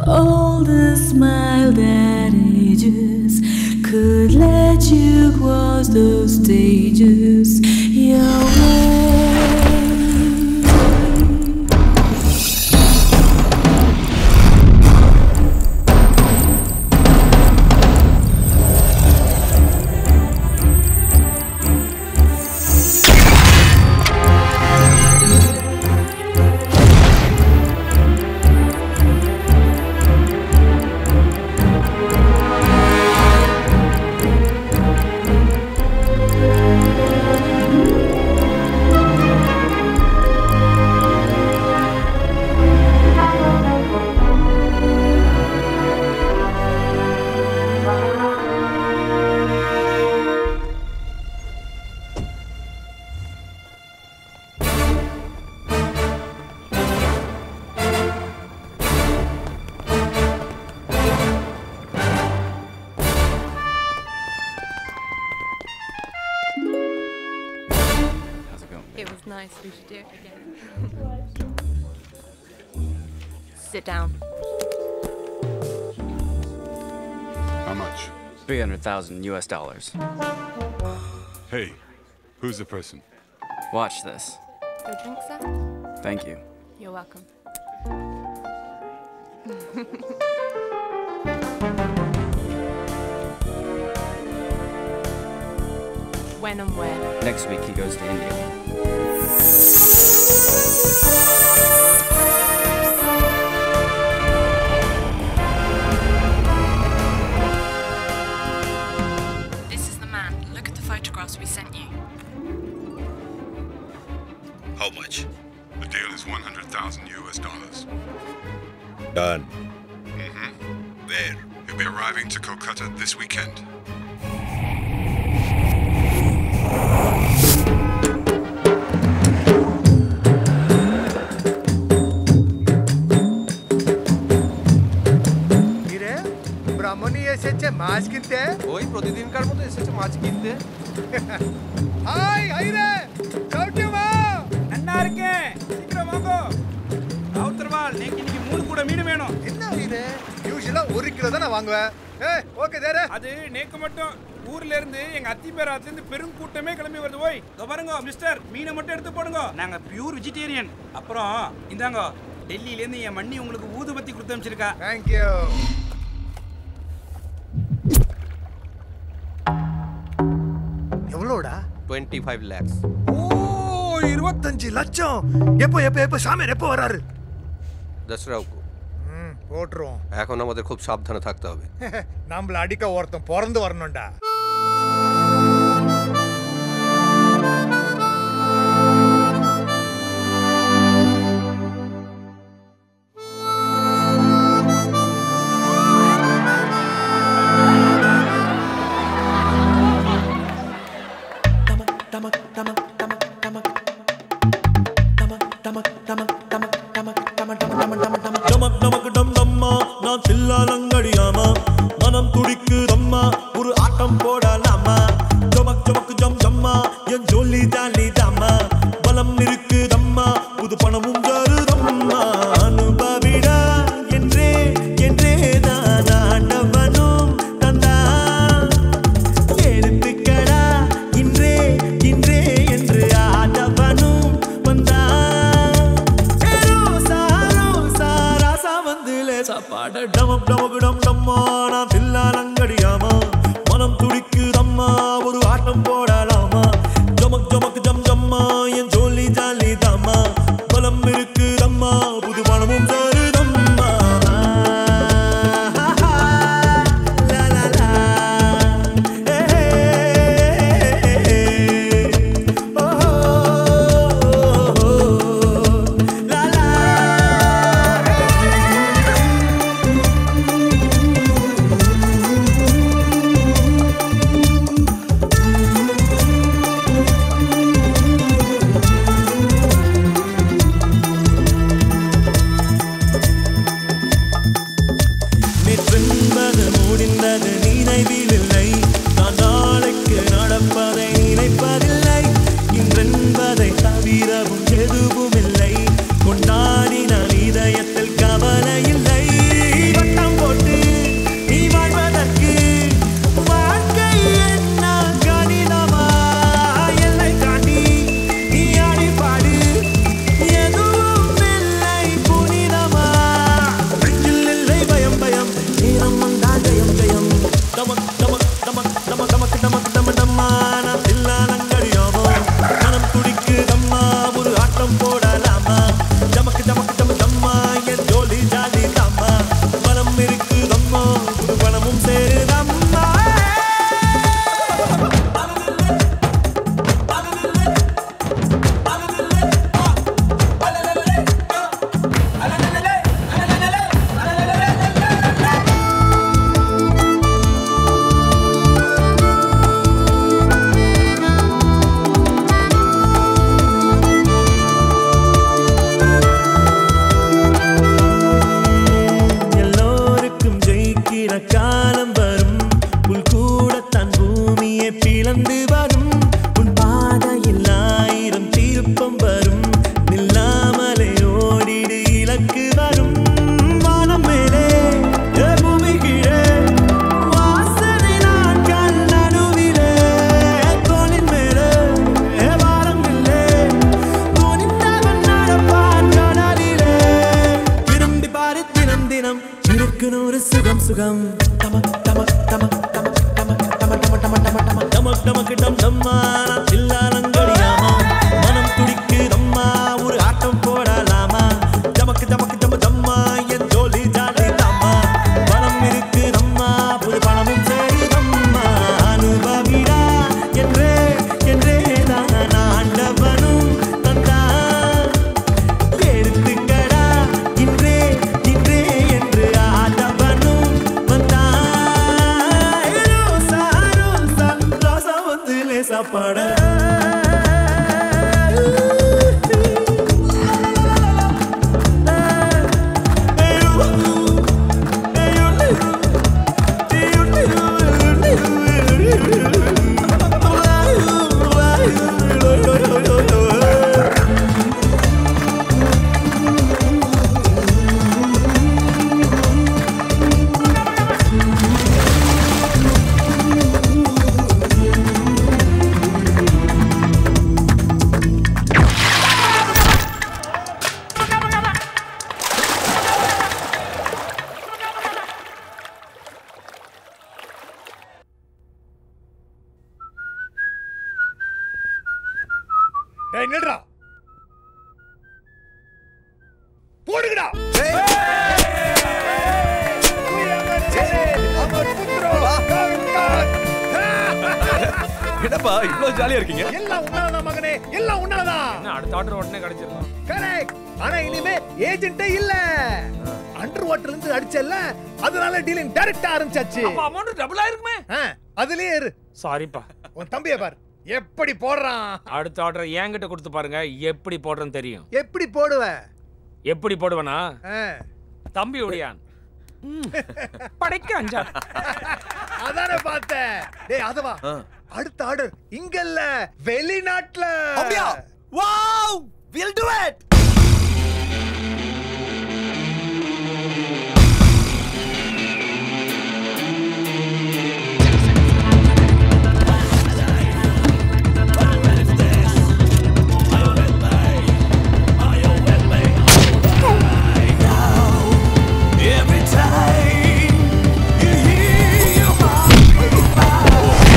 All the smile that ages could let you cross those stages your way. How's it going? It was nice. We should do it again. Sit down. How much? 300,000 US dollars. Hey, who's the person? Watch this. Your drink, sir? Thank you. You're welcome. when and where? Next week he goes to India. This is the man. Look at the photographs we sent you. How much? The deal is 100,000 US dollars. Done. There. He'll be arriving to Kolkata this weekend. কিরে ব্রাহ্মণী এসেছে মাছ কিনতে ওই প্রতিদিনকার মতো এসেছে মাছ কিনতে high high রে சௌக்கியமா நல்லா இருக்கேன் சீக்கிரம் வாங்க ராவுத்தர்வால் நேக்கு இன்னைக்கு மூணு கூட மீன் வேணும் என்ன இது யூஸ்வலா ஒரு கிலோ தானே வாங்குவேன் ஏ ஓகே தேரே அது நேக்கு மட்டும் ஊர்ல இருந்து எங்க அத்தி பேராத்துல இருந்து பெரும் கூட்டமே கிளம்பி வருது ஓய் இதோ பாருங்க மிஸ்டர் மீனை மட்டும் எடுத்து போடுங்க நாங்க பியூர் வெஜிடேரியன் அப்புறம் இந்தாங்க டெல்லியில இருந்து என் மண்ணி உங்களுக்கு ஊதுபத்தி கொடுத்து அனுப்பிச்சிருக்கா தேங்க் யூ எவ்வளோடா டுவெண்ட்டி ஃபைவ் லேக்ஸ் ஓ இருபத்தஞ்சு லட்சம் எப்போ எப்போ எப்போ சாமியார் எப்போ வராரு தசராவுக்கு ம் போட்டுருவோம் এখন আমাদের খুব সাবধানে থাকতে হবে நம்மள அடிக்க ஒருத்தன் பிறந்து வரணும்டா டமக் டமக் டம் டம்மா நான் சில்லாலங்கடியாமா மனம் துடிக்குதம்மா ஒரு ஆட்டம் போடலாமா ஜமக் ஜமக் ஜம் ஜம்மா என் ஜொல்லி ஜாலி தாம்மா பலம் இருக்குதம்மா புது பணமும் தருதம்மா அனுபவிடா என்றே என்றே தான் ஆண்டவனும் தந்தான் எடுத்துக்கடா இன்றே இன்றே என்று ஆதவனும் வந்தான் ரோசா ரோசா ராசா வந்து லேசா பாட டமம் டமக்கு டம் டம்மா நான் தில்லாலங்கடியாமா மனம் துடிக்குதம்மா ஒரு ஆட்டம் போடலாமா ஜமக் ஜமக் ஜம் ஜம்மா என் ஜோலி ஜாலி தாம்மா பலம் இருக்குதம்மா புது பணமும் தருதம்மா லா லா லா ஏ ஓ லா லா தினம் இருக்கு நூறு சுகம் சுகம் டமக் டமக் டமக் டமக் டமக் டமக் டமக் டமக் டமக் டமக் டமக் டமக் டம் டம்மா நான் சில்லாலங்கடியாமா மனம் துடிக்குதம்மா ஒரு ஆட்டம் போடலாமா டமக்கு டமக்கு டம டம்மா என் ஜோலி ஜாலி தாம்மா பணம் இருக்குதம்மா புது பணமும் சேருதம்மா அனுபவிடா என்றே என்றே தான் ஆண்டவனும் தந்தான் எடுத்துக்கடா இன்றே இன்றே என்று ஆதவனும் வந்தான் ரோசா ரோசா ரோசா வந்து லேசா பட டேய் நில்றா போடுங்கடா என்னப்பா இவ்வளவு ஜாலியா இருக்கீங்க எல்லாம் உன்னாலதான் மகனே எல்லாம் உன்னாலதான் என்ன அடுத்த ஆர்டர் உடனே கிடைச்சிருக்கோம் கரெக்ட் ஆனா இனிமே ஏஜென்ட்டே இல்ல அண்டர் வாட்டர்ல இருந்து அடிச்சல்ல அதனால டீலிங் டைரக்டா ஆரம்பிச்சாச்சு அப்ப அமௌண்ட் டபுள் ஆயிருக்குமே ஆ, அதுலயே இரு சாரிப்பா உன் தம்பிய பார் எப்படி போடுறான் அடுத்த ஆர்டர் என்கிட்ட கொடுத்து பாருங்க எப்படி போடுறேன்னு தெரியும் எப்படி போடுவ எப்படி போடுவேனா ஆ, தம்பி உடையான் படைக்க அஞ்சா அதானே பார்த்தேன் டேய் அதுவா அடுத்த ஆர்டர் இங்க இல்ல வெளிநாட்டுல அப்படியா wow will do it Every time you hear your heart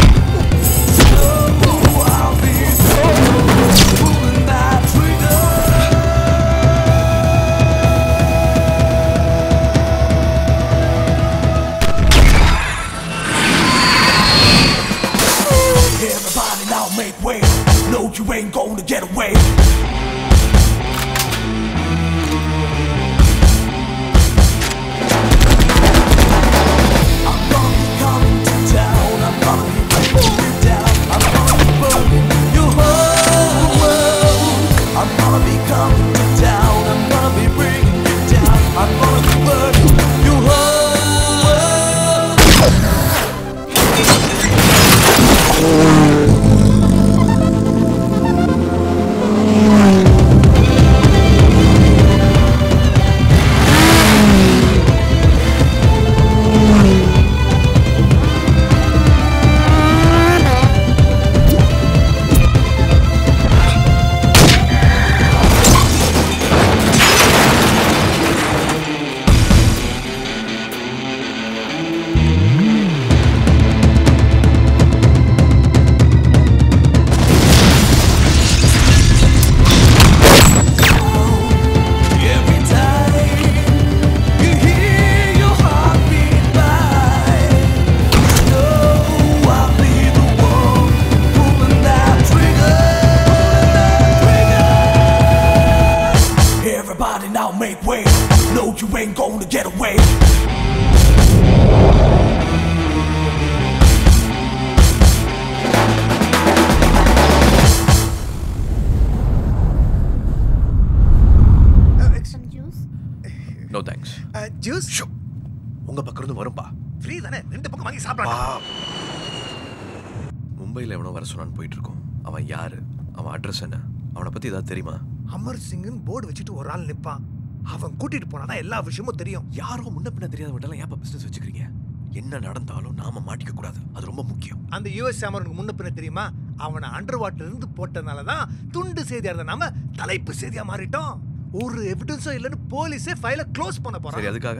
Oh, I'll be pulling that trigger Everybody now make way No, you ain't gonna get away I'm gonna be coming to town I'm gonna be pulling down I'm gonna be burning your whole world I'm gonna be coming to town I'm gonna be bringing you down I'm gonna be burning your whole world Every time you hear your heartbeat by, know I'll be the one pulling that trigger. Everybody now make way. No, you ain't gonna get away. No thanks juice உங்க பக்கம் இருந்து வரும்பா free தானே ரெண்டு பக்கம் வாங்கி சாப்பிடலாம் மும்பையில் எவனோ வர சொன்னான்னு போயிட்டு இருக்கோம் அவன் யாரு அவன் அட்ரஸ் என்ன அவனை பத்தி ஏதாவது தெரியுமா அமர் சிங்னு போர்டு வச்சுட்டு ஒரு ஆள் நிப்பான் அவன் கூட்டிட்டு போனாதான் எல்லா விஷயமும் தெரியும் யாரோ முன்ன பின்ன தெரியாதவட்டெல்லாம் ஏன் பிசினஸ் வச்சுக்கிறீங்க என்ன நடந்தாலும் நாம மாட்டிக்க கூடாது அது ரொம்ப முக்கியம் அந்த யுஎஸ் அமரனுக்கு முன்ன பின்ன தெரியுமா அவனை அண்டர் வாட்டர்ல இருந்து போட்டதுனால தான் துண்டு செய்தியா இருந்த நாம தலைப்பு செய்தியா மாறிட்டோம் ஒரு எவிடன்ஸும் இல்லைன்னு போலீஸே ஃபைலை க்ளோஸ் பண்ண சரி போறான் அதுக்காக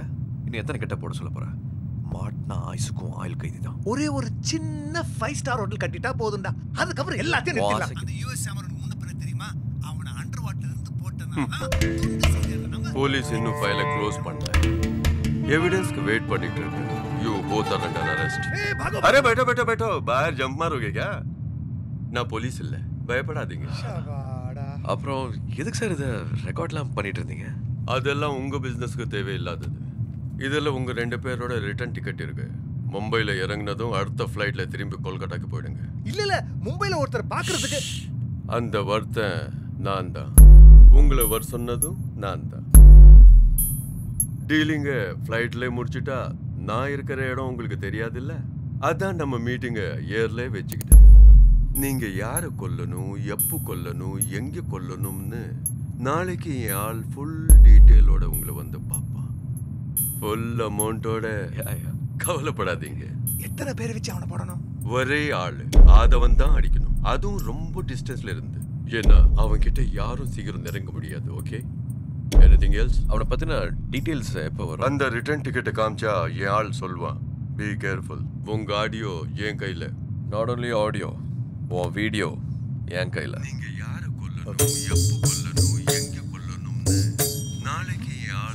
நீ எத்தனை கெட்ட போட சொல்ல போற மாட்டினா ஆயுசுக்கும் ஆயுள் கைதி தான் ஒரே ஒரு சின்ன ஃபைவ் ஸ்டார் ஹோட்டல் கட்டிட்டா போதும்டா அதுக்கப்புறம் எல்லாத்தையும் நிறுத்திடலாம் வாசகி. அந்த யூஎஸ் அமரன் முன்ன பின்ன தெரியுமா அவனை அண்டர் வாட்டர்ல இருந்து போட்டனால போலீஸ் இன்னும் ஃபைலை க்ளோஸ் பண்ணல எவிडेंसக்கு வெயிட் பண்ணிட்டு இருக்கு you both are under arrest ஏய் பாகோ अरे बैठो बैठो बैठो बाहर जंप मारोगे क्या நான் போலீஸ் இல்ல பயப்படாதீங்க சவாடா அப்புறம் எதுக்கு சார் இதை ரெக்கார்ட்லாம் பண்ணிட்டு இருந்தீங்க அதெல்லாம் உங்க பிசினஸ்க்கு தேவையில்லாதது இதுல உங்க ரெண்டு பேரோட ரிட்டர்ன் டிக்கெட் இருக்கு மும்பைல இறங்குனதும் அடுத்த ஃப்ளைட்ல திரும்பி கொல்கட்டாக்கு போயிடுங்க இல்ல இல்ல மும்பைல ஒருத்தர் பாக்குறதுக்கு அந்த வர்த்தன் நான் தான் உங்களை வர சொன்னதும் நான் தான் டீலிங்க ஃப்ளைட்ல முடிச்சிட்டா நான் இருக்கிற இடம் உங்களுக்கு தெரியாதுல்ல அதான் நம்ம மீட்டிங்கை ஏர்ல வச்சுக்கிட்டேன் நீங்க யாரை கொல்லணும் எப்போ கொல்லணும் எங்க கொல்லணும்னு நாளைக்கு என் ஆள் ஃபுல் டீட்டெயிலோட உங்களை வந்து பார்ப்பான் ஃபுல் அமௌண்ட்டோட கவலைப்படாதீங்க எத்தனை பேர் வச்சு அவனை போடணும் ஒரே ஆளு ஆதவன் தான் அடிக்கணும் அதுவும் ரொம்ப டிஸ்டன்ஸ்ல இருந்து ஏன்னா அவன் கிட்ட யாரும் சீக்கிரம் நெருங்க முடியாது ஓகே எனிதிங் எல்ஸ் அவனை பத்தின டீட்டெயில்ஸ் எப்போ வரும் அந்த ரிட்டர்ன் டிக்கெட்டை காமிச்சா என் ஆள் சொல்வான் பி கேர்ஃபுல் உங்க ஆடியோ என் கையில நாட் ஓன்லி ஆடியோ உன் வீடியோ என் கையில் நீங்க யாரை கொல்லணும் எப்போ கொல்லணும் எங்க கொல்லணும்னு நாளைக்கு என் ஆள்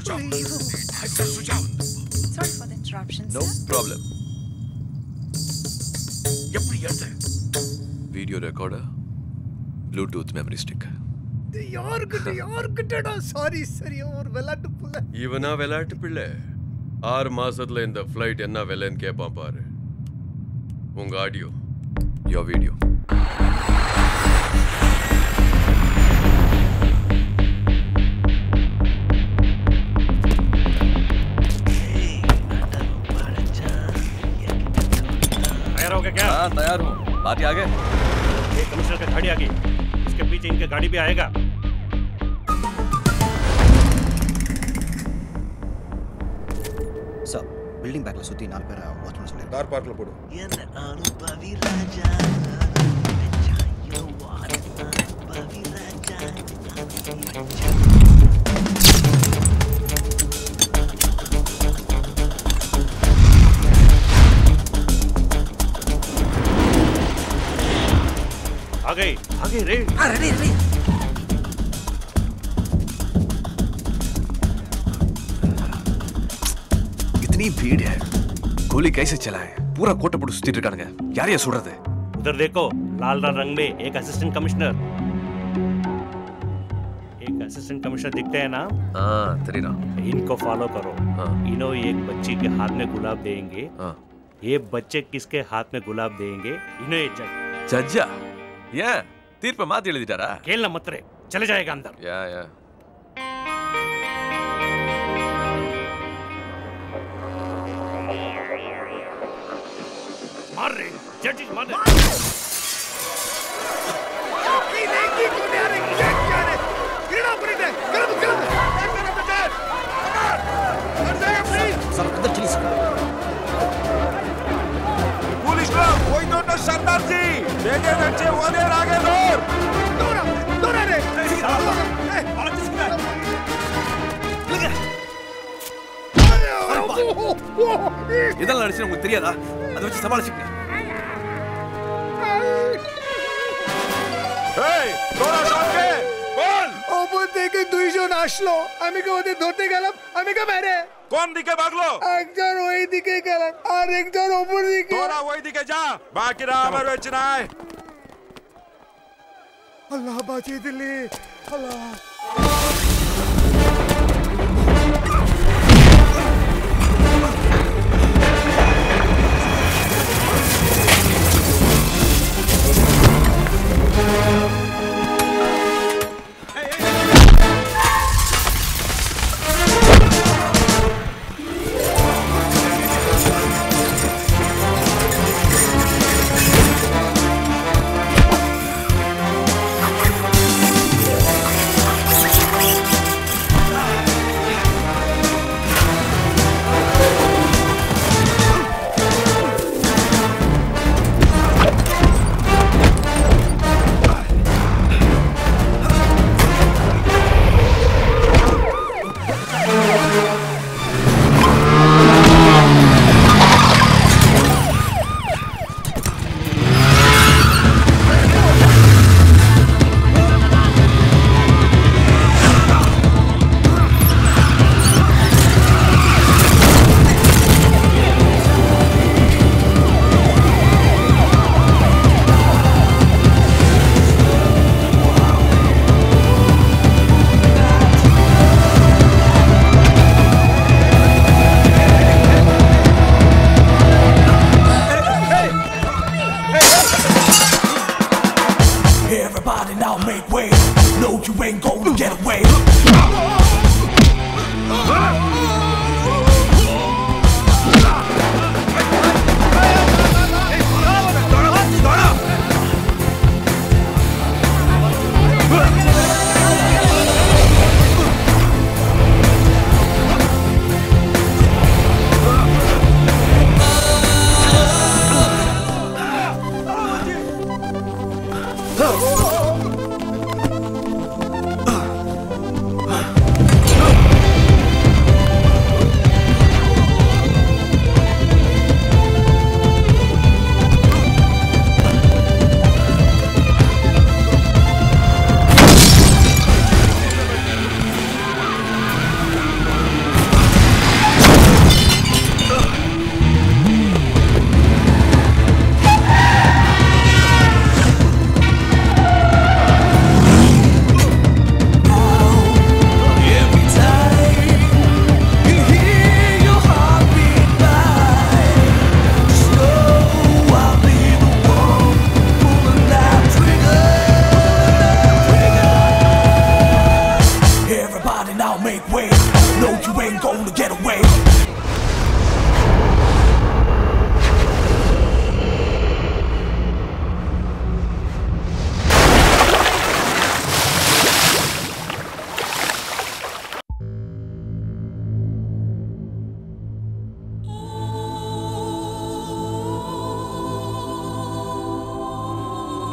Sorry for the interruption, no sir. Problem எப்படி எடுத்த video recorder Bluetooth memory stick இது யாருக்கிட்ட யாருக்கிட்டடா சாரி சரி ஒரு விளையாட்டு புள்ள இவனா விளையாட்டு பிள்ளை ஆறு மாசத்துல இந்த ஃப்ளைட் என்ன விலைன்னு கேட்பான் பாரு உங்க ஆடியோ யோ வீடியோ तैयार हो गया क्या हाँ तैयार हूँ बात आगे ये कमिश्नर का गाड़ी आ गई इसके पीछे इनका गाड़ी भी आएगा சார் பில்டிங் பேக்ல சுத்தி நாலு பேரை வாட்ச் பண்ண சொல்லிருக்கேன் கார் பார்க்ல போடு आ गई आ गई रे ரெடி ரெடி इतनी भीड़ है गोली कैसे चलाए पूरा कोटा போட்டு சுத்திட்டு இருக்கானுங்க யாரையா சுடுறது उधर देखो लाल लाल रंग में एक असिस्टेंट कमिश्नर एक असिस्टेंट कमिश्नर दिखते हैं ना हाँ தெரியுதா इनको फॉलो करो हाँ। इन्हों एक बच्ची के हाथ में गुलाब देंगे हाँ ये बच्चे किसके हाथ में गुलाब देंगे इन्हें ये जज ஜட்ஜா ஏன் தீர்ப்பை மாத்தி எழுதிட்டாரா खेलना मत रे चले जाएगा अंदर யா யா मार रे जज मार रे நீ நேக்கி கொண்டு யாரை கேட்காதே கிரடா பண்ணிட்டே கிளம்பு கிளம்பு சார் अंदर चलिए सर पुलिस लोग कोई तो तो सरदार जी बेटे बच्चे वो देर आगे दूर தூரா தூரா ரே இதெல்லாம் நடிச்சு உங்களுக்கு தெரியாதா அதை வச்சு சமாளிச்சுக்க এই তোরা সবকে বল ওপর থেকে দুইজন আসলো আমি কে ওদের ধরতে গেলাম আমি কে মেরে কোন দিকে ভাগলো একজন ওই দিকে গেলাম আর একজন ওপর দিকে তোরা ওই দিকে যা বাকিরা আমার রয়েছে নাই আল্লাহ বাঁচিয়ে দিলি আল্লাহ Thank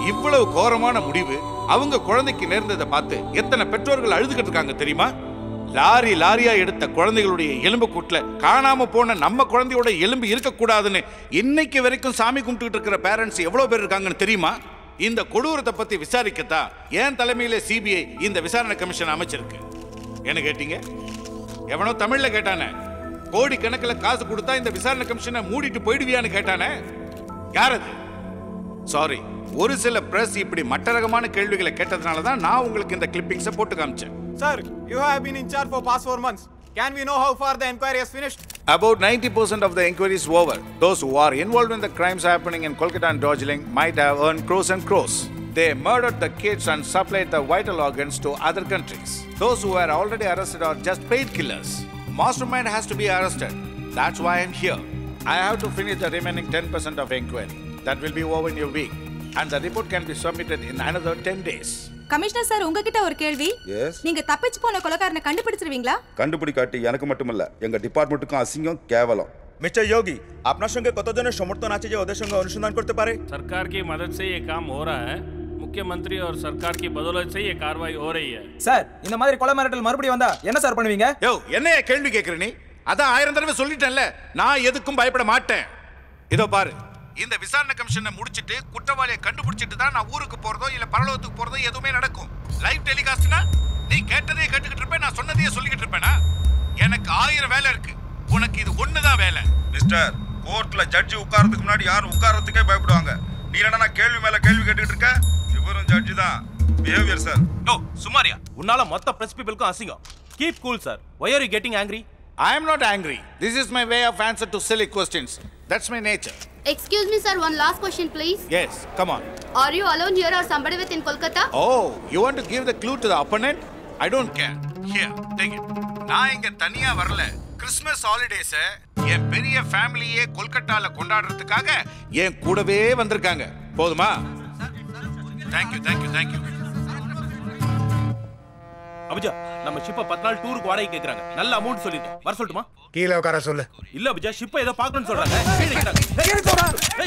இவ்வளவு கோரமான முடிவு அவங்க குழந்தைக்கு நேர்ந்ததை பார்த்து எத்தனை பெற்றோர்கள் அழுதுகிட்டு இருக்காங்க தெரியுமா லாரி லாரியா எடுத்த குழந்தைகளுடைய எலும்பு கூட்டுல காணாம போன நம்ம குழந்தையோட எலும்பு இருக்கக்கூடாதுன்னு இன்னைக்கு வரைக்கும் சாமி கும்பிட்டுட்டு இருக்கிற பேரண்ட்ஸ் எவ்வளவு பேர் இருக்காங்கன்னு தெரியுமா இந்த கொடூரத்தை பத்தி விசாரிக்கத்தான் ஏன் தலைமையில சிபிஐ இந்த விசாரணை கமிஷன் அமைச்சிருக்கு என்ன கேட்டீங்க எவனோ தமிழ்ல கேட்டானே கோடி கணக்கில் காசு கொடுத்தா இந்த விசாரணை கமிஷனை மூடிட்டு போயிடுவியான்னு கேட்டானே யார் அது சாரி ஒரு சில பிரஸ் இப்படி மட்டரகமான கேள்விகளை கேட்டதுனால தான் நான் உங்களுக்கு இந்த கிளிப்பிங்ஸை போட்டு காமிச்சேன் Sir, you have been in charge for past four months. Can we know how far the inquiry has finished? About 90% of the inquiry is over. Those who are involved in the crimes happening in Kolkata and Darjeeling might have earned crores and crores. They murdered the kids and supplied the vital organs to other countries. Those who were already arrested are just paid killers. Mastermind has to be arrested. That's why I'm here. I have to finish the remaining 10% of inquiry. That will be over in a week. And the report can be submitted in another 10 days. Commissioner sir உங்ககிட்ட ஒரு கேள்வி S நீங்க தப்பிச்சு போன கொலைகாரனை கண்டுபிடிச்சிருவீங்களா கண்டுபிடிக்காட்டி எனக்கு மட்டுமல்ல எங்க ডিপার্টমেন্টக்கும் অসিঙ্গম কেবলম mister যোগী আপনার সঙ্গে কতজনের সমর্থন আছে যে ওদের সঙ্গে অনুসন্ধান করতে পারে सरकार की मदद से ये काम हो रहा है मुख्यमंत्री और सरकार की बदौलत से ये कार्रवाई हो रही है சார் இந்த மாதிரி கொலை மிரட்டல் மறுபடியும் வந்தா என்ன சார் பண்ணுவீங்க யோ என்னைய கேள்வி கேட்குற நீ அதான் ஆயிரம் தடவை சொல்லிட்டேன்ல நான் எதுக்கும் பயப்பட மாட்டேன் இதோ பாரு இந்த விசாரணை கமிஷனை முடிச்சிட்டு குற்றவாளியை கண்டுபிடிச்சிட்டு தான் நான் ஊருக்கு போறதோ இல்ல பரலோகத்துக்கு போறதோ எதுவுமே நடக்கும் லைவ் டெலிகாஸ்ட்னா நீ கேட்டதையே கேட்டுக்கிட்டு இருப்பேன் நான் சொன்னதையே சொல்லிக்கிட்டு இருப்பேனா எனக்கு ஆயிரம் வேலை இருக்கு உனக்கு இது ஒண்ணுதான் வேலை மிஸ்டர் கோர்ட்ல ஜட்ஜி உட்கார்றதுக்கு முன்னாடி யாரும் உட்கார்றதுக்கே பயப்படுவாங்க நீ என்னடா கேள்வி மேல கேள்வி கேட்டுக்கிட்டு இருக்க இவரும் ஜட்ஜி தான் பிஹேவியர் சார் நோ சுமாரியா உன்னால மொத்த பிரஸ் பீப்பிள்க்கும் அசிங்கம் keep cool sir why are you getting angry I am not angry. This is my way of answer to silly questions. That's my nature. Excuse me, sir. One last question, please. Yes, come on. Are you alone here or somebody with in Kolkata? Oh, you want to give the clue to the opponent? I don't care. Here, take it. நான் இங்க தனியா வரல Christmas ஹாலிடேஸ என் பெரிய ஃபேமிலியே கொல்கட்டால கொண்டாடுறதுக்காக என் கூடவே வந்திருக்காங்க போதுமா thank you thank you thank you Abhija நம்ம ஷிப்பை பத்து நாள் டூருக்கு வாடகை கேக்குறாங்க நல்ல அமௌண்ட் சொல்லிருக்கேன் வர சொல்லட்டுமா கீழே உட்கார சொல்லு இல்ல அபிஜா ஷிப்பை ஏதோ பார்க்கணும்னு சொல்றாங்க கீழே கேட்டாங்க.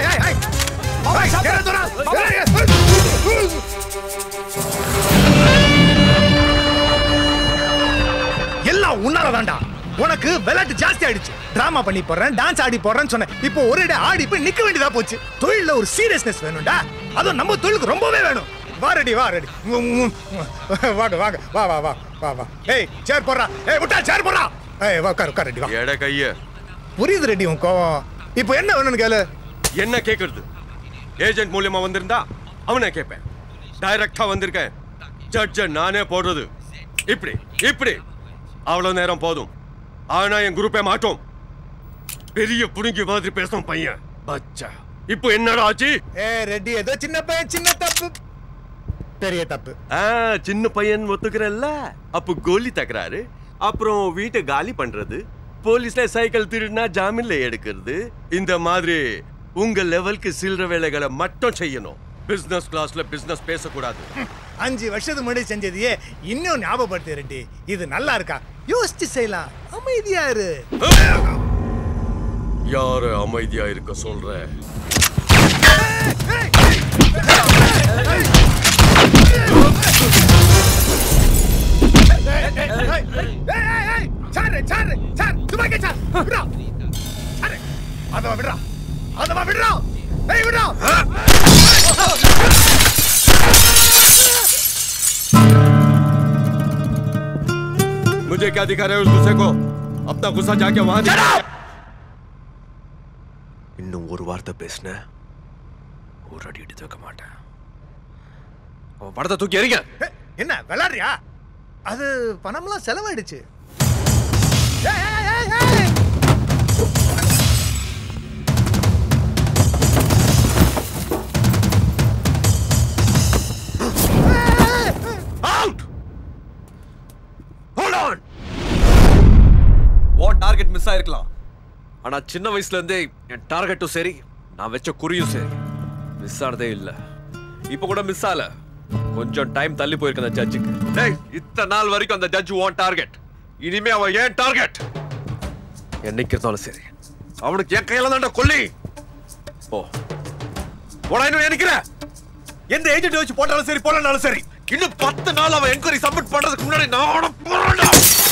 எல்லாம் உன்னால தான்டா உனக்கு விளையாட்டு ஜாஸ்தி ஆயிடுச்சு டிராமா பண்ணி போடுறேன் டான்ஸ் ஆடி போடுறேன்னு சொன்னேன் இப்போ ஒரு இடம் ஆடி போய் நிக்க வேண்டியதா போச்சு தொழில்ல ஒரு சீரியஸ்னஸ் வேணும்டா அதுவும் நம்ம தொழிலுக்கு ரொம்பவே வேணும் வா ரெடி வா ரெடி வாங்க வாங்க வா வா வா வா வா ஏய் சேர் போடுறா ஏய் விட்டா சேர் போடுறா ஏய் வா உட்கார் உட்கார் ரெடி வா எட கைய புரியுது ரெடி உன் கோவம் இப்போ என்ன வேணும்னு கேளு என்ன கேக்குறது ஏஜென்ட் மூலியமா வந்திருந்தா அவனை கேட்பேன் டைரக்டா வந்திருக்கேன் ஜட்ஜ நானே போடுறது இப்படி இப்படி அவ்வளவு நேரம் போதும் ஆனா என் குரூப்பே மாட்டோம் பெரிய புடுங்கி மாதிரி பேசும் பையன் பச்சா இப்போ என்னடா ஆச்சு ஏ ரெடி ஏதோ சின்ன பையன் சின்ன தப்பு பெரிய தப்பு ஆ, சின்ன பையன் ஒத்துக்கிறல்ல அப்ப கோலி தகராறு அப்புறம் வீட்டை காலி பண்றது போலீஸ்ல சைக்கிள் திருடினா ஜாமீன்ல எடுக்கிறது இந்த மாதிரி உங்க லெவலுக்கு சில்லற வேலைகளை மட்டும் செய்யணும் பிசினஸ் கிளாஸ்ல பிசினஸ் பேசக்கூடாது அஞ்சு வருஷத்துக்கு முன்னாடி செஞ்சதையே இன்னும் ஞாபகப்படுத்து ரெட்டி இது நல்லா இருக்கா யோசிச்சு செய்யலாம் அமைதியா இரு யார அமைதியா இருக்க சொல்ற சாரு சாரு சார் துப்பாக்கி சார் விடுறா சாரு அதவா விடுறா அதவா விடுறா ஏய் விடுறா मुझे क्या दिखा रहे हो उस गुस्से को अपना गुस्सा जाके वहां दिखा இன்னும் ஒரு வார்த்தை பேசின ஒரு அடி அடி தூக்க மாட்டேன் அவன் படத்தை தூக்கி எறிங்க என்ன விளாடுறியா அது பணம்லாம் செலவாயிடுச்சு ஹோல்ட் ஆன் ஓ டார்கெட் மிஸ் ஆயிருக்கலாம் ஆனா சின்ன வயசுல இருந்தே என் டார்கெட்டும் சரி நான் வச்ச குறியும் சரி மிஸ் ஆனதே இல்ல இப்போ கூட மிஸ் ஆகல கொஞ்சம் டைம் தள்ளி போயிருக்கு அந்த ஜட்ஜுக்கு டேய் இத்தனை நாள் வரைக்கும் அந்த ஜட்ஜ் ஓன் டார்கெட் இனிமே அவன் ஏன் டார்கெட் என்னைக்கு இருந்தாலும் சரி அவனுக்கு என் கையில தான்டா கொல்லி ஓ போடா இன்னும் நினைக்கிற எந்த ஏஜென்ட் வச்சு போட்டாலும் சரி போடலனாலும் சரி இன்னும் பத்து நாள் அவன் என்கொயரி சப்மிட் பண்றதுக்கு முன்னாடி நான் அவனை போறேன்டா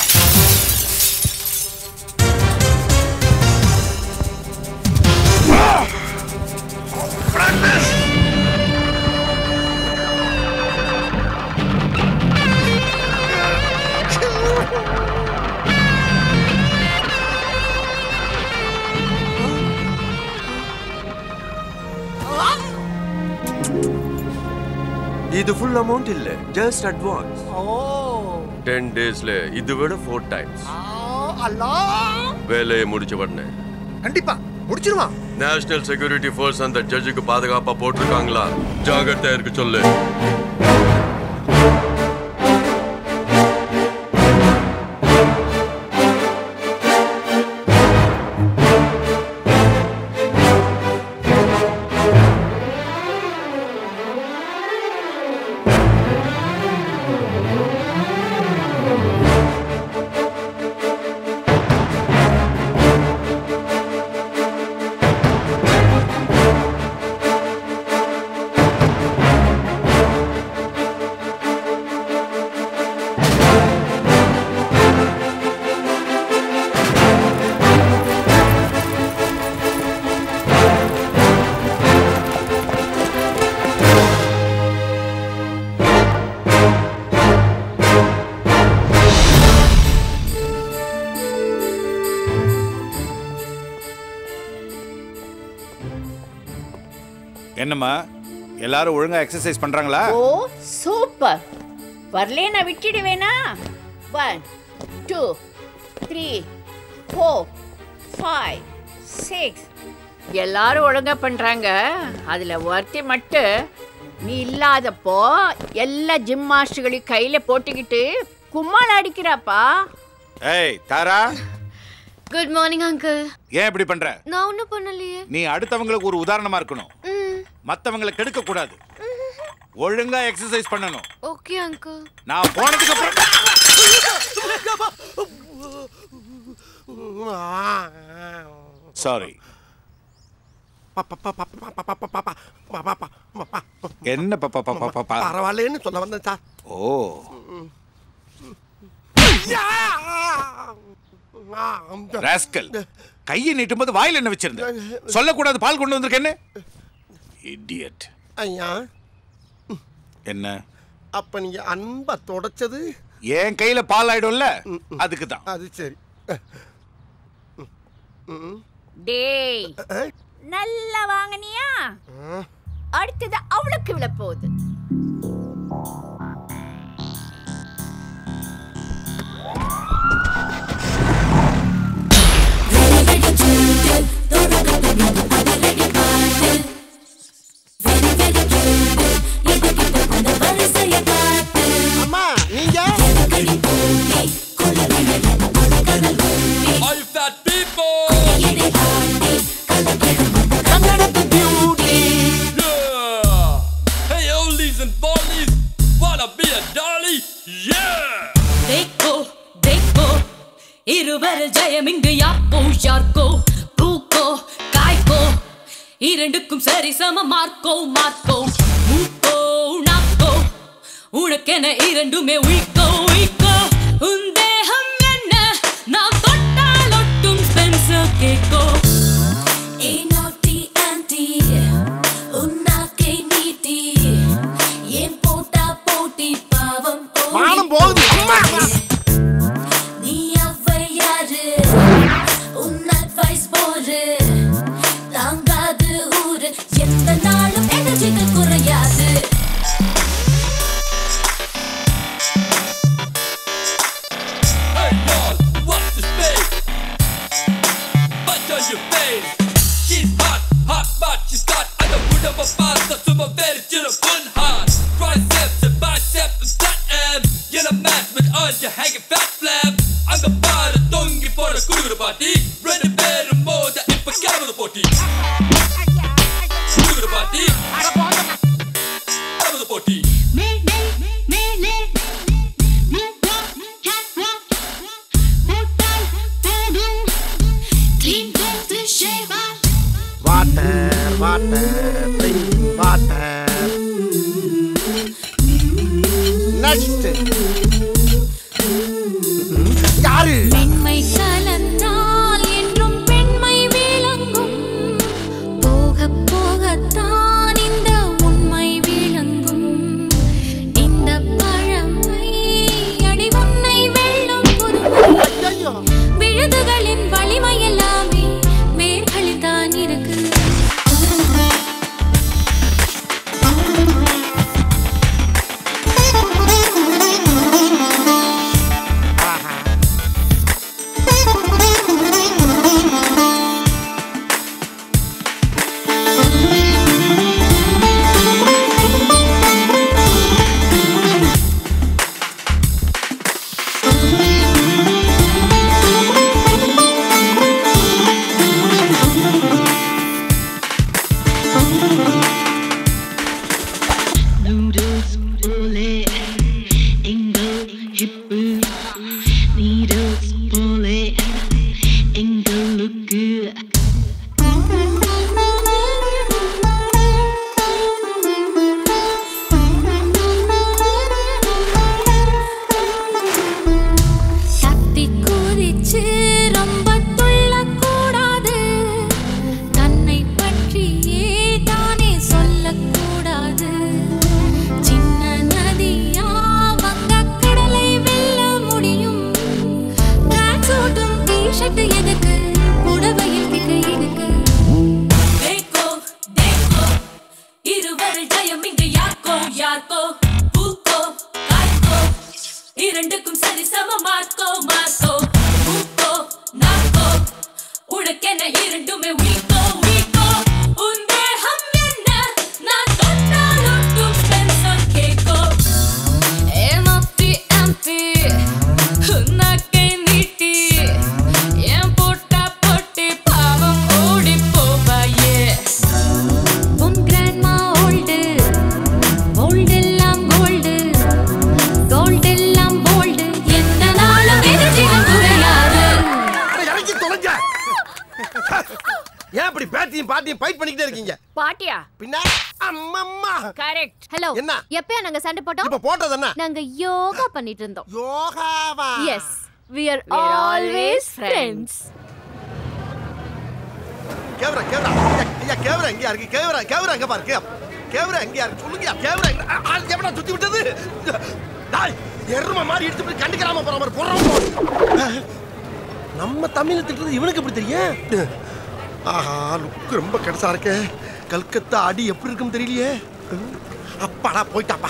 இது ஃபுல் அமௌண்ட் இல்ல ஜஸ்ட் அட்வான்ஸ் டென் டேஸ்ல இது விட ஃபோர் டைம்ஸ் வேலையை முடிச்ச உடனே கண்டிப்பா முடிச்சிருவான் நேஷனல் செக்யூரிட்டி ஃபோர்ஸ் அந்த ஜட்ஜுக்கு பாதுகாப்பா போட்டிருக்காங்களா ஜாகிரதையா இருக்க சொல்லு என்னம்மா எல்லாரும் ஒழுங்கா எக்ஸசைஸ் பண்றாங்களா ஓ சூப்பர் வரலேனா விட்டுடுவேனா one two three four five six எல்லாரும் ஒழுங்கா பண்றாங்க அதுல ஒருத்தி மட்டும் நீ இல்லாதப்போ எல்லா ஜிம் மாஸ்டர்களையும் கையில போட்டுக்கிட்டு கும்மாள் அடிக்கிறாப்பா ஏய் தாரா குட் மார்னிங் அங்கிள் ஏன் இப்படி பண்ற நான் ஒன்றும் பண்ணலையே நீ அடுத்தவங்களுக்கு ஒரு உதாரணமா இருக்கணும் மத்தவங்களை கெடுக்க கூடாது ஒழுங்கா எக்ஸசைஸ் பண்ணணும் ஓகே அங்கிள் நான் போனதுக்கு அப்புறம் சாரி என்ன பாப்பா பாப்பா பாப்பா பரவாயில்லன்னு சொல்ல வந்தேன் சார் ஓ ராஸ்கல் கையை நீட்டும் போது வாயில என்ன வச்சிருந்த சொல்லக்கூடாது பால் கொண்டு வந்திருக்கேன்னு இடியட் ஐயா என்ன அப்ப நீங்க அன்பா தொடச்சது என் கையில பால் ஆயிடும்ல அதுக்கு தான் அது சரி டேய் நல்லா வாங்கினியா அடுத்தது அவளுக்கு விழ போகுது அம்மா நீங்க All you fat people! Yeah! Hey, oldies and bollies, wanna be a dolly? Yeah! देखो देखो இருவரில் ஜெயம் இங்கு யாக்கோ யார்க்கோ பூக்கோ காய்க்கோ இரண்டுக்கும் சரி சம மார்க்கோ மார்க்கோ மூக்கோ நாக்கோ உனக்கென இரண்டுமே உயிக்கோ உயிக்கோ உன் தேகம் என்ன நாம் தொட்டால் ஒட்டும் ஸ்பென்சர் கேக்கோ ஏ நாட்டி ஆன்டி உன்னாக்கை நீட்டி ஏன் போட்டா போட்டி பாவம் மானம் போகுது அம்மா நீ அவ்வையாரு உன் அட்வைஸ் போரு தாங்காது ஊரு எந்த நாளும் எனர்ஜிகள் குறையாது Hey, y'all, watch this face! Punch on your face! She's hot, hot, but she's got I don't put up a pasta to my very chill fun hard. Triceps and biceps and flat abs. Get a match with all your hanging fat flab. அங்க பாரு தொங்கி போட குடுகுடு பாட்டி ரெண்டு பேரும் மோத இப்ப கிளம்புது போட்டி குடுகுடு பாட்டி கிளம்புது போட்டி வாட்டர் வாட்டர் வாட்டர் நெக்ஸ்ட் யாரு மென்மை கலந்தால் என்றும் பெண்மை விளங்கும் போக போகத்தான் இந்த உண்மை விளங்கும் இந்த பழமை அடி உன்னை வெல்லும் பொறுமை விழுதுகளின் வலிமை எல்லாமே வேர்களில் தான் இருக்கு Noodles, bullet, Ingo, hippo, needles, bullet, Ingo look good. தத்தி குதிச்சு ரொம்ப துள்ளக்கூடாது தன்னை பற்றியே தானே சொல்லக்கூடாது சின்ன நதியா வங்க கடலை வெல்ல முடியும் ட்ராக் சூட்டும் டிஷர்ட் எதுக்கு புடவையில் திக்க எதுக்கு தேக்கோ தேக்கோ இருவரில் ஜெயம் இங்கு யாக்கோ யாக்கோ பூக்கோ காய்க்கோ இரண்டுக்கும் சரி சம மார்க்கோ மார்க்கோ மூக்கோ நாக்கோ உனக்கென இரண்டுமே வீக்கோ வீக்கோ உன் தேகம் என்ன நான் தொட்டால் ஒட்டும் பென்சல் கேக்கோ ஏமாத்தி அம்பி நாக்கை நீட்டி என் போட்டா போட்டி பாவம் ஓடி போவாயே உன் கிராண்ட்மா ஓல்டு ஓல்டு எல்லாம் கோல்டு கோல்டு எல்லாம் போல்டு எந்த நாளும் எதிர்ச்சிகள் குறையாது இறங்கி தொலைஞ்ச ஏன் இப்படி பேத்தியும் பாட்டியும் ஃபைட் பண்ணிக்கிட்டே இருக்கீங்க பாட்டியா பின்ன அம்மம்மா கரெக்ட் ஹலோ என்ன எப்பயா நாங்க சண்டை போட்டோம் இப்ப போட்டது என்ன நாங்க யோகா பண்ணிட்டு இருந்தோம் யோகாவா yes we are We are always always friends கேவரா கேவரா ஐயா, ஐயா கேவரா எங்கயா இருக்கு கேவரா கேவரா எங்க பாரு கே- கேவரா எங்கயா இருக்கு சொல்லுங்க கேவரா எங்க ஆ, ஆ, எவனா சுத்தி விட்டது டாய் எரும மாதிரி எடுத்து போய் கண்டுக்கிறாம போற மாதிரி போறோம் நம்ம தமிழ்ல திட்டுறது இவனுக்கு எப்படி தெரியும் ஆஹா லுக்கு ரொம்ப கடைசா இருக்கே கல்கத்தா அடி எப்படி இருக்கும் தெரியலையே அப்பாடா போயிட்டாப்பா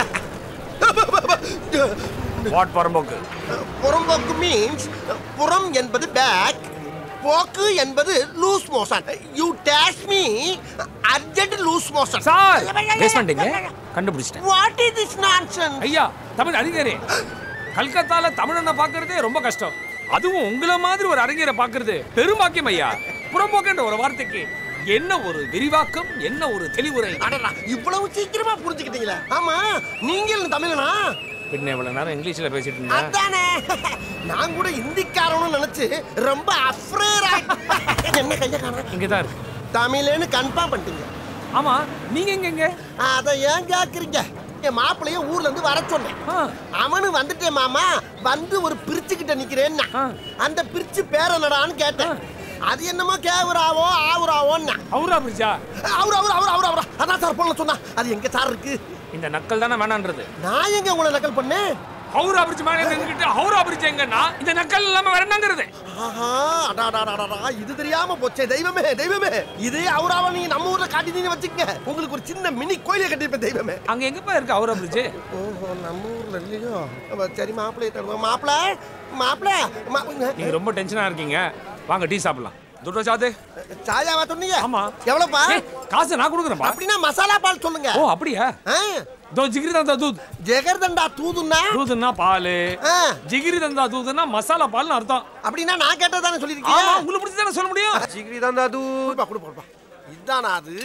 வாட் பரம்போக்கு புறம்போக்கு மீன்ஸ் புறம் என்பது பேக் போக்கு என்பது loose motion you dash me urgent loose motion sir guess பண்ணிட்டீங்க கண்டுபிடிச்சிட்டேன் வாட் இஸ் திஸ் நான்சென்ஸ் ஐயா தமிழ் அறிஞரே கல்கத்தால தமிழனை பார்க்கறதே ரொம்ப கஷ்டம் அதுவும் உங்களை மாதிரி ஒரு அறிஞரை பார்க்கறது பெரும்பாக்கியம் ஐயா புறம்போக்குன்ற ஒரு வார்த்தைக்கு என்ன ஒரு விரிவாக்கம் என்ன ஒரு தெளிவுரை அடடா இவ்வளவு சீக்கிரமா புரிஞ்சுக்கிட்டீங்களே ஆமா நீங்கள் தமிழனா பின்ன இவ்வளவு நேரம் இங்கிலீஷ்ல பேசிட்டு இருந்தேன் அதானே நான் கூட இந்திக்காரன்னு நினைச்சு ரொம்ப அஃப்ரேரா என்ன கைய காணோம் இங்க தான் இருக்கு தமிழ்னு கன்ஃபார்ம் பண்ணிட்டீங்க ஆமா நீங்க எங்க எங்க அத ஏன் கேக்குறீங்க என் மாப்பிளைய ஊர்ல இருந்து வர சொன்னேன் அவனு வந்துட்டேன் மாமா வந்து ஒரு பிரிச்சு கிட்ட நிக்கிறேன்னா அந்த பிரிச்சு பேர் என்னடான்னு கேட்டேன் அது என்னமோ கேவுராவோ ஆவுராவோன்னா அவுரா பிரிட்ஜா அவரு அவரு அவரு அவரு அவரு அதான் சார் போன சொன்னா அது எங்க சார் இருக்கு இந்த நக்கல் தானே வேணான்றது நான் எங்க உங்களை நக்கல் பண்ணேன் ஹவுரா பிரிட்ஜ் மேலே நின்னுக்கிட்டு ஹவுரா பிரிட்ஜ் எங்கன்னா இந்த நக்கல் இல்லாம வேற என்னங்கிறது ஆஹா அடா அடா, அடா, அடா, இது தெரியாம போச்சே தெய்வமே தெய்வமே இதே அவராவ நீங்க நம்ம ஊர்ல காட்டினீங்க வச்சுக்கங்க உங்களுக்கு ஒரு சின்ன மினி கோயிலை கட்டிருப்பேன் தெய்வமே அங்க எங்கப்பா இருக்கு ஹவுரா பிரிட்ஜ் ஓஹோ நம்ம ஊர்ல இல்லையோ அப்ப சரி மாப்பிள்ளை தருவோம் மாப்பிள்ள மாப்பிள்ள நீங்க ரொம்ப டென்ஷனா இருக்கீங்க வாங்க டீ சாப்பிடலாம் துட்டோ சாதே சாயாவா சொன்னீங்க ஆமா எவ்வளவுப்பா ஏய், காசு நான் கொடுக்குறேன்ப்பா அப்படின்னா மசாலா பால் சொல்லுங்க ஓ அப்படியா தோ ஜிகிரி தந்தா தூத் ஜெகர்தண்டா தூதுன்னா தூதுன்னா பால் ஜிகிரி தந்தா தூதுன்னா மசாலா பால்னு அர்த்தம் அப்படின்னா நான் கேட்டதானே ஆமா சொல்லிருக்கீங்க உங்களுக்கு பிடிச்சி தானே சொல்ல முடியும் ஜிகிரி தண்டா தூத் குடு போடுப்பா இதானா அது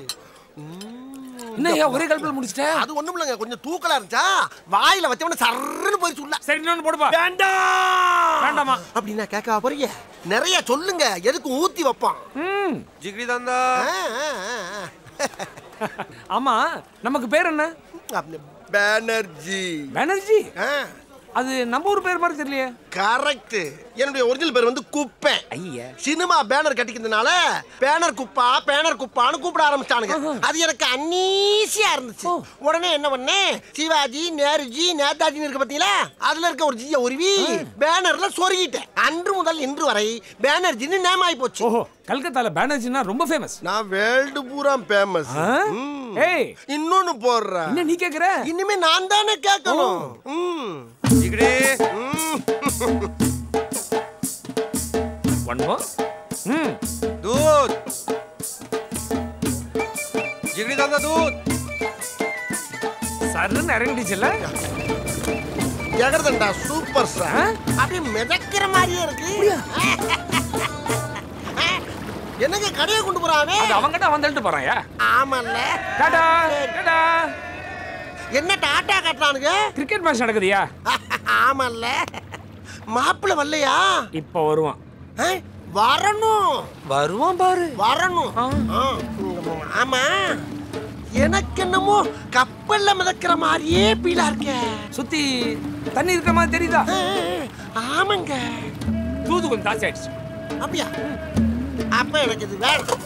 என்ன ஐயா ஒரே கல்பில் முடிச்சிட்டேன் அது ஒண்ணும் இல்லைங்க கொஞ்சம் தூக்கலா இருந்துச்சா வாயில வச்சவன சர்ன்னு போய் சொல்ல சரி இன்னொன்னு போடுப்பா வேண்டாம் வேண்டாமா அப்படின்னா கேட்க போறீங்க நிறைய சொல்லுங்க எதுக்கு ஊத்தி வைப்பான் ஜிகிரி தந்தா ஆமா நமக்கு பேர் என்ன பேனர்ஜி பேனர்ஜி அது நம்ம ஊர் பேர் மாதிரி தெரியலையே கரெக்ட் என்னுடைய ஒரிஜினல் பேர் வந்து குப்பை சினிமா பேனர் கட்டிக்கிறதுனால பேனர் குப்பா பேனர் குப்பான்னு கூப்பிட ஆரம்பிச்சானுங்க அது எனக்கு அன்னீசியா இருந்துச்சு உடனே என்ன பண்ணேன் சிவாஜி நேருஜி நேதாஜின்னு இருக்கு பாத்தீங்களா அதுல இருக்க ஒரு ஜிய உருவி பேனர்ல சொருகிட்டேன் அன்று முதல் இன்று வரை பேனர்ஜின்னு நேம் ஆகி போச்சு ஓஹோ கல்கத்தால பேனர்ஜினா ரொம்ப ஃபேமஸ் நான் வேர்ல்டு பூரா ஃபேமஸ் ஏய் இன்னொன்னு போடுறேன் என்ன நீ கேக்குற இனிமே நான் தானே கேட்கணும் ம். ம். ஒன் மோர் ம் दूध जिगड़ी दादा दूध சருன்னு இறங்கிடுச்சுல்ல ஜெகர்தண்டா சூப்பர் சார் அப்படியே மிதக்கிற மாதிரியே இருக்கு என்னங்க கடையை கொண்டு போறாவே அது அவங்கிட்ட அவன் தள்ளிட்டு போறான்யா ஆமால்ல டாடா டாடா என்ன டாட்டா கட்டுறானுங்க கிரிக்கெட் மேட்ச் நடக்குதுயா ஆமால்ல மாப்பிள்ள வரலையா இப்போ வருவான் ஆ, வரணும் வருவான் பாரு வரணும் ஆ, ஆமா எனக்கு என்னமோ கப்பல்ல மிதக்கிற மாதிரியே பீலா இருக்க சுத்தி தண்ணி இருக்கிற மாதிரி தெரியுதா ஆமாங்க தூது கொஞ்சம் ஜாஸ்தி ஆயிடுச்சு அப்படியா அப்ப எனக்கு இது வேணும்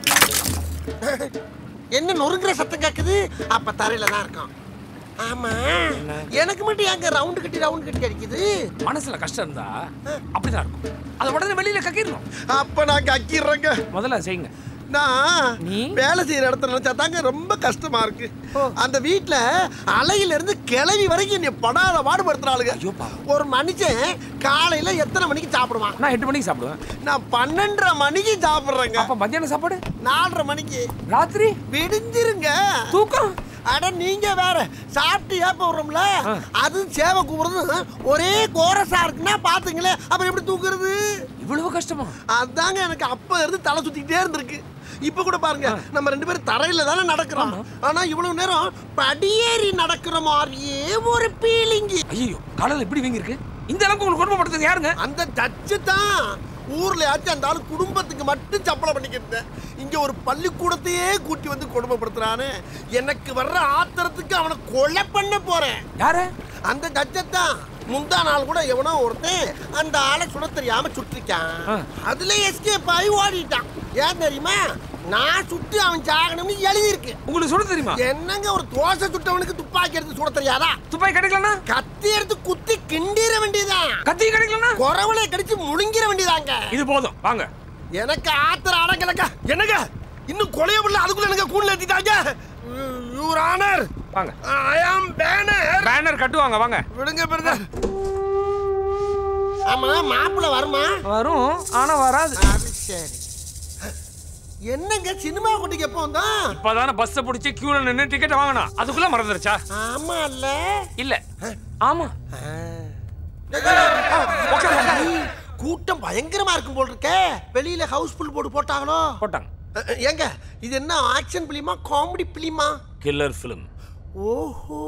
என்ன நொறுங்குற சத்தம் கேக்குது அப்ப தரையில தான் இருக்கும் ஆமா எனக்கு மட்டும் எங்க ரவுண்டு கட்டி ரவுண்டு கட்டி அடிக்குது மனசுல கஷ்டம் இருந்தா அப்படிதான் இருக்கும் அதை உடனே வெளியில கக்கிடணும் அப்ப நான் கக்கிடுறேங்க முதல்ல செய்யுங்க நான் வேலை செய்யற இடத்துல நினைச்சா தாங்க ரொம்ப கஷ்டமா இருக்கு அந்த வீட்ல அலையில இருந்து கிளவி வரைக்கும் என்னை படாத பாடுபடுத்துறாளுங்க ஒரு மனுஷன் காலையில எத்தனை மணிக்கு சாப்பிடுவான் நான் எட்டு மணிக்கு சாப்பிடுவேன் நான் பன்னெண்டரை மணிக்கு சாப்பிடுறேங்க அப்ப மத்தியானம் சாப்பாடு நாலரை மணிக்கு ராத்திரி விடிஞ்சிருங்க தூக்கம் அட நீங்க வேற சாப்பிட்டு ஏப்ப விடுறோம்ல அது சேவை கூப்பிடுறது ஒரே கோரஸா இருக்குன்னா பாத்துங்களேன் அப்புறம் எப்படி தூக்குறது இவ்வளவு கஷ்டமா அதாங்க எனக்கு அப்ப இருந்து தலை சுத்திக்கிட்டே இருந்திருக்கு இப்ப கூட பாருங்க நம்ம ரெண்டு பேரும் தரையில தானே நடக்கிறோம் ஆனா இவ்வளவு நேரம் படியேறி நடக்கிற மாதிரியே ஒரு பீலிங் ஐயோ காலையில இப்படி வீங்கி இருக்கு இந்த அளவுக்கு உங்களுக்கு குடும்பப்படுத்துறது யாருங்க அந்த டச்சு தான் ஊர்ல ஆச்சு அந்த ஆளு குடும்பத்துக்கு மட்டும் சப்பளம் பண்ணிக்கிட்டு இங்க ஒரு பள்ளிக்கூடத்தையே கூட்டி வந்து கொடுமைப்படுத்துறானே எனக்கு வர்ற ஆத்திரத்துக்கு அவனை கொலை பண்ண போறேன் யாரு அந்த டச்சத்தான் முந்தா நாள் கூட எவனோ ஒருத்தன் அந்த ஆளை சுட தெரியாம சுட்டிருக்கான் அதுல எஸ்கேப் ஆகி ஓடிட்டான் ஏன் தெரியுமா நான் சுட்டு அவன் சாகணும்னு எழுதி இருக்கு உங்களுக்கு சுட தெரியுமா என்னங்க ஒரு தோசை சுட்டவனுக்கு துப்பாக்கி எடுத்து சுட தெரியாதா துப்பாக்கி கிடைக்கலனா கத்தி எடுத்து குத்தி கிண்டிர வேண்டியதுதான் கத்தி கிடைக்கலனா குறவளை கடிச்சு முழுங்கிற வேண்டியதாங்க இது போதும் வாங்க எனக்கு ஆத்திரம் அடங்கலங்க என்னங்க இன்னும் கொலைய முடியல அதுக்குள்ள எனக்கு கூண்டுல ஏத்திட்டாங்க யூர் ஆனர் வாங்க ஐ ஆம் பேனர் பேனர் கட்டுவாங்க வாங்க விடுங்க பிரதர் ஆமா மாப்பிள்ள வருமா வரும் ஆனா வராது அது சரி என்னங்க சினிமா குட்டிக்கு எப்போ வந்தான் இப்பதானே பஸ் பிடிச்சி கியூல நின்னு டிக்கெட் வாங்கணும் அதுக்குள்ள மறந்துருச்சா ஆமா இல்ல இல்ல ஆமா கூட்டம் பயங்கரமா இருக்கும் போல் இருக்கே வெளியில ஹவுஸ்ஃபுல் போர்டு போட்டாங்களோ போட்டாங்க ஏங்க இது என்ன ஆக்ஷன் பிலிமா காமெடி பிலிமா கில்லர் ஃபிலிம் ஓஹோ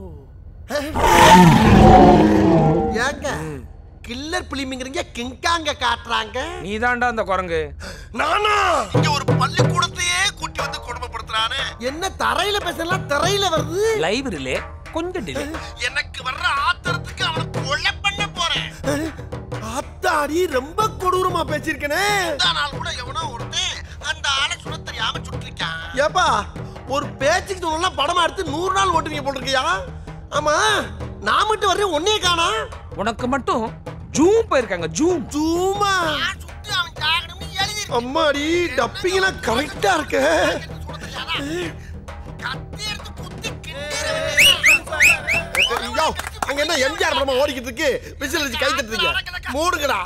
ஏங்க கில்லர் பிலிமிங்கிறீங்க கிங்காங்க காட்டுறாங்க நீதான்டா அந்த குரங்கு நானா இங்க ஒரு பள்ளிக்கூடத்தையே கூட்டி வந்து கொடுமைப்படுத்துறானே என்ன தரையில பேசலாம் தரையில வருது லைப்ரரியில கொஞ்சம் டிலே எனக்கு வர்ற ஆத்திரத்துக்கு அவனை கொலை பண்ண போறேன் ஆத்தாடி ரொம்ப கொடூரமா பேசிருக்கனே நாள் கூட எவனோ ஒருத்தன் அந்த ஆளை சுட தெரியாம சுட்டிருக்கான் ஏப்பா ஒரு பேச்சுக்கு சொல்லலாம் படமா எடுத்து நூறு நாள் ஓட்டுவீங்க போட்டிருக்கியா ஆமா நான் மட்டும் வர்றேன் ஒன்னே காணா உனக்கு மட்டும் ஜூம் போயிருக்காங்க ஜூம் ஜூமா அம்மாடி டப்பிங்லாம் கரெக்டா இருக்கு ஐயோ, அங்க என்ன எம்ஜிஆர் படமா ஓடிக்கிட்டு இருக்கு விசில் வச்சு கை தட்டுறீங்க மூடுங்கடா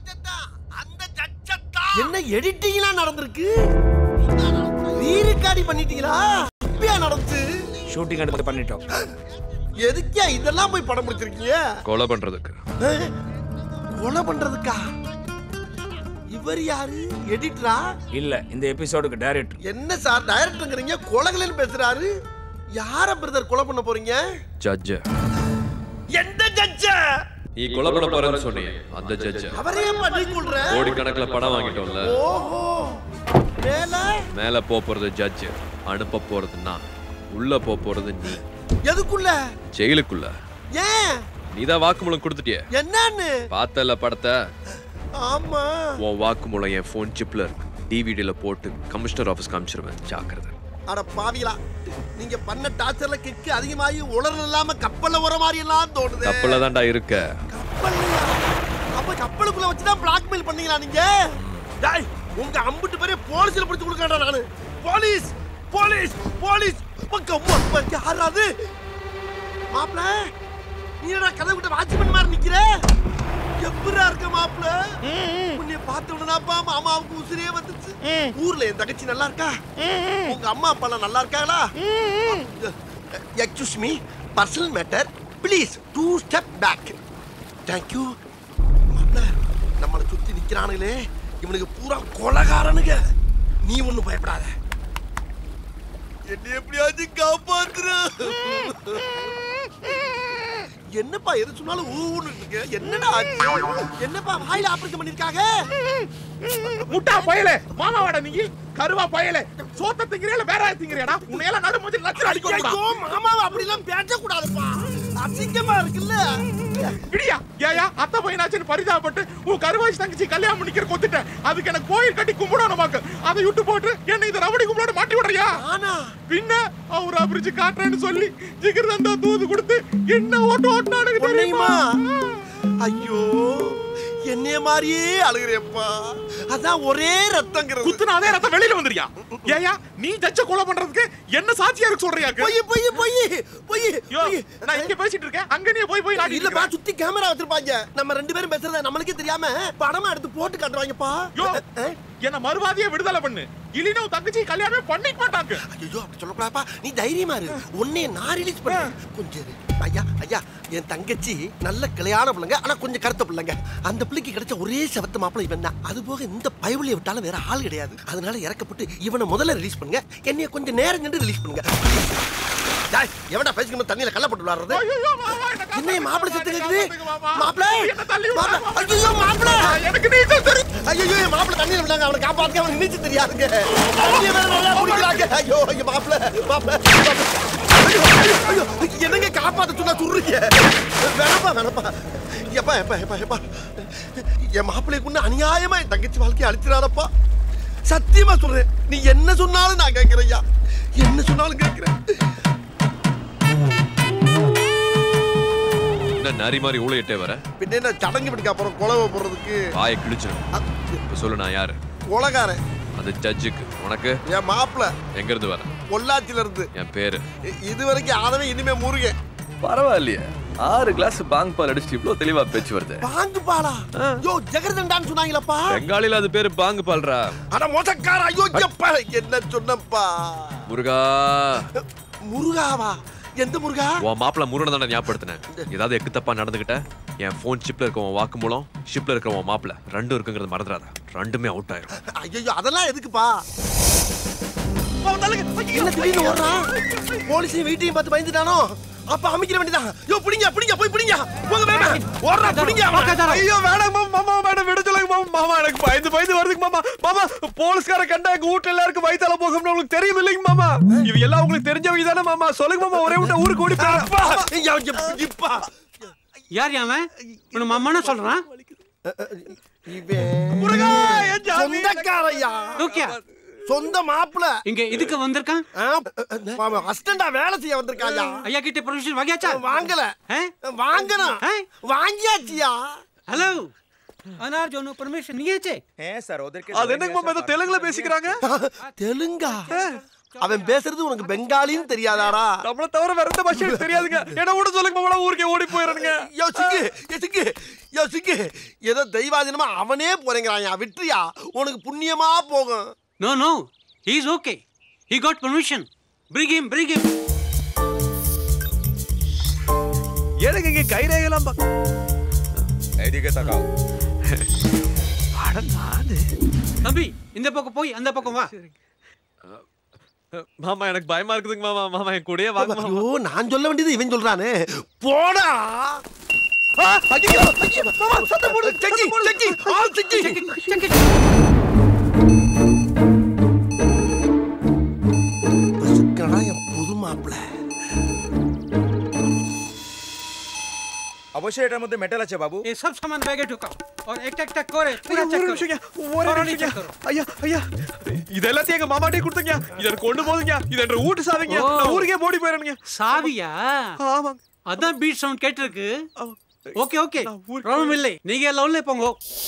என்ன எடிட்டிங்லாம் நடந்திருக்கு ரீரிகார்டி பண்ணிட்டீங்களா இப்பயா நடந்துச்சு ஷூட்டிங் எடுத்து பண்ணிட்டோம் எதுக்கா இதெல்லாம் போய் படம் முடிச்சிருக்கீங்க கொலை பண்றதுக்கு ஏய், கொலை பண்றதுக்கா இவர் யாரு எடிட்டரா இல்ல இந்த எபிசோடுக்கு டைரக்டர் என்ன சார் டைரக்டருங்கிறீங்க கொலைகளேன்னு பேசுறாரு யார பிரதர் கொலை பண்ண போறீங்க ஜட்ஜ் எந்த ஜட்ஜ நீ கொலை பண்ண போறேன்னு சொன்னீங்க அந்த ஜட்ஜ் அவரே பண்ணி கொள்ற கோடிக்கணக்குல பணம் வாங்கிட்டோம்ல ஓஹோ மேல மேல போப் போறது ஜட்ஜ் அனுப்ப போறது நான் உள்ள போப் போறது நீ எதுக்குள்ள ஜெயிலுக்குள்ள ஏன் நீதான் வாக்குமூலம் கொடுத்துட்டிய என்னன்னு பார்த்தல படத்தை ஆமா உன் வாக்குமூலம் என் ஃபோன் சிப்ல இருக்கு டிவிடியில போட்டு கமிஷனர் ஆஃபீஸ் காமிச்சிருவேன் ஜாக்கிரதை அட பாவிகளா நீங்க பண்ண டார்ச்சர்ல கிக்கு அதிகமாகி உலர் இல்லாம கப்பல்ல வர மாதிரி எல்லாம் தோணுது கப்பல்ல தான்டா இருக்க அப்ப கப்பலுக்குள்ள வச்சுதான் பிளாக்மெயில் பண்ணீங்களா நீங்க டேய் உங்க அம்புட்டு பேரே போலீஸ்ல பிடிச்சு கொடுக்கறேன் நானு போலீஸ் போலீஸ் போலீஸ் பக்கம் அப்பா யாராது மாப்ள நீ என்ன கதை விட்டு வாட்ச்மேன் மாதிரி நிக்கிற எப்படா இருக்க மாப்ள உன்னை பார்த்த உடனேப்பா மாமாவுக்கு உசிரியே வந்துச்சு ஊர்ல என் தங்கச்சி நல்லா இருக்கா உங்க அம்மா அப்பா எல்லாம் நல்லா இருக்காங்களா excuse me personal matter please two step back thank you மாப்ள நம்மளை சுத்தி நிக்கிறானுங்களே இவனுக்கு பூரா கொலகாரனுங்க நீ ஒண்ணும் பயப்படாத என்ன எப்படியாச்சும் காப்பாத்துற என்னப்பா எது சொன்னாலும் ஊன்னு இருக்கு என்னடா ஆச்சு என்னப்பா வாயில ஆபரேஷன் பண்ணிருக்காங்க முட்டா பயலே மாமாவாடா நீ கருவா பயலே சோத்த திங்கிறேல வேற திங்கிறேடா உன்னையெல்லாம் நடு மூஞ்சி லட்சம் அடிக்கணும்டா ஐயோ மாமாவை அப்படி எல்லாம் பேச கூடாதுப்பா அசிங்கமா இருக்குல்ல விடியா ஏயா அத்தை பையனாச்சுன்னு பரிதாபப்பட்டு உன் கருவாச்சி தங்கச்சி கல்யாணம் பண்ணிக்கிற கொத்துட்டேன் அதுக்கு எனக்கு கோயில் கட்டி கும்பிடணும் நமக்கு அதை விட்டு போட்டு என்ன இந்த ரவடி கும்பிட மாட்டி விடுறியா பின்ன அவர் அபிரிச்சு காட்டுறேன்னு சொல்லி ஜிகர் தந்தா தூது கொடுத்து என்ன ஓட்டு ஓட்டினானுங்க தெரியுமா ஐயோ என்னைய மாதிரியே அழுகிறேப்பா அதான் ஒரே ரத்தங்கிறது குத்துன அதே ரத்தம் வெளியில வந்துறியா ஏயா நீ ஜட்ஜ கொலை பண்றதுக்கு என்ன சாட்சியா இருக்கு சொல்றியா பொய் பொய் பொய் பொய் யோ, நான் இங்க பேசிட்டு இருக்கேன் அங்க நீ போய் போய் நாடி இல்லப்பா சுத்தி கேமரா வச்சிருப்பாங்க நம்ம ரெண்டு பேரும் பேசுறத நம்மளுக்கே தெரியாம படமா எடுத்து போட்டு காட்டுவாங்கப்பா யோ என்ன மறுவாதியே விடுதலை பண்ணு இல்லைன்னா உன் தங்கச்சி கல்யாணமே பண்ணிக்க மாட்டாங்க ஐயோ அப்படி சொல்லக்கூடாப்பா நீ தைரியமா இரு உன்னைய நான் ரிலீஸ் பண்ணேன் கொஞ்சம் இரு. ஐயா ஐயா என் தங்கச்சி நல்ல கிளையான பிள்ளைங்க ஆனா கொஞ்சம் கருத்த பிள்ளைங்க அந்த பிள்ளைக்கு கிடைச்ச ஒரே செவத்த மாப்பிள்ளை இவன் தான் அது போக இந்த பயவுளியை விட்டாலும் வேற ஆள் கிடையாது அதனால இறக்கப்பட்டு இவனை முதல்ல ரிலீஸ் பண்ணுங்க என்னைய கொஞ்சம் நேரம் சென்று ரிலீஸ் பண்ணுங்க டேய், எவன்டா பேசிக்கணும் தண்ணியில கல்ல போட்டு விளாடுறது என்ன மாப்பிள்ளை செத்து கேக்குது மாப்பிள்ளை மாப்பிள்ளை ஐயோ மாப்பிள்ளை எனக்கு நீச்சல் தெரியும் ஐயோ என் மாப்பிள்ளை தண்ணியில விட்டாங்க அவனை காப்பாத்துக்க அவனுக்கு நீச்சல் தெரியாதுங்க தண்ணியை வேற நல்லா குடிக்கிறாங்க ஐயோ ஐயோ மாப்பிள்ளை மாப்பிள்ளை ஐயோ, ஐயோ, ஐயோ, என்னங்க காப்பாத்த சொன்னா துடுறீங்க வேணப்பா வேணப்பா எப்பா எப்பா எப்பா எப்பா என் மாப்பிள்ளைக்குன்னு அநியாயமா என் தங்கச்சி வாழ்க்கையை அழிச்சிடாதப்பா சத்தியமா சொல்றேன் நீ என்ன சொன்னாலும் நான் கேட்கிறேன் ஐயா என்ன சொன்னாலும் கேட்கிறேன் என்ன நரி மாதிரி ஊழையிட்டே வர பின்ன என்ன சடங்கு பிடிக்க அப்புறம் குழவை போடுறதுக்கு வாயை கிழிச்சிடும் இப்ப சொல்லு நான் யாரு கொலகாரன் அது ஜட்ஜுக்கு உனக்கு என் மாப்பிள்ளை எங்க இருந்து வர பொள்ளாச்சியில இருந்து என் பேரு இ- இது வரைக்கும் ஆனவே இனிமே முருகன் பரவாயில்லையே ஆறு கிளாஸ் பாங் பால் அடிச்சுட்டு இவ்வளவு தெளிவா பேச்சு வருது பாங்கு பாலா யோ ஜெகர்தண்டான்னு சொன்னாங்களப்பா பெங்காலில அது பேரு பாங்கு பால்ரா அட மோசக்கார ஐயோ எப்பா என்ன சொன்னப்பா முருகா முருகாவா எந்த முருகா உன் மாப்பிள்ள முருகனை தானே ஞாபகப்படுத்தினேன் ஏதாவது எக்கு தப்பா நடந்துகிட்ட என் ஃபோன் சிப்ல இருக்க உன் வாக்கு மூலம் ஷிப்ல இருக்கிற உன் மாப்பிள்ள ரெண்டும் இருக்குங்கிறது மறந்துடாத ரெண்டுமே அவுட் ஆயிரும் ஐயோ அதெல்லாம் எதுக்குப்பா என்ன திடீர்னு ஓடுறான் போலீஸையும் வீட்டையும் பார்த்து பயந்துட்டானோ அப்ப அமைக்கிற வேண்டியதான் யோ பிடிங்க பிடிங்க போய் பிடிங்க போங்க வேணாம் ஓடுறா பிடிங்க அவனை. ஐயோ வேணாம் மாமா மாமா மேடம் விட சொல்லுங்க மாமா மாமா எனக்கு பயந்து பயந்து வருதுங்க மாமா மாமா போலீஸ்கார கண்டா எங்க வீட்டுல எல்லாருக்கும் வயித்தால போகும்னு உங்களுக்கு தெரியும் இல்லைங்க மாமா இவ எல்லாம் உங்களுக்கு தெரிஞ்சவங்க தானே மாமா சொல்லுங்க மாமா ஒரே விட்ட ஊருக்கு ஓடி போயிடலாம். இப்பா யார் அவன் உன்னை மாமான்னு சொல்றான் சொந்தக்காரையா சொந்த மாப்பிள இங்க இதுக்கு வந்திருக்கான் அசிஸ்டண்டா வேலை செய்ய வந்திருக்காயா ஐயா கிட்ட பெர்மிஷன் வாங்கியாச்சா வாங்கல வாங்கணும் வாங்கியாச்சியா ஹலோ अनार जोनो परमिशन नहीं है हैं सर उधर के அது என்னங்க மாமா தெலுங்குல பேசிக்கிறாங்க தெலுங்கா அவன் பேசுறது உனக்கு பெங்காலின்னு தெரியாதாடா நம்மள தவிர வேற எந்த பாஷை எனக்கு தெரியாதுங்க என்ன கூட சொல்லுங்க மாமா ஊருக்கே ஓடி போயிடுறேங்க யோ சிக்கு யோ சிக்கு யோ சிக்கு ஏதோ தெய்வாதீனமா அவனே போறேங்கிறாயா விட்டுறியா உனக்கு புண்ணியமா போகும் No, no. He's okay. He got permission. Bring him, bring him. எனக்கு இங்க கைரேகலாம் ऐदिके तकाओ அட நானு தம்பி இந்த பக்கம் போய் அந்த பக்கம் வா மாமா எனக்கு பயமா இருக்குதுங்க மாமா மாமா என் கூடயே வாங்க மாமா ஐயோ நான் சொல்ல வேண்டியது இவன் சொல்றானே போடா ஆ, ஐயோ, ஐயோ, மாமா, சத்தம் போடு. checking, checking, all checking. பசுக்கடா என் புது மாப்பிள்ள অবশ্যই এটার মধ্যে মেটাল আছে বাবু ये सब सामान बैगे ढुकाओ और एक टक टक करे पूरा ஒரு चेक நிமிஷம் करो ஒரு Thoroughly நிமிஷம் check करो ஐயா ஐயா இது எல்லாத்தையும் எங்க மாமாட்டே கொடுத்தங்க இத எனக்கு கொண்டு போதுங்க இது என்ற வீட்டு சாவிங்க நான் ஊருக்கே போடி போயிரணுங்க சாவியா ஆமாங்க அதான் பீட் சவுண்ட் கேட்டிருக்கு ஓகே ஓகே ப்ராப்ளம் இல்லை நீங்க எல்லாம் உள்ளே போங்க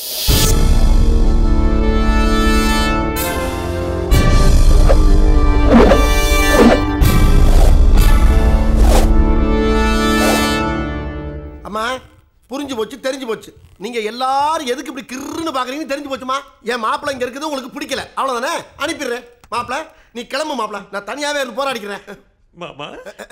அம்மா புரிஞ்சு போச்சு தெரிஞ்சு போச்சு நீங்க எல்லாரும் எதுக்கு இப்படி கிறுன்னு பாக்குறீங்கன்னு தெரிஞ்சு போச்சுமா என் மாப்பிள்ளை இங்க இருக்குது உங்களுக்கு பிடிக்கல அவ்வளவுதானே அனுப்பிடுறேன் மாப்பிள்ளை நீ கிளம்பு மாப்பிள்ளை நான் தனியாவே இருந்து போராடிக்கிறேன் மாமா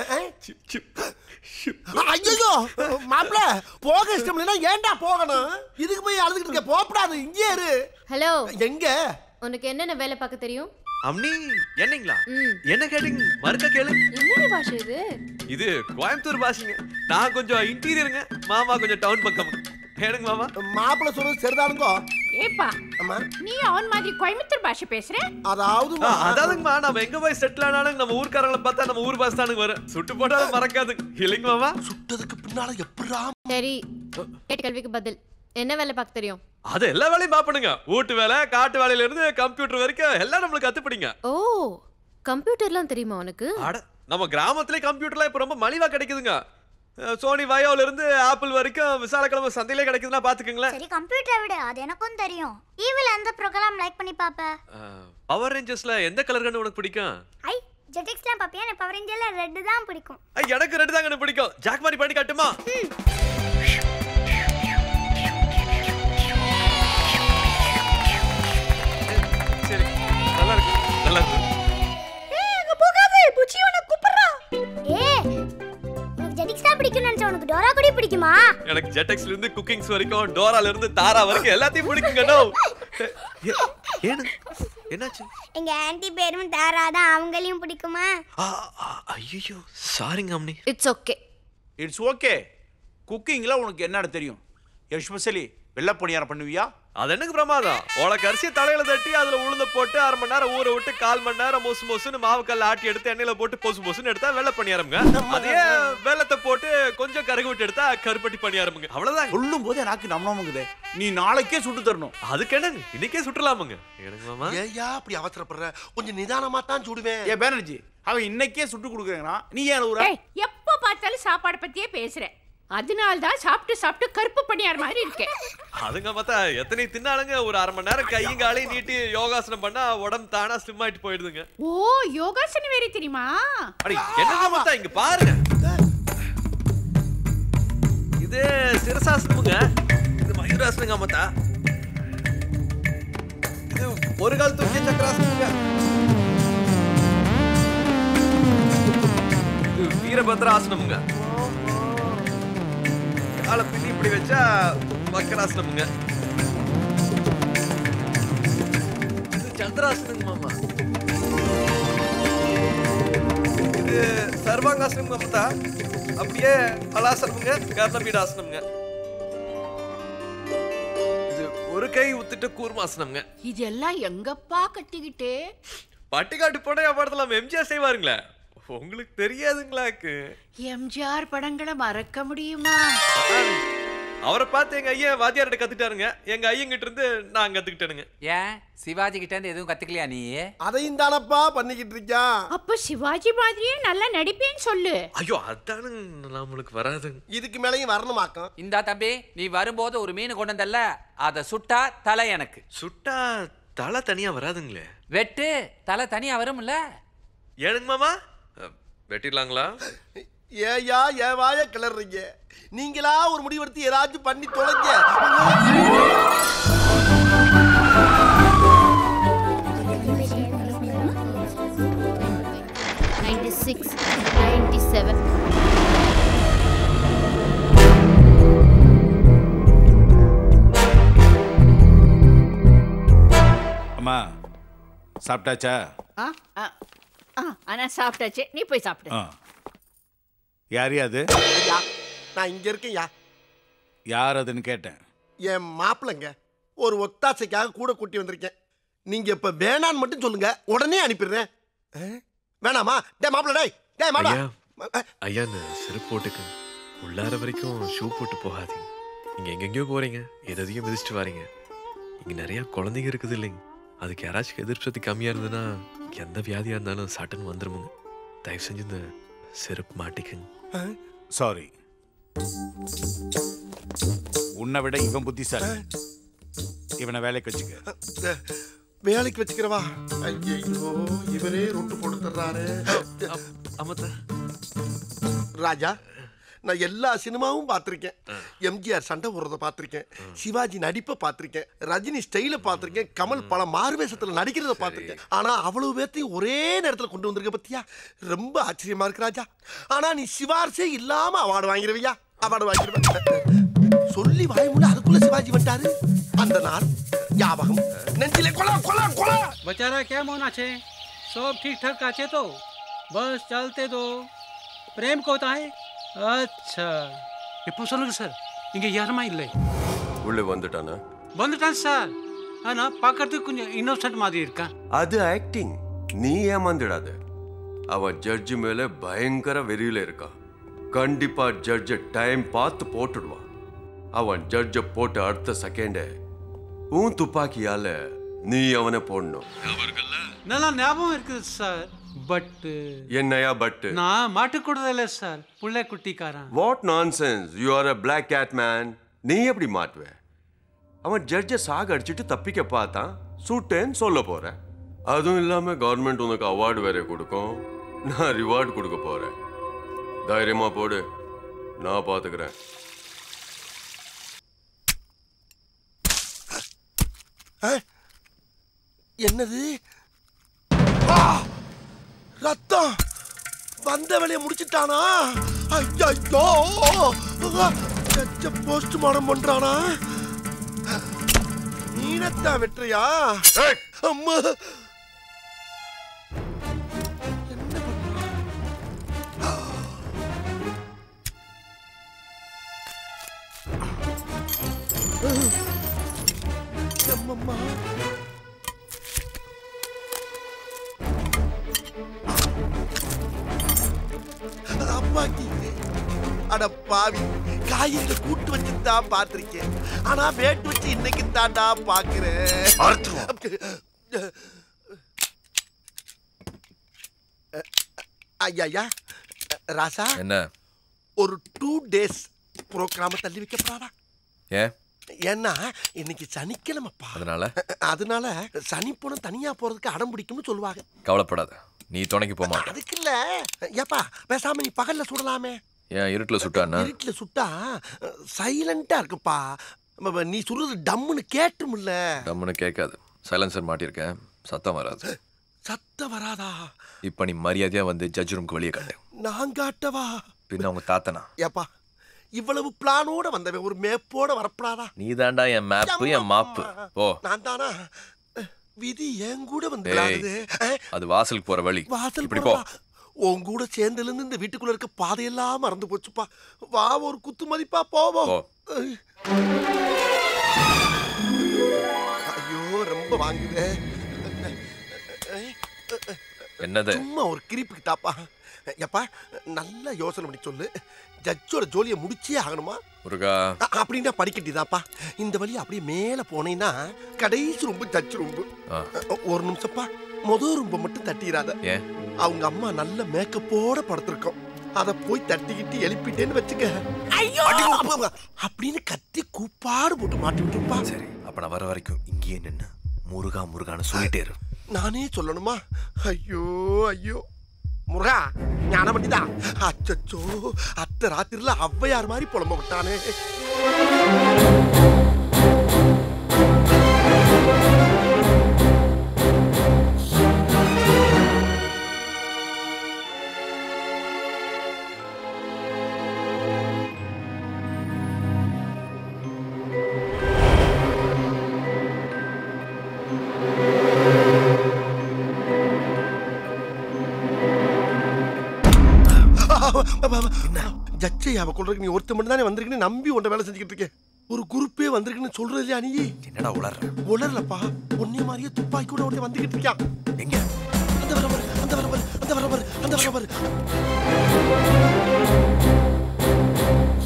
ஐயோ மாப்பிள்ளை போக இஷ்டம் இல்லைன்னா ஏன்டா போகணும் இதுக்கு போய் அழுதுகிட்டு இருக்க போகக்கூடாது இங்கே இரு ஹலோ எங்க உனக்கு என்னென்ன வேலை பார்க்க தெரியும் அம்னி என்னங்களா ம் என்ன கேட்டீங்க மறுக்க கேளு என்னடி பாஷை இது இது கோயம்புத்தூர் பாஷைங்க நான் கொஞ்சம் இன்டீரியருங்க மாமா கொஞ்சம் டவுன் பக்கம் ஏனுங்க மாமா மாப்பிள்ளை சொல்றது சரிதானுங்கோ ஏப்பா அம்மா நீ அவன் மாதிரி கோயம்புத்தூர் பாஷை பேசுற அதாவது ஆ, அதாவதுங்கம்மா நம்ம எங்க போய் செட்டில் ஆனாலும் நம்ம ஊர்க்காரங்களை பார்த்தா நம்ம ஊர் பாஸ் தானுங்க வரும் சுட்டு போட்டாலும் மறக்காது இல்லைங்க மாமா சுட்டதுக்கு பின்னால எப்படா சரி கேட்ட கேள்விக்கு பதில் என்ன வேலை பார்க்க தெரியும் அது எல்லா வேலையும் பாப்பணுங்க வீட்டு வேலை காட்டு வேலையில இருந்து கம்ப்யூட்டர் வரைக்கும் எல்லாம் நம்மளுக்கு கத்துப்பிடிங்க ஓ கம்ப்யூட்டர்லாம் தெரியுமா உனக்கு அட நம்ம கிராமத்திலே கம்ப்யூட்டர்லாம் இப்ப ரொம்ப மலிவா கிடைக்குதுங்க அஹ், சோனி வயோல இருந்து ஆப்பிள் வரைக்கும் விசாலக்கிழமை சந்தையிலே கிடைக்குதுன்னா பாத்துக்கங்களேன் சரி கம்ப்யூட்டரை விடு அது எனக்கும் தெரியும் ஈவில் எந்த ப்ரோக்ராம் லைக் பண்ணி பாப்ப பவர் ரேஞ்சர்ஸ்ல எந்த கலர் கண்ணு உனக்கு பிடிக்கும் ஐ ஜெட்டிக்ஸ்லாம் பாப்பியா எனக்கு பவர் இந்தியால ரெட் தான் பிடிக்கும் ஐ, எனக்கு ரெண்டு தாங்க பிடிக்கும் ஜாக் மாதிரி பண்ணி காட்டுமா சரி நல்லா இருக்கு நல்லா இருக்கு அங்க போகாதே புச்சி உன்னை கூப்பிடுறா ஏ உனக்கு ஜெட்டிக்ஸ் தான் பிடிக்கும்னு நினைச்ச உனக்கு டோரா கூட பிடிக்குமா எனக்கு ஜெட்டெக்ஸ்ல இருந்து குக்கிங்ஸ் வரைக்கும் டோரால இருந்து தாரா வரைக்கும் எல்லாத்தையும் பிடிக்குங்க நோ ஏனு என்னாச்சு எங்க ஆன்ட்டி பேரும் தாரா தான் அவங்களையும் பிடிக்குமா ஐயோ சாரிங்க அம்னி இட்ஸ் ஓகே இட்ஸ் ஓகே குக்கிங்கில் உனக்கு என்னன்னு தெரியும் எஸ்பெஷலி வெள்ளை பணியாரம் பண்ணுவியா அது எனக்கு பிரமாதம் உனக்கு அரிசியை தலையில தட்டி அதுல உளுந்த போட்டு அரை மணி நேரம் ஊற விட்டு கால் மணி நேரம் மொசு மொசுன்னு மாவு கல்ல ஆட்டி எடுத்து எண்ணெயில போட்டு பொசு பொசுன்னு எடுத்தா வெள்ளை பணியாரம்ங்க அதே வெள்ளத்தை போட்டு கொஞ்சம் கருகு விட்டு எடுத்தா கருப்பட்டி பணியாரம்ங்க அவ்வளவுதான் சொல்லும் போதே எனக்கு நம்மங்குதே நீ நாளைக்கே சுட்டு தரணும் அதுக்கு என்னங்க இன்னைக்கே சுற்றலாமுங்க எனக்கு மாமா ஏயா அப்படி அவசரப்படுற கொஞ்சம் நிதானமா தான் சுடுவேன் ஏ பேனர்ஜி அவன் இன்னைக்கே சுட்டு கொடுக்குறேன்னா நீ ஏன் அழுவுற? ஏய் எப்போ பார்த்தாலும் சாப்பாடு பத்தியே பேசுற அதனால தான் சாப்பிட்டு சாப்பிட்டு கருப்பு பணியார் மாதிரி இருக்கேன் அதுங்க பார்த்தா எத்தனை தின்னாலுங்க ஒரு அரை மணி நேரம் கையும் காலையும் நீட்டி யோகாசனம் பண்ணா உடம்பு தானா ஸ்லிம் ஆயிட்டு போயிடுதுங்க ஓ யோகாசனம் வேற தெரியுமா அடி என்னங்க பார்த்தா இங்க பாருங்க இது சிரசாசனமுங்க இது மயூராசனங்க மத்தா இது ஒரு கால் தூக்கி சக்கராசனமுங்க இது வீரபத்ராசனமுங்க காலை பின்னி இப்படி வச்சா வக்கராசனமுங்க இது சந்திராசனங்க மாமா இது சர்வாங்காசனம் மமதா அப்படியே அலாசனமுங்க கர்ணபீடாசனமுங்க இது ஒரு கை உத்துட்டு கூர்மாசனம்ங்க இதெல்லாம் எங்கப்பா கட்டிக்கிட்டே பட்டிக்காட்டு போட படத்துல எம்ஜிஆர் செய்வாருங்களே உங்களுக்கு தெரியாதுங்களாக்கு எம்ஜிஆர் படங்களை மறக்க முடியுமா அவரை பார்த்து எங்க ஐயா வாத்தியார்கிட்ட கத்துட்டாருங்க எங்க ஐயங்கிட்ட இருந்து நான் கத்துக்கிட்டேனுங்க ஏன் சிவாஜி கிட்ட இருந்து எதுவும் கத்துக்கலையா நீ அதையும் தானப்பா பண்ணிக்கிட்டு இருக்கான் அப்ப சிவாஜி மாதிரியே நல்லா நடிப்பேன்னு சொல்லு ஐயோ அதானுங்க நம்மளுக்கு வராதுங்க இதுக்கு மேலேயும் வரணுமாக்கம் இந்தா தம்பி நீ வரும்போது ஒரு மீன் கொண்டு வந்தல்ல அதை சுட்டா தலை எனக்கு சுட்டா தலை தனியா வராதுங்களே வெட்டு தலை தனியா வரும்ல ஏனுங்க மாமா அஹ், வெட்டிடலாங்களா ஏயா ஏன் வாய கிளறீங்க நீங்களா ஒரு முடிவெடுத்து ஏதாச்சும் பண்ணி தொலைங்க நைன்டி சிக்ஸ் நைன்டி செவன் அம்மா சாப்பிட்டாச்சா ஆ ஆ, ஆ ஆனா சாப்பிட்டாச்சு நீ போய் சாப்பிடு ஆ யார் அது ஐயா நான் இங்க இருக்கேன்யா யார் அதுன்னு கேட்டேன் என் மாப்பிள்ளைங்க ஒரு ஒத்தாசைக்காக கூட கூட்டி வந்திருக்கேன் நீங்க இப்ப வேணான்னு மட்டும் சொல்லுங்க உடனே அனுப்பிடுறேன் ஆ? வேணாமா டே மாப்பிள்ள டேய் டேய் மாப்பிள்ள ஐயா ஐயா இந்த செருப்பு போட்டுக்கு உள்ளார வரைக்கும் ஷூ போட்டு போகாதீங்க நீங்க எங்கெங்கேயோ போறீங்க எதையும் மிதிச்சிட்டு வரீங்க இங்க நிறைய குழந்தைங்க இருக்குது இல்லைங்க அதுக்கு யாராச்சும் எதிர்ப்பு சக்தி கம்மியா இருந்ததுன்னா எந்த வியாதியா இருந்தாலும் சட்டன் வந்துருமுங்க தயவு செஞ்சு இந்த செருப்பு மாட்டிக்கங்க சாரி உன்னை விட இவன் புத்திசாலி இவனை வேலைக்கு வச்சுக்க வேலைக்கு வச்சுக்கிறவா ஐயோ இவரே ரொட்டு போட்டு தர்றாரு ராஜா நான் எல்லா சினிமாவும் பார்த்துருக்கேன் எம்ஜிஆர் சண்டை போடுறத பார்த்துருக்கேன் சிவாஜி நடிப்பை பார்த்துருக்கேன் ரஜினி ஸ்டைல பார்த்துருக்கேன் கமல் பல மாறுவேஷத்துல நடிக்கிறத பார்த்துருக்கேன் ஆனா அவ்வளவு பேர்த்தையும் ஒரே நேரத்துல கொண்டு வந்திருக்க பத்தியா ரொம்ப ஆச்சரியமா இருக்கு ராஜா ஆனா நீ சிவார்சே இல்லாம அவார்டு வாங்கிடுவியா அவார்டு வாங்கிடுவேன் சொல்லி வாய் முடி அதுக்குள்ள சிவாஜி வந்துட்டாரு அந்த நாள் ஞாபகம் நெஞ்சிலே கொலா கொலா கொலா बेचारा क्या मौना छे सब ठीक ठाक आचे तो बस चलते दो प्रेम को होता है अच्छा இப்போ சொல்லுங்க சார் இங்க யாருமா இல்லை உள்ள வந்துட்டானா வந்துட்டான் சார் ஆனா பார்க்கறதுக்கு கொஞ்சம் இன்னோசன்ட் மாதிரி இருக்கான் அது ஆக்டிங் நீ ஏமாந்துடாத அவன் ஜட்ஜு மேல பயங்கர வெறியில இருக்கான் கண்டிப்பா ஜட்ஜ டைம் பார்த்து போட்டுடுவான் அவன் ஜட்ஜ போட்ட அடுத்த செகண்ட் உன் துப்பாக்கியால நீ அவனை போடணும் நல்லா ஞாபகம் இருக்குது சார் பட் என்னையா பட்டு நான் மாட்டுக்கூடது இல்லை சார் புள்ளை குட்டிக்காரன் what nonsense you are a black cat man நீ எப்படி மாட்டுவ அவன் ஜட்ஜை சாக அடிச்சிட்டு தப்பிக்க பார்த்தான் சுட்டேன்னு சொல்ல போறேன் அதுவும் இல்லாம கவர்மெண்ட் உனக்கு அவார்டு வேற கொடுக்கும் நான் ரிவார்டு கொடுக்க போறேன் தைரியமா போடு நான் பாத்துக்கிறேன் என்னது ஆ! ரத்தம் வந்த வேலையை முடிச்சிட்டானா ஐயோ போஸ்ட் மார்டம் பண்றானா நீனத்தா வெற்றியா அம்மா அம்மம்மா அப்பாக்கி அட பாவி காய்கறி கூட்டு வச்சு தான் பார்த்திருக்கேன் ஆனா வேட்டு வச்சு இன்னைக்கு தாண்டா பாக்குறேன் ஐயா ஐயா ராசா என்ன ஒரு டூ டேஸ் ப்ரோக்ராம தள்ளி வைக்கப்படாதா ஏன் ஏன்னா இன்னைக்கு சனிக்கிழமைப்பா அதனால அதனால சனி போன தனியா போறதுக்கு அடம் பிடிக்கும்னு சொல்லுவாங்க கவலைப்படாத நீ துணைக்கு போக மாட்ட அதுக்கு இல்ல ஏப்பா பேசாம நீ பகல்ல சுடலாமே ஏன் இருட்டில் சுட்டானா இருட்டுல சுட்டா சைலண்டா இருக்குப்பா ம- ம- நீ சொல்றது டம்முன்னு கேட்டுமில்ல டம்முன்னு கேட்காது சைலன்சர் மாட்டியிருக்கேன் சத்தம் வராது சத்தம் வராதா இப்போ நீ மரியாதையா வந்து ஜட்ஜ் ரூம்க்கு வெளியே காட்டு நான் காட்டவா பின்ன அவங்க தாத்தனா ஏப்பா இவ்வளவு பிளானோட வந்தவன் ஒரு மேப்போட வரப்படாதா நீ தாண்டா என் மேப்பு என் மாப்பு போ நான் தானா விதி என் கூட வந்து டேய் விளையாடுது. அஹ், அது வாசலுக்கு போற வழி வாசல் இப்படி போ போறதா? உன் கூட சேர்ந்துல இருந்து இந்த வீட்டுக்குள்ள இருக்க பாதையெல்லாம் மறந்து போச்சுப்பா வா ஒரு குத்து மதிப்பா போவோம் அஹ். ஐயோ ரொம்ப வாங்குதே என்னது சும்மா ஒரு கிரிப்புக்கு தாப்பா எப்பா நல்லா யோசனை பண்ணி சொல்லு ஜட்ஜோட ஜோலியை முடிச்சே ஆகணுமா முருகா அ- அப்படின்னா படிக்கட்டிதாப்பா இந்த வழி அப்படியே மேல போனீங்கன்னா கடைசி ரொம்ப ஜட்ஜ் ரொம்ப ஆ. ஒரு நிமிஷப்பா முத ரொம்ப மட்டும் தட்டிடாத ஏன் அவங்க அம்மா நல்ல மேக்கப்போட படுத்திருக்கோம் அத போய் தட்டிக்கிட்டு எழுப்பிட்டேன்னு வச்சுக்க ஐயோ அப்படின்னு கத்தி கூப்பாடு போட்டு மாட்டி விட்டுருப்பா சரி அப்ப நான் வர வரைக்கும் இங்கேயே நின்னு முருகா முருகான்னு சொல்லிட்டே இரு நானே சொல்லணுமா ஐயோ ஐயோ முருகா ஞானம் பண்ணிதா அச்சச்சோ அத்தை ராத்திரில ஔவையார் மாதிரி புலம்ப விட்டானே ஜட்ஜை அவ கொள்றதுக்கு நீ ஒருத்த மட்டும் தானே வந்திருக்குன்னு நம்பி உன்ட வேலை செஞ்சுக்கிட்டு இருக்கேன் ஒரு குரூப்பே வந்திருக்குன்னு சொல்றது இல்லையா நீ என்னடா உளர்ற உளரலப்பா உன்னைய மாதிரியே துப்பாக்கி கூட ஒருத்தன் வந்துகிட்டு இருக்கான் எங்க அந்த வர பாரு, அந்த வர பாரு, அந்த வர பாரு, அந்த வர பாரு.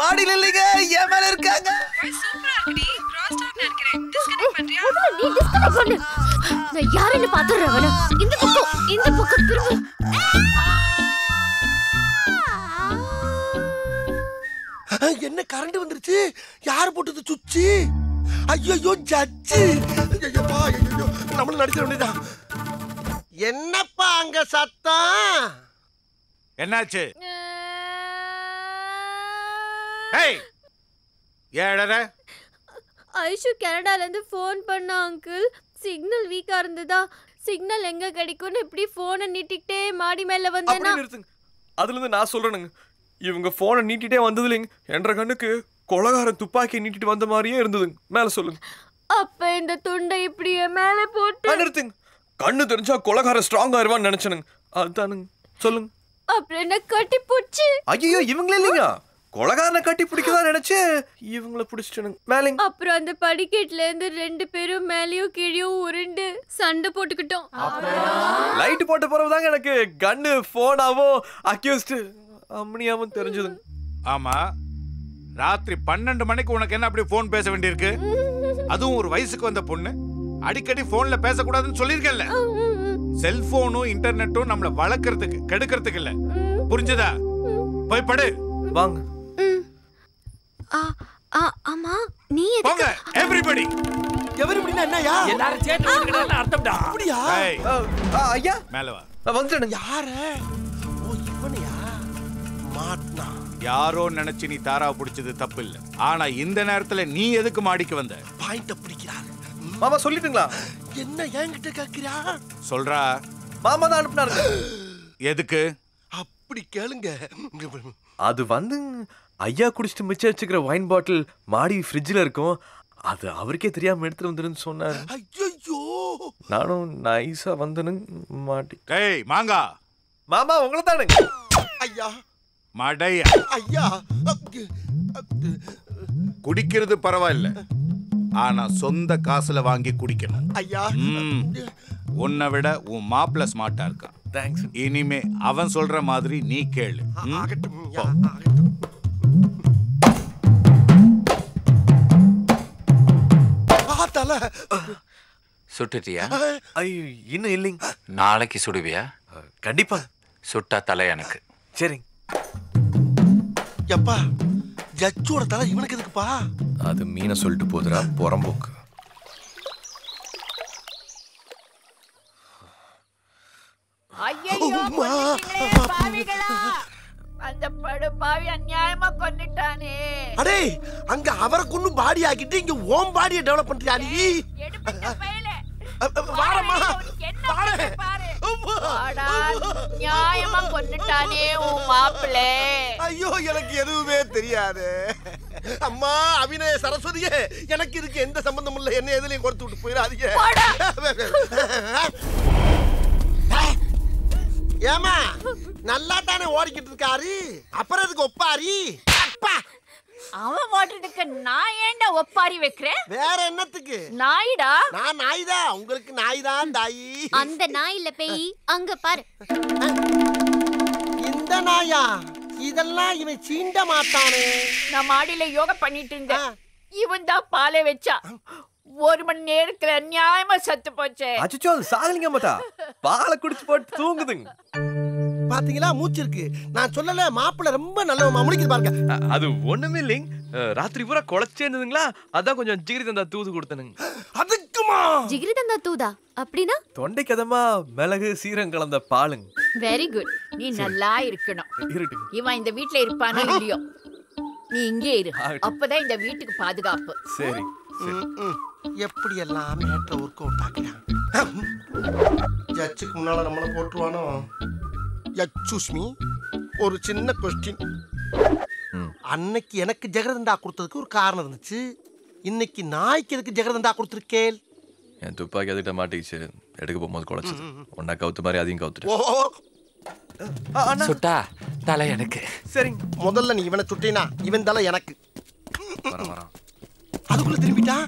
மாடியில் இல்லைங்க என் மேல இருக்காங்க முதல்ல நீ disconnect பண்ணு. நான் யாருன்னு பாத்துடுறேன் அவனை. இந்த பக்கம் இந்த பக்கம் திரும்ப என்ன கரண்ட் வந்துருச்சு யார் போட்டது சுச்சி ஐயோ ஜட்ஜு ஐயப்பா ஐயோ நம்மளும் நடிச்சிட வேண்டியதான் என்னப்பா அங்க சத்தம் என்னாச்சு ஏய் ஏழற ஐஷு கனடால இருந்து ஃபோன் பண்ண அங்கிள் சிக்னல் வீக்கா இருந்ததா சிக்னல் எங்க கிடைக்கும்னு இப்படி போனை நீட்டிக்கிட்டே மாடி மேல வந்தேனா அப்படியே நிறுத்துங்க அதுல இருந்து நான் சொல்றேனுங்க இவங்க போனை நீட்டிட்டே வந்தது இல்லைங்க என்ற கண்ணுக்கு கொலகாரன் துப்பாக்கி நீட்டிட்டு வந்த மாதிரியே இருந்ததுங்க மேல சொல்லுங்க அப்ப இந்த துண்டை இப்படி என் மேல போட்டு ஆ, நிறுத்துங்க கண்ணு தெரிஞ்சா கொலகாரன் ஸ்ட்ராங் ஆயிருவான்னு நினைச்சனுங்க அதுதானுங்க சொல்லுங்க அப்புறம் என்ன கட்டி போச்சு ஐயோ இவங்களே இல்லைங்க கொலகாரனை கட்டி பிடிக்கதான் நினைச்சு இவங்கள பிடிச்சிட்டனுங்க மேலேங்க அப்புறம் அந்த படிக்கட்டுல இருந்து ரெண்டு பேரும் மேலயும் கீழயும் உருண்டு சண்டை போட்டுக்கிட்டோம் லைட் போட்ட பிறகுதாங்க எனக்கு கன்னு போனாவோ அக்யூஸ்ட் அம்னியாவும் தெரிஞ்சதுங்க ஆமா ராத்திரி பன்னெண்டு மணிக்கு உனக்கு என்ன அப்படி ஃபோன் பேச வேண்டியிருக்கு அதுவும் ஒரு வயசுக்கு வந்த பொண்ணு அடிக்கடி போன்ல பேசக்கூடாதுன்னு சொல்லியிருக்கேன்ல செல்போனும் இன்டர்நெட்டும் நம்மள வளர்க்கறதுக்கு கெடுக்கிறதுக்கு இல்ல புரிஞ்சதா போய் படு வாங்க ஆ, ஆ, ஆமா நீ போங்க எவ்ரிபடி எவரிபடினா என்னயா எல்லாரும் சேர்ந்து வந்துக்கிட்டாலும் அர்த்தம்டா அப்படியா ஏய். ஐயா மேல வா நான் வந்துட்டேன் யார ஓ இவனையா மாட்னா யாரோ நினைச்சு நீ தாரா பிடிச்சது தப்பு இல்ல ஆனா இந்த நேரத்துல நீ எதுக்கு மாடிக்கு வந்த பாயிண்ட பிடிக்கிறாரு மாமா சொல்லிட்டுங்களா என்ன என்கிட்ட கேக்குறியா சொல்றா மாமா தான் அனுப்புனாருங்க எதுக்கு அப்படி கேளுங்க அது வந்து ஐயா குடிச்சிட்டு மிச்சம் வச்சுக்கிற வைன் பாட்டில் மாடி ஃப்ரிட்ஜில் இருக்கும் அது அவருக்கே தெரியாம எடுத்துட்டு வந்துருன்னு சொன்னாரு ஐயோ நானும் நைஸா வந்தனுங்க மாட்டி டேய் மாங்கா மாமா உங்களை தானுங்க ஐயா மடையா ஐயா குடிக்கிறது பரவாயில்ல ஆனா சொந்த காசுல வாங்கி குடிக்கணும் ஐயா ம். உன்னை விட உன் மாப்பிள்ள ஸ்மார்ட்டா இருக்கான் தேங்க்ஸ் இனிமே அவன் சொல்ற மாதிரி நீ கேளு ம்? போ. தல சுட்டுட்டியா ஐயோ இன்னும் இல்லைங்க நாளைக்கு சுடுவியா கண்டிப்பா சுட்டா தலை எனக்கு சரிங்க எப்பா ஜட்ஜோட தலை இவனுக்கு எதுக்குப்பா அது மீனை சொல்லிட்டு போதுரா புறம்போக்கு ஐயோ பாவிகளா அந்த படு பாவி அநியாயமா கொன்னுட்டானே அடே அங்க அவரை கொண்டு பாடி ஆக்கிட்டு இங்க ஓம் பாடியை டெவலப் பண்றியா நீ வாரம்மா வாடா, நியாயமா கொன்னுட்டானே உன் மாப்பிள்ளை ஐயோ எனக்கு எதுவுமே தெரியாது அம்மா அபிநய சரஸ்வதியே எனக்கு இதுக்கு எந்த சம்பந்தமும் இல்ல என்ன எதுலயும் கொடுத்து விட்டு போயிடாதீங்க ஏமா நல்லா தானே ஓடிக்கிட்டு இருக்காரு அப்புறம் எதுக்கு ஒப்பாரி அப்பா அவன் ஓட்டுறதுக்கு நான் ஏன்டா ஒப்பாரி வைக்கிறேன் வேற என்னத்துக்கு நாயிடா நான் நாய்தான் உங்களுக்கு நாய் தான் தாயி அந்த நாய் இல்ல பேய் அங்க பாரு இந்த நாயா இதெல்லாம் இவன் சீண்ட மாட்டானே நான் மாடியில யோகா பண்ணிட்டு இருந்தேன் இவன் தான் பாலை வச்சா ஒரு மணி நேரத்துல நியாயமா சத்து போச்சே அச்சோ அது சாகலிங்க மாட்டா பாலை குடிச்சு போட்டு தூங்குதுங்க பாத்தீங்களா மூச்சு இருக்கு நான் சொல்லல மாப்பிள்ள ரொம்ப நல்லவமா முடிக்குது பாருங்க அ- அது ஒண்ணுமே இல்லைங்க அஹ், ராத்திரி பூரா குழச்சே இருந்ததுங்களா அதான் கொஞ்சம் ஜிகிரி தந்தா தூது கொடுத்தனுங்க அதுக்குமா ஜிகிரி தந்தா தூதா அப்படின்னா தொண்டை கதமா மிளகு சீரகம் கலந்த பாலுங்க வெரி குட் நீ நல்லா இருக்கணும் இருட்டு இவன் இந்த வீட்ல இருப்பானோ இல்லையோ நீ இங்கே இரு ஆகட்டும். அப்பதான் இந்த வீட்டுக்கு பாதுகாப்பு சரி எப்படி எல்லாம் மேட்ல ஒர்க் அவுட் ஆக்கலாம் ஜட்ஜுக்கு முன்னால நம்மள போட்டுருவானோ எக்ஸ்கூஸ் மீ ஒரு சின்ன கொஸ்டின் அன்னைக்கு எனக்கு ஜெகரதண்டா கொடுத்ததுக்கு ஒரு காரணம் இருந்துச்சு இன்னைக்கு நாய்க்கு எதுக்கு ஜெகரதண்டா கொடுத்துருக்கேன் என் துப்பாக்கி அதுகிட்ட மாட்டிக்கிச்சு எடுக்க போகும்போது குழச்சது ஒன்னா கவுத்து மாதிரி அதையும் கவுத்துட்டு ஓ சுட்டா தலை எனக்கு சரிங்க முதல்ல நீ இவனை சுட்டினா இவன் தலை எனக்கு வரேன் வரேன் அதுக்குள்ள திரும்பிட்டா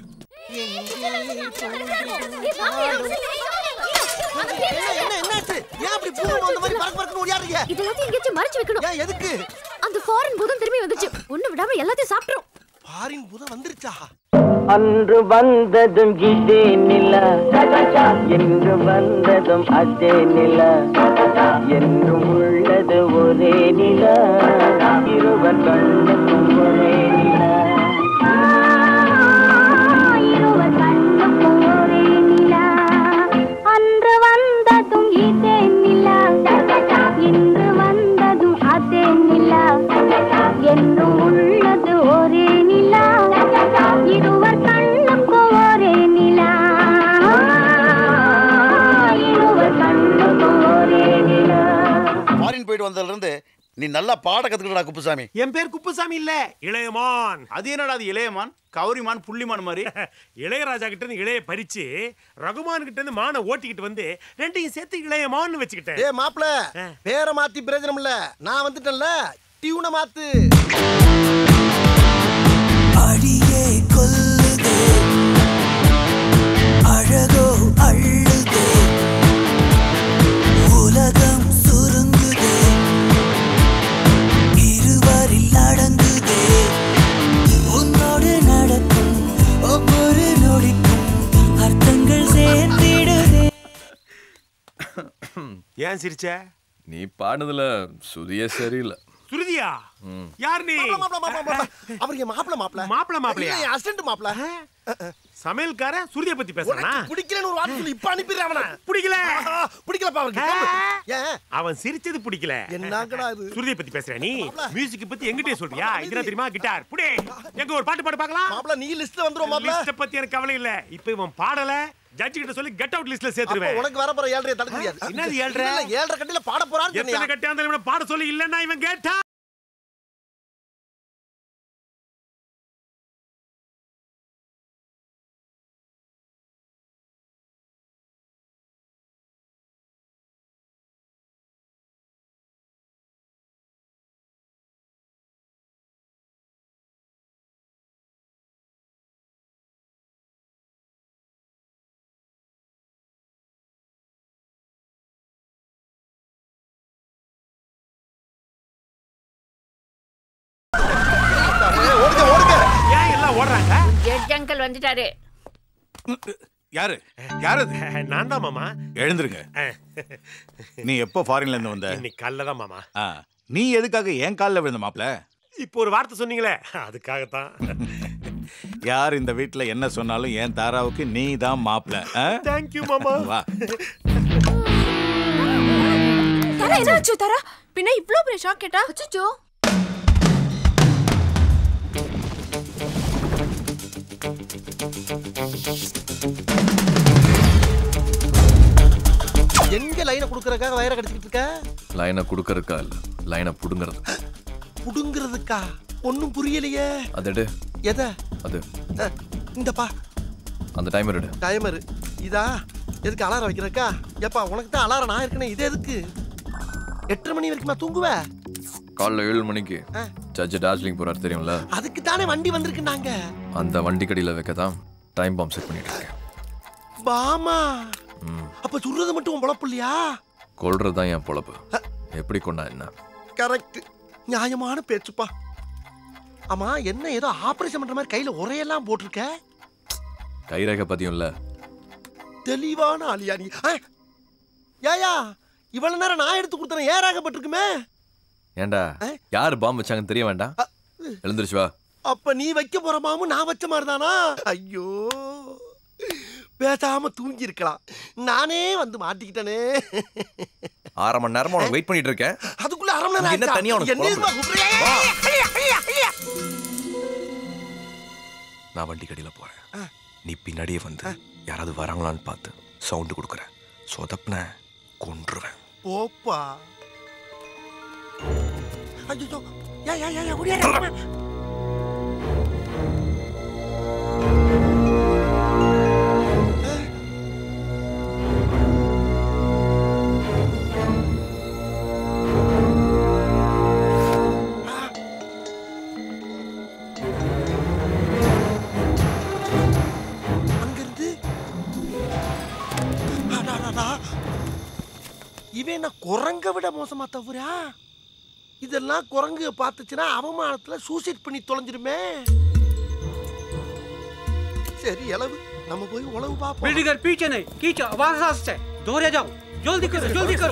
என்ன என்னாச்சு ஏன் அப்படி பூமி அந்த மாதிரி பறக்க பறக்க ஓடியாடுறீங்க இதெல்லாத்தையும் எங்கேயாச்சும் மறைச்சு வைக்கணும் ஏன் எதுக்கு அந்த ஃபாரின் பூதம் திரும்பி வந்துச்சு ஒண்ணு விடாம எல்லாத்தையும் சாப்பிட்டுரும் ஃபாரின் பூதம் வந்துருச்சா அன்று வந்ததும் இதே நிலா என்று வந்ததும் அதே நிலா என்றும் உள்ளது ஒரே நிலா இருவர் கண்ணுக்கும் ஒரே நிலா இருவர் கண்ணுக்கும் ஒரே நிலா அன்று வந்ததும் இதே நிலா இன்று வந்ததும் அதே நிலா என்றும் உள்ளது ஒரே நிலா இருவர் கண்ணுக்கும் ஒரே நிலா இருவர் கண்ணுக்கும் ஒரே நிலா ஃபாரின் போயிட்டு வந்ததுல இருந்து நீ நல்லா பாட கத்துக்கடா குப்புசாமி என் பேர் குப்புசாமி இல்ல இளையமான் அது என்னடா அது இளையமான் கௌரிமான் புள்ளிமான் மாதிரி இளையராஜா கிட்ட இருந்து இளைய பறிச்சு ரகுமான் கிட்ட இருந்து மானை ஓட்டிக்கிட்டு வந்து ரெண்டையும் சேர்த்து இளையமான்னு வச்சுக்கிட்டேன் ஏ மாப்ள பேரை மாத்தி பிரயோஜனம் இல்ல நான் வந்துட்டேன்ல டியூனை மாத்து அடியே கொல்லுதே அழகோ அள்ளுதே உலகம் சுருங்குதே இருவரில் அடங்குதே உன்னோடு நடக்கும் ஒவ்வொரு நொடிக்கும் அர்த்தங்கள் சேர்ந்திடுதே ஏன் சிரிச்ச நீ பாடுனதுல சுதியே சரியில்லை சுருதியா ம். யார் நீ அவர் என் மாப்பிள மாப்பிள மாப்பிள மாப்பிளையா இல்ல, என் அசிஸ்டன்ட் மாப்பிள சமையல்கார சூரிய பத்தி பேசுறானா உனக்கு பிடிக்கலன்னு ஒரு வார்த்தை சொல்லி இப்ப அனுப்பிடுறேன் அவனை பிடிக்கல பிடிக்கலப்பா அவருக்கு ஏன் அவன் சிரிச்சது பிடிக்கல என்னங்கடா இது சுருதியை பத்தி பேசுற நீ மியூசிக் பத்தி எங்கிட்டே சொல்றியா இதுனா தெரியுமா கிட்டார் புடி எங்க ஒரு பாட்டு பாடு பார்க்கலாம் மாப்ள நீ லிஸ்ட்ல வந்துரும் மாப்ள லிஸ்ட் பத்தி எனக்கு கவலை இல்ல இப்போ இவன் பாடல ஜட்ஜ் கிட்ட சொல்லி கெட் அவுட் லிஸ்ட்ல அப்ப சேர்த்துருவேன் உனக்கு வர போற ஏழரை தடுக்க முடியாது என்னது ஏழ்ரை? இல்ல, இல்ல, ஏழரை கட்டில பாட போறான்னு எத்தனை சொன்னியா? கட்டியா இருந்தாலும் இவனை பாட சொல்லி இல்லன்னா இவன் கேட்டா ஏன் எல்லாம் ஓடுறாங்க ஜட்ஜ் அங்கிள் வந்துட்டாரு யாரு யாரு அது நான் தான் மாமா எழுந்திருங்க நீ எப்போ ஃபாரின்ல இருந்து வந்த இன்னைக்கு காலைல தான் மாமா ஆ, நீ எதுக்காக என் காலில் விழுந்த மாப்ள இப்போ ஒரு வார்த்தை சொன்னீங்களே அதுக்காகத்தான் யார் இந்த வீட்ல என்ன சொன்னாலும் என் தாராவுக்கு நீ தான் மாப்ள தேங்க்யூ மாமா வா தரா என்னாச்சு தரா பின்ன இவ்ளோ பெரிய ஷாக் கேட்டா அச்சச்சோ எங்க லைனை குடுக்கறதுக்காக வயரை கடிச்சிட்டு இருக்க லைனை கொடுக்கறதுக்கா இல்ல லைனை புடுங்கிறது புடுங்கிறதுக்கா ஒண்ணும் புரியலையே அதடு எத அது அஹ், இந்தப்பா அந்த டைமர் எடு டைமர் இதா எதுக்கு அலாரம் வைக்கிறக்கா ஏப்பா உனக்கு தான் அலாரம் நான் இருக்கேனே இது எதுக்கு எட்டரை மணி வரைக்குமா தூங்குவ காலைல ஏழு மணிக்கு ஆ. ஜட்ஜ் டார்ஜிலிங் போறாரு தெரியும்ல அதுக்கு தானே வண்டி வந்திருக்கு நாங்க அந்த வண்டி கடியில வைக்க தான் டைம் பாம் செட் பண்ணிட்டு இருக்கேன் பாமா ம். அப்ப சுடுறது மட்டும் உன் பொழப்பு இல்லையா கொல்றது தான் என் பொழப்பு எப்படி கொண்டா என்ன கரெக்ட் நியாயமான பேச்சுப்பா ஆமா என்ன ஏதோ ஆபரேஷன் பண்ற மாதிரி கையில உரையெல்லாம் போட்டிருக்க கைரேகை பதியும் இல்ல தெளிவான ஆளியா நீ ஆ, ஏயா இவ்வளவு நேரம் நான் எடுத்து கொடுத்தேன் ஏறாகப்பட்டிருக்குமே ஏன்டா யார் பாம் வச்சாங்கன்னு தெரிய வேண்டாம் எழுந்திருச்சு வா அப்ப நீ வைக்க போற மாமு நான் வச்ச மாதிரிதானா ஐயோ பேசாம தூங்கி இருக்கலாம் நானே வந்து மாட்டிக்கிட்டனே அரை மணி நேரமா உனக்கு வெயிட் பண்ணிட்டு இருக்கேன் அதுக்குள்ள அரை மணி இங்க என்ன நேரம் தனியா ஆச்சா? உனக்கு என்ன இதுமா குழம்பு? கூப்பிடுறியா? வா. ஐயா, ஐயா, ஐயா. நான் வண்டி கடியில போறேன் நீ பின்னாடியே வந்து யாராவது வராங்களான்னு பார்த்து சவுண்டு கொடுக்குறேன் சொதப்புன கொன்றுவேன் போப்பா ஐயோ யா யா யா யா ஓடியாரு அங்கிருந்து அடாடாடா. இவன் என்ன குரங்க விட மோசமா தவிரா இதெல்லாம் குரங்கு பார்த்துச்சுன்னா அவமானத்துல சூசைட் பண்ணி தொலைஞ்சிருமே சரி இளவு நம்ம போய் உழவு பார்ப்போம் बिल्डिंगर पीछे नहीं खींचो आवाज से दोहरे जाओ जल्दी करो जल्दी करो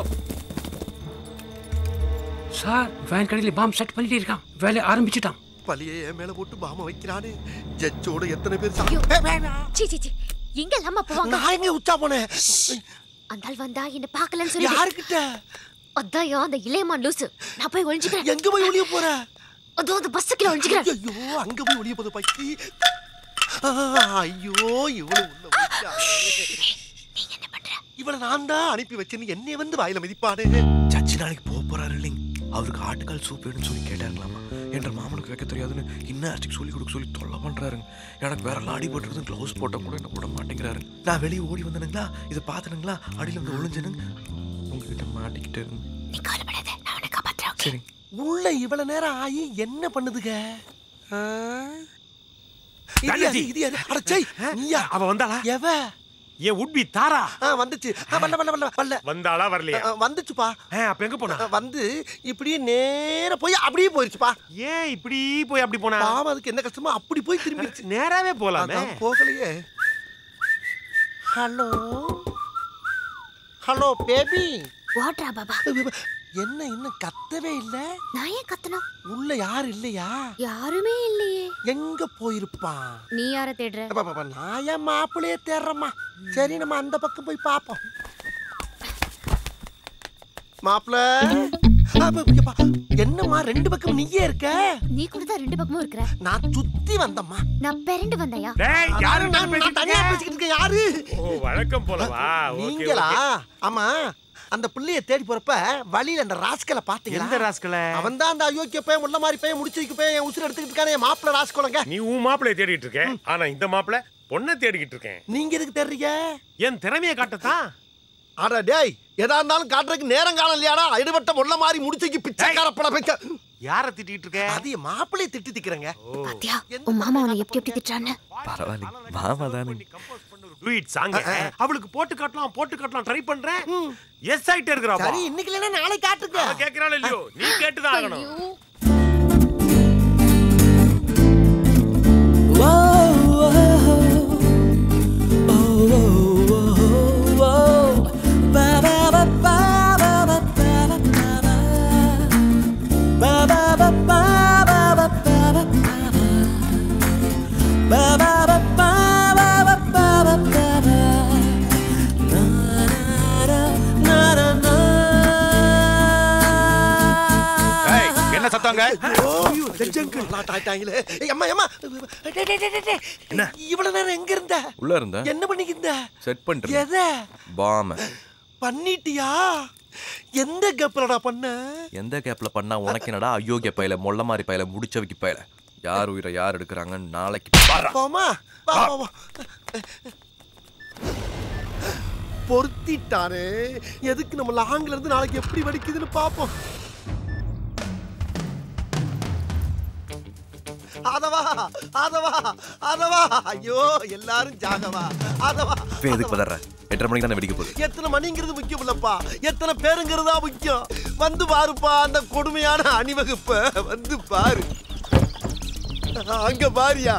சார் வேன் கடையில் பாம் செட் பண்ணிட்டு இருக்கான் வேலையை ஆரம்பிச்சிட்டான் பழியை என் மேல போட்டு பாம வைக்கிறானே ஜட்ஜோட எத்தனை பேர் சா- ஐயோ. ஏய், வேணாம். சீ சீ சீ எங்க இல்லாம போவாங்க நான் எங்க உச்சா போனேன் அந்த ஆள் வந்தா என்ன பார்க்கலன்னு சொல்லி யாருக்கிட்ட அதான் அந்த இளையமான் லூசு நான் போய் ஒளிஞ்சுக்கிறேன் எங்க போய் ஒளிய போற அதோ அந்த பஸ்ஸுக்குள்ள ஒளிஞ்சுக்கிறேன் ஐயோ அங்க போய் ஒளிய போது பக்கி ஆ, ஐயோ இவ்வளவு உள்ள போயிட்டாளே. இவளை நான் தான் அனுப்பி வச்சேன்னு என்னை வந்து வாயில மிதிப்பானே சச்சி நாளைக்கு போக போறாரு இல்லைங்க அவருக்கு ஆட்டுக்கால் சூப் வேணும்னு சொல்லி கேட்டாருங்களாமா என்ற மாமனுக்கு வைக்க தெரியாதுன்னு இன்னும் சொல்லி கொடுக்க சொல்லி தொல்லை பண்றாருங்க எனக்கு வேற லாடி போட்டுருந்து க்ளவுஸ் போட்ட கூட என்ன விட மாட்டேங்கிறாரு நான் வெளியே ஓடி வந்தனுங்களா இதை பார்த்தனுங்களா அடியில வந்து ஒளிஞ்சனுங்க உங்ககிட்ட மாட்டிக்கிட்டே இருந்து நீ கவலைப்படாத நான் உன்னை காப்பாத்துறேன் சரி உள்ள இவ்வளவு நேரம் ஆகி என்ன பண்ணுதுக ஆ? இது யாரு? தங்கச்சி. இது யாரு? அட சை, நீயா? அவ வந்தாளா எவ ஏன் உட்பி தாரா ஆ, வந்துச்சு ஆ, வரல வரல வரல வரல வந்தாளா வரலையா ஆ, வந்துச்சுப்பா அப்ப எங்க போனா ஆ, வந்து இப்படியே நேரா போய் அப்படியே போயிருச்சுப்பா ஏன் இப்படி போய் அப்படி போனா பாவம் அதுக்கு என்ன கஷ்டமோ அப்படி போய் திரும்பிடுச்சு நேராவே போலாமே அதான் போகலையே ஹலோ ஹலோ பேபி வாட்ரா பாபா என்ன இன்னும் கத்தவே இல்ல நான் ஏன் கத்தணும் உள்ள யாரு இல்லையா யாருமே இல்லையே எங்க போயிருப்பான் நீ யார தேடுற அப்ப, அப்ப, அப்ப, நான் என் மாப்பிள்ளையே தேடுறேம்மா சரி நம்ம அந்த பக்கம் போய் பார்ப்போம் மாப்பிள்ள என்னம்மா ரெண்டு பக்கம் நீயே இருக்க நீ கூட தான் ரெண்டு பக்கமும் இருக்கிற நான் சுத்தி வந்தம்மா நான் பெரண்டு வந்தையா டேய் யாரு நான் நான் தனியா பேசிக்கிட்டு இருக்கேன் யாரு ஓ வழக்கம் போலவா ஓகே நீங்களா ஆமா அந்த பிள்ளைய தேடி போறப்ப வழியில அந்த ராஸ்கலை பாத்தீங்களா எந்த ராஸ்கலை? அவன் தான் அந்த அயோக்கிய பையன் உள்ள மாதிரி பையன் முடிச்சு வைக்க பையன் என் உசுர் எடுத்துக்கிட்டு இருக்கானே என் மாப்பிள்ள ராஸ்கோலங்க நீ உன் மாப்பிளைய தேடிட்டு இருக்க ஆனா இந்த மாப்பிளை பொண்ணை தேடிக்கிட்டு இருக்கேன் நீங்க எதுக்கு தேடுறீங்க என் திறமைய காட்டத்தான் அட டேய் எதா இருந்தாலும் காட்டுறதுக்கு நேரம் காலம் இல்லையாடா இடுபட்ட முள்ள மாதிரி முடிச்சுக்கு பிச்சைக்கார பட வைக்க யார திட்டிட்டு இருக்க அது என் மாப்பிள்ளைய திட்டி திக்கிறேங்க பாத்தியா உன் மாமா உன்னை எப்படி எப்படி திட்டுறான்னு பரவாயில்ல மாமா தானே டூயிட் சாங் அவளுக்கு போட்டு காட்டலாம் போட்டு காட்டலாம் ட்ரை பண்றேன் எஸ் ஆயிட்டே இருக்கறா சரி இன்னைக்கு இல்லைன்னா நாளை காட்டுங்க அவ கேக்குறாள் இல்லையோ நீ கேட்டுதான் ஆகணும் ஏய், என்ன சத்தங்க ஆயிட்டாங்களே அம்மா அம்மா டேய், டேய், டேய், டேய். இவ்வளவு நேரம் எங்க இருந்த உள்ள இருந்த என்ன பண்ணிக்கிந்த செட் பண்ணிட்டு எதை பாம பண்ணிட்டியா எந்த கப்பலடா பண்ண எந்த கேப்ல பண்ணா உனக்கு என்னடா அயோக்கிய பையில மொள்ள மாதிரி பையில முடிச்சவைக்கு பையில யார் உயிரை யார் எடுக்கிறாங்கன்னு நாளைக்கு பாரா போமா வா வா வா பொருத்திட்டானே எதுக்கு நம்ம லாங்ல இருந்து நாளைக்கு எப்படி வெடிக்குதுன்னு பாப்போம் ஆதவா ஆதவா ஆதவா ஐயோ எல்லாரும் ஜாகவா ஆதவா இப்போ எதுக்கு பதற எட்டரை மணிக்கு தானே வெடிக்க போகுது எத்தனை மணிங்கிறது முக்கியம் இல்லப்பா எத்தனை பேருங்கிறது தான் முக்கியம் வந்து பாருப்பா அந்த கொடுமையான அணிவகுப்ப வந்து பாரு அங்க பாரியா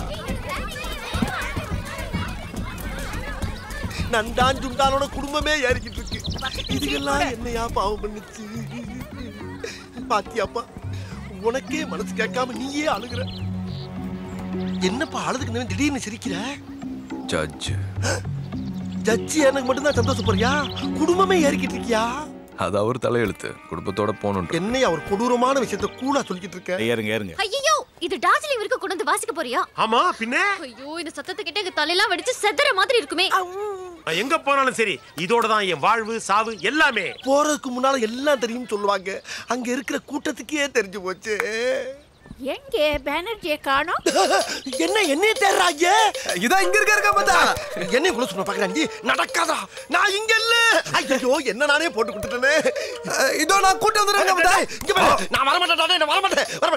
நண்டான் சுண்டானோட குடும்பமே ஏறிக்கிட்டு இருக்கு இதுக்கெல்லாம் என்னையா பாவம் பண்ணுச்சு பாத்தியாப்பா உனக்கே மனசு கேட்காம நீயே அழுகுற என்னப்பா அழுதுக்கு நின்னு திடீர்னு சிரிக்கிற ஜட்ஜ் ஜட்ஜி எனக்கு மட்டும்தான் சந்தோஷப்படுறியா குடும்பமே ஏறிக்கிட்டு இருக்கியா அது அவர் தலையெழுத்து குடும்பத்தோட போகணும் என்னையா ஒரு கொடூரமான விஷயத்த கூலா சொல்லிக்கிட்டு இருக்க ஏறுங்க ஏறுங்க ஐயோ இது டார்ஜிலிங் வரைக்கும் கொண்டு வந்து வாசிக்க போறியா ஆமா பின்ன ஐயோ இந்த சத்தத்தை கிட்ட எங்க தலையெல்லாம் வெடிச்சு செதற மாதிரி இருக்குமே நான் எங்க போனாலும் சரி இதோட தான் என் வாழ்வு சாவு எல்லாமே போறதுக்கு முன்னால எல்லாம் தெரியும் சொல்லுவாங்க அங்க இருக்கிற கூட்டத்துக்கே தெரிஞ்சு போச்சு எங்கே பேனர்ஜியை காணோம் என்ன என்னைய தேடுறாங்க இதான் இங்க இருக்க இருக்க பார்த்தா என்னைய கூட சொன்ன பாக்குறாண்டி நடக்காதா நான் இங்க இல்ல ஐயோ என்ன நானே போட்டு கொடுத்துட்டேனே இதோ நான் கூட்டி வந்துடுறேன் டேய், இங்க பாரு, நான் வர மாட்டேன் நான் வர மாட்டேன் வர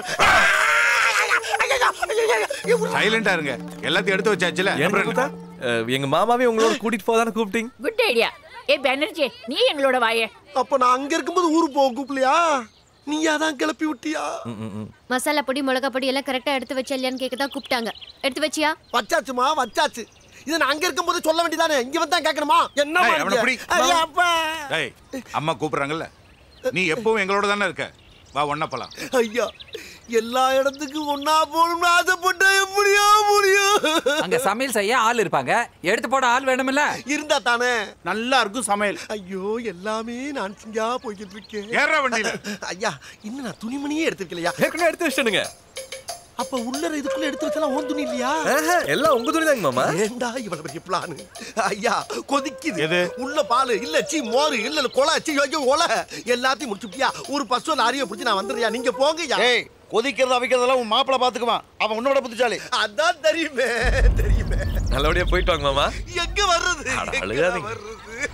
மாட்டேன் சைலண்டா இருங்க எல்லாத்தையும் எடுத்து வச்சாச்சுல அப்புறம் என்ன? அஹ், எங்க மாமாவே உங்களோட கூட்டிட்டு போதானே கூப்பிட்டீங்க குட் ஐடியா ஏ பேனர்ஜி நீ எங்களோட வாயே அப்ப நான் அங்க இருக்கும்போது ஊருக்கு போக கூப்பிடலையா நீயா தான் கிளப்பி விட்டியா மசாலா பொடி மிளகா பொடி எல்லாம் கரெக்டா எடுத்து வச்சா இல்லையான்னு கேட்க தான் கூப்பிட்டாங்க எடுத்து வச்சியா வச்சாச்சுமா வச்சாச்சு இதை நான் அங்க இருக்கும்போது சொல்ல வேண்டியதானே இங்க வந்தா கேட்கணுமா என்ன டேய், அவனை பிடி. ஐயா, அப்பா. டேய் அம்மா கூப்பிடுறாங்கல்ல நீ எப்பவும் எங்களோட தானே இருக்க வா ஒன்ன போலாம் ஐயா எல்லா இடத்துக்கும் ஒன்னா போகணும்னு ஆசைப்பட்டா எப்படியா முடியும் அங்க சமையல் செய்ய ஆள் இருப்பாங்க எடுத்து போட ஆள் வேணுமில்ல இருந்தா தானே நல்லா இருக்கும் சமையல் ஐயோ எல்லாமே நான் செஞ்சா போய்கிட்டு இருக்கேன் ஏறுடா வண்டியில. ஐயா இன்னும் நான் துணிமணியே எடுத்து வைக்கலையா ஏற்கனவே எடுத்து வச்சிட்டனுங்க அப்ப உள்ள இதுக்குள்ள எடுத்து வச்சலாம் ஓன் துணி இல்லையா எல்லாம் உங்க துணி தாங்க மாமா ஏண்டா இவ்வளவு பெரிய பிளான் ஐயா கொதிக்குது எது? உள்ள பால் இல்ல சீ மோர் இல்ல இல்ல கொலை சீ ஐயோ ஒலை எல்லாத்தையும் முடிச்சுட்டியா ஒரு பசு லாரியை பிடிச்சி நான் வந்துடுறியா நீங்க போங்கய்யா ஏய் கொதிக்கிறது அவிக்கிறதெல்லாம் உன் மாப்பிளை பாத்துக்குவான் அவன் உன்னோட புத்திச்சாலி அதான் தெரியுமே தெரியுமே நல்லபடியா போயிட்டு வாங்க மாமா எங்க வர்றது அட, எங்க அழுகாதீங்க. வர்றது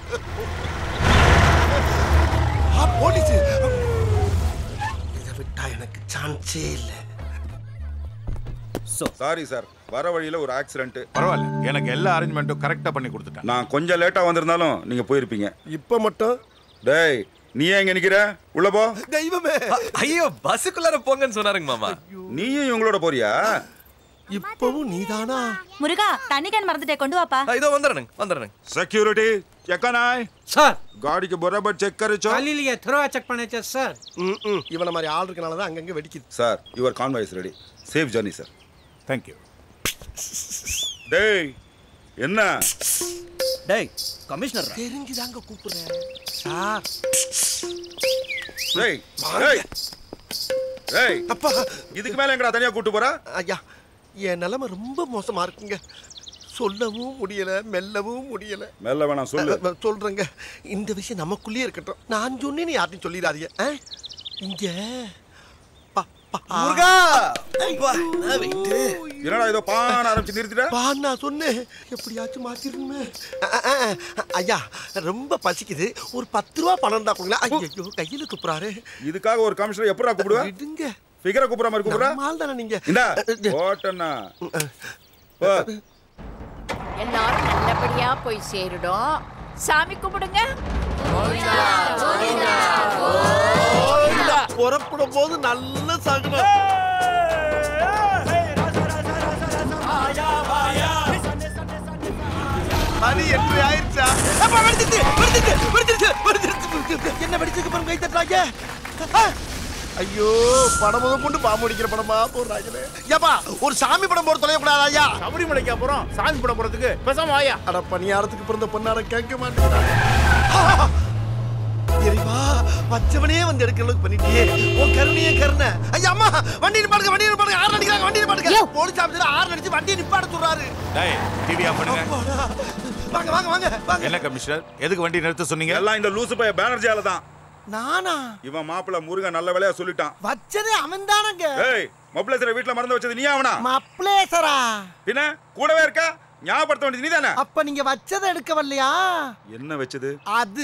ஆ, போலீஸ் இதை விட்டா எனக்கு சான்ஸே இல்லை சாரி சார் வர வழியில ஒரு ஆக்சிடென்ட் பரவாயில்ல எனக்கு எல்லா அரேஞ்ச்மெண்ட்டும் கரெக்டா பண்ணி கொடுத்துட்டேன் நான் கொஞ்சம் லேட்டா வந்திருந்தாலும் நீங்க போயிருப்பீங்க இப்ப மட்டும் டேய் நீ ஏன் இங்க நிக்கிற உள்ள போ தெய்வமே ஐயோ பஸ்ஸுக்குள்ளார போங்கன்னு சொன்னாருங்க மாமா நீயும் இவங்களோட போறியா இப்பவும் நீதானா முருகா தண்ணி கேன் மறந்துட்டே கொண்டு வாப்பா இதோ வந்துடுறேங்க வந்துடுறேங்க सिक्योरिटी चेक करना है सर गाड़ी के बराबर चेक करे चो खाली लिए थोड़ा चेक பண்ணே சார் ம், ம். இவனை மாதிரி ஆள் இருக்கனால தான் அங்கங்க வெடிக்குது sir your convoy is ready safe journey sir thank you டேய் என்ன டேய் கமிஷனர் தெரிஞ்சுதாங்க கூப்பிடுறேன் சார் டேய் டேய் டேய் அப்பா இதுக்கு மேல எங்கடா தனியா கூட்டு போற ஐயா என் நிலைமை ரொம்ப மோசமா இருக்குங்க சொல்லவும் முடியல மெல்லவும் முடியல மெல்ல வேணாம் சொல்லு அ, அ, சொல்றேங்க இந்த விஷயம் நமக்குள்ளேயே இருக்கட்டும் நான் சொன்னேன்னு யார்ட்டையும் சொல்லிடாதீங்க ஆ? இங்க ப- ப- ஆ. முருகா அப்பா, நான் வெயிட்டு என்னடா ஏதோ பான ஆரம்பிச்சு நிறுத்திட்ட பா நான் சொன்னேன் எப்படியாச்சும் மாத்திருமே ஐயா ரொம்ப பசிக்குது ஒரு பத்து ரூபா பணம் தான் கொடுங்களேன் ஐயோ கையில துப்புறாரு இதுக்காக ஒரு கமிஷனர் எப்படா கூப்பிடுவ விடுங்க ஃபிகரை கூப்பிடுற மாதிரி கூப்பிடுற நம்மால் தானே நீங்க இந்தா ஓட்டண்ணா போ எல்லாரும் நல்லபடியா போய் சேருடும் சாமி கும்பிடுங்க புறப்படும் போது நல்ல சகுனம் மணி எட்டு ஆயிருச்சா அப்பா, வெடிச்சிருச்சு, வெடிச்சிருச்சு, வெடிச்சிருச்சு, வெடிச்சிருச்சு, வெடிச்சிருச்சு. என்ன வெடிச்சிருக்கு பாருங்க கை தட்டுறாங்க ஆ! ஐயோ படம் முதல் கொண்டு பாம்பு அடிக்கிற படமா போடுறாங்களே ஏப்பா ஒரு சாமி படம் போட தொலையக்கூடாது ஐயா சபரிமலைக்கு அப்புறம் சாமி படம் போறதுக்கு பேசாம வாயா அட பணியாரத்துக்கு பிறந்த பொண்ணார கேட்க மாட்டேங்கிறாங்க இறைவா பச்சவனே வந்து எடுக்கிற அளவுக்கு பண்ணிட்டியே உன் கருணையே கருணை ஐயா அம்மா வண்டி நிப்பாடுங்க வண்டி நிப்பாடுங்க ஆறு அடிக்கிறாங்க வண்டி நிப்பாடுங்க போலீஸ் ஆஃபீஸர் ஆறு அடிச்சு வண்டியை நிப்பாட சொல்றாரு டேய் டிவி ஆஃப் பண்ணுங்க வாங்க வாங்க வாங்க வாங்க என்ன கமிஷனர் எதுக்கு வண்டி நிறுத்த சொன்னீங்க எல்லாம் இந்த லூசு பைய பேனர்ஜியால தான் நானா இவன் மாப்பிள்ள முருகன் நல்ல வேலையா சொல்லிட்டான் வச்சதே அவன் தானங்க ஏய் மொபைலேசரை வீட்ல மறந்து வச்சது நீ அவனா மப்ளேசரா பின்ன கூடவே இருக்கா ஞாபகப்படுத்த வேண்டியது நீதானே அப்ப நீங்க வச்சதை எடுக்க வரலையா என்ன வச்சது அது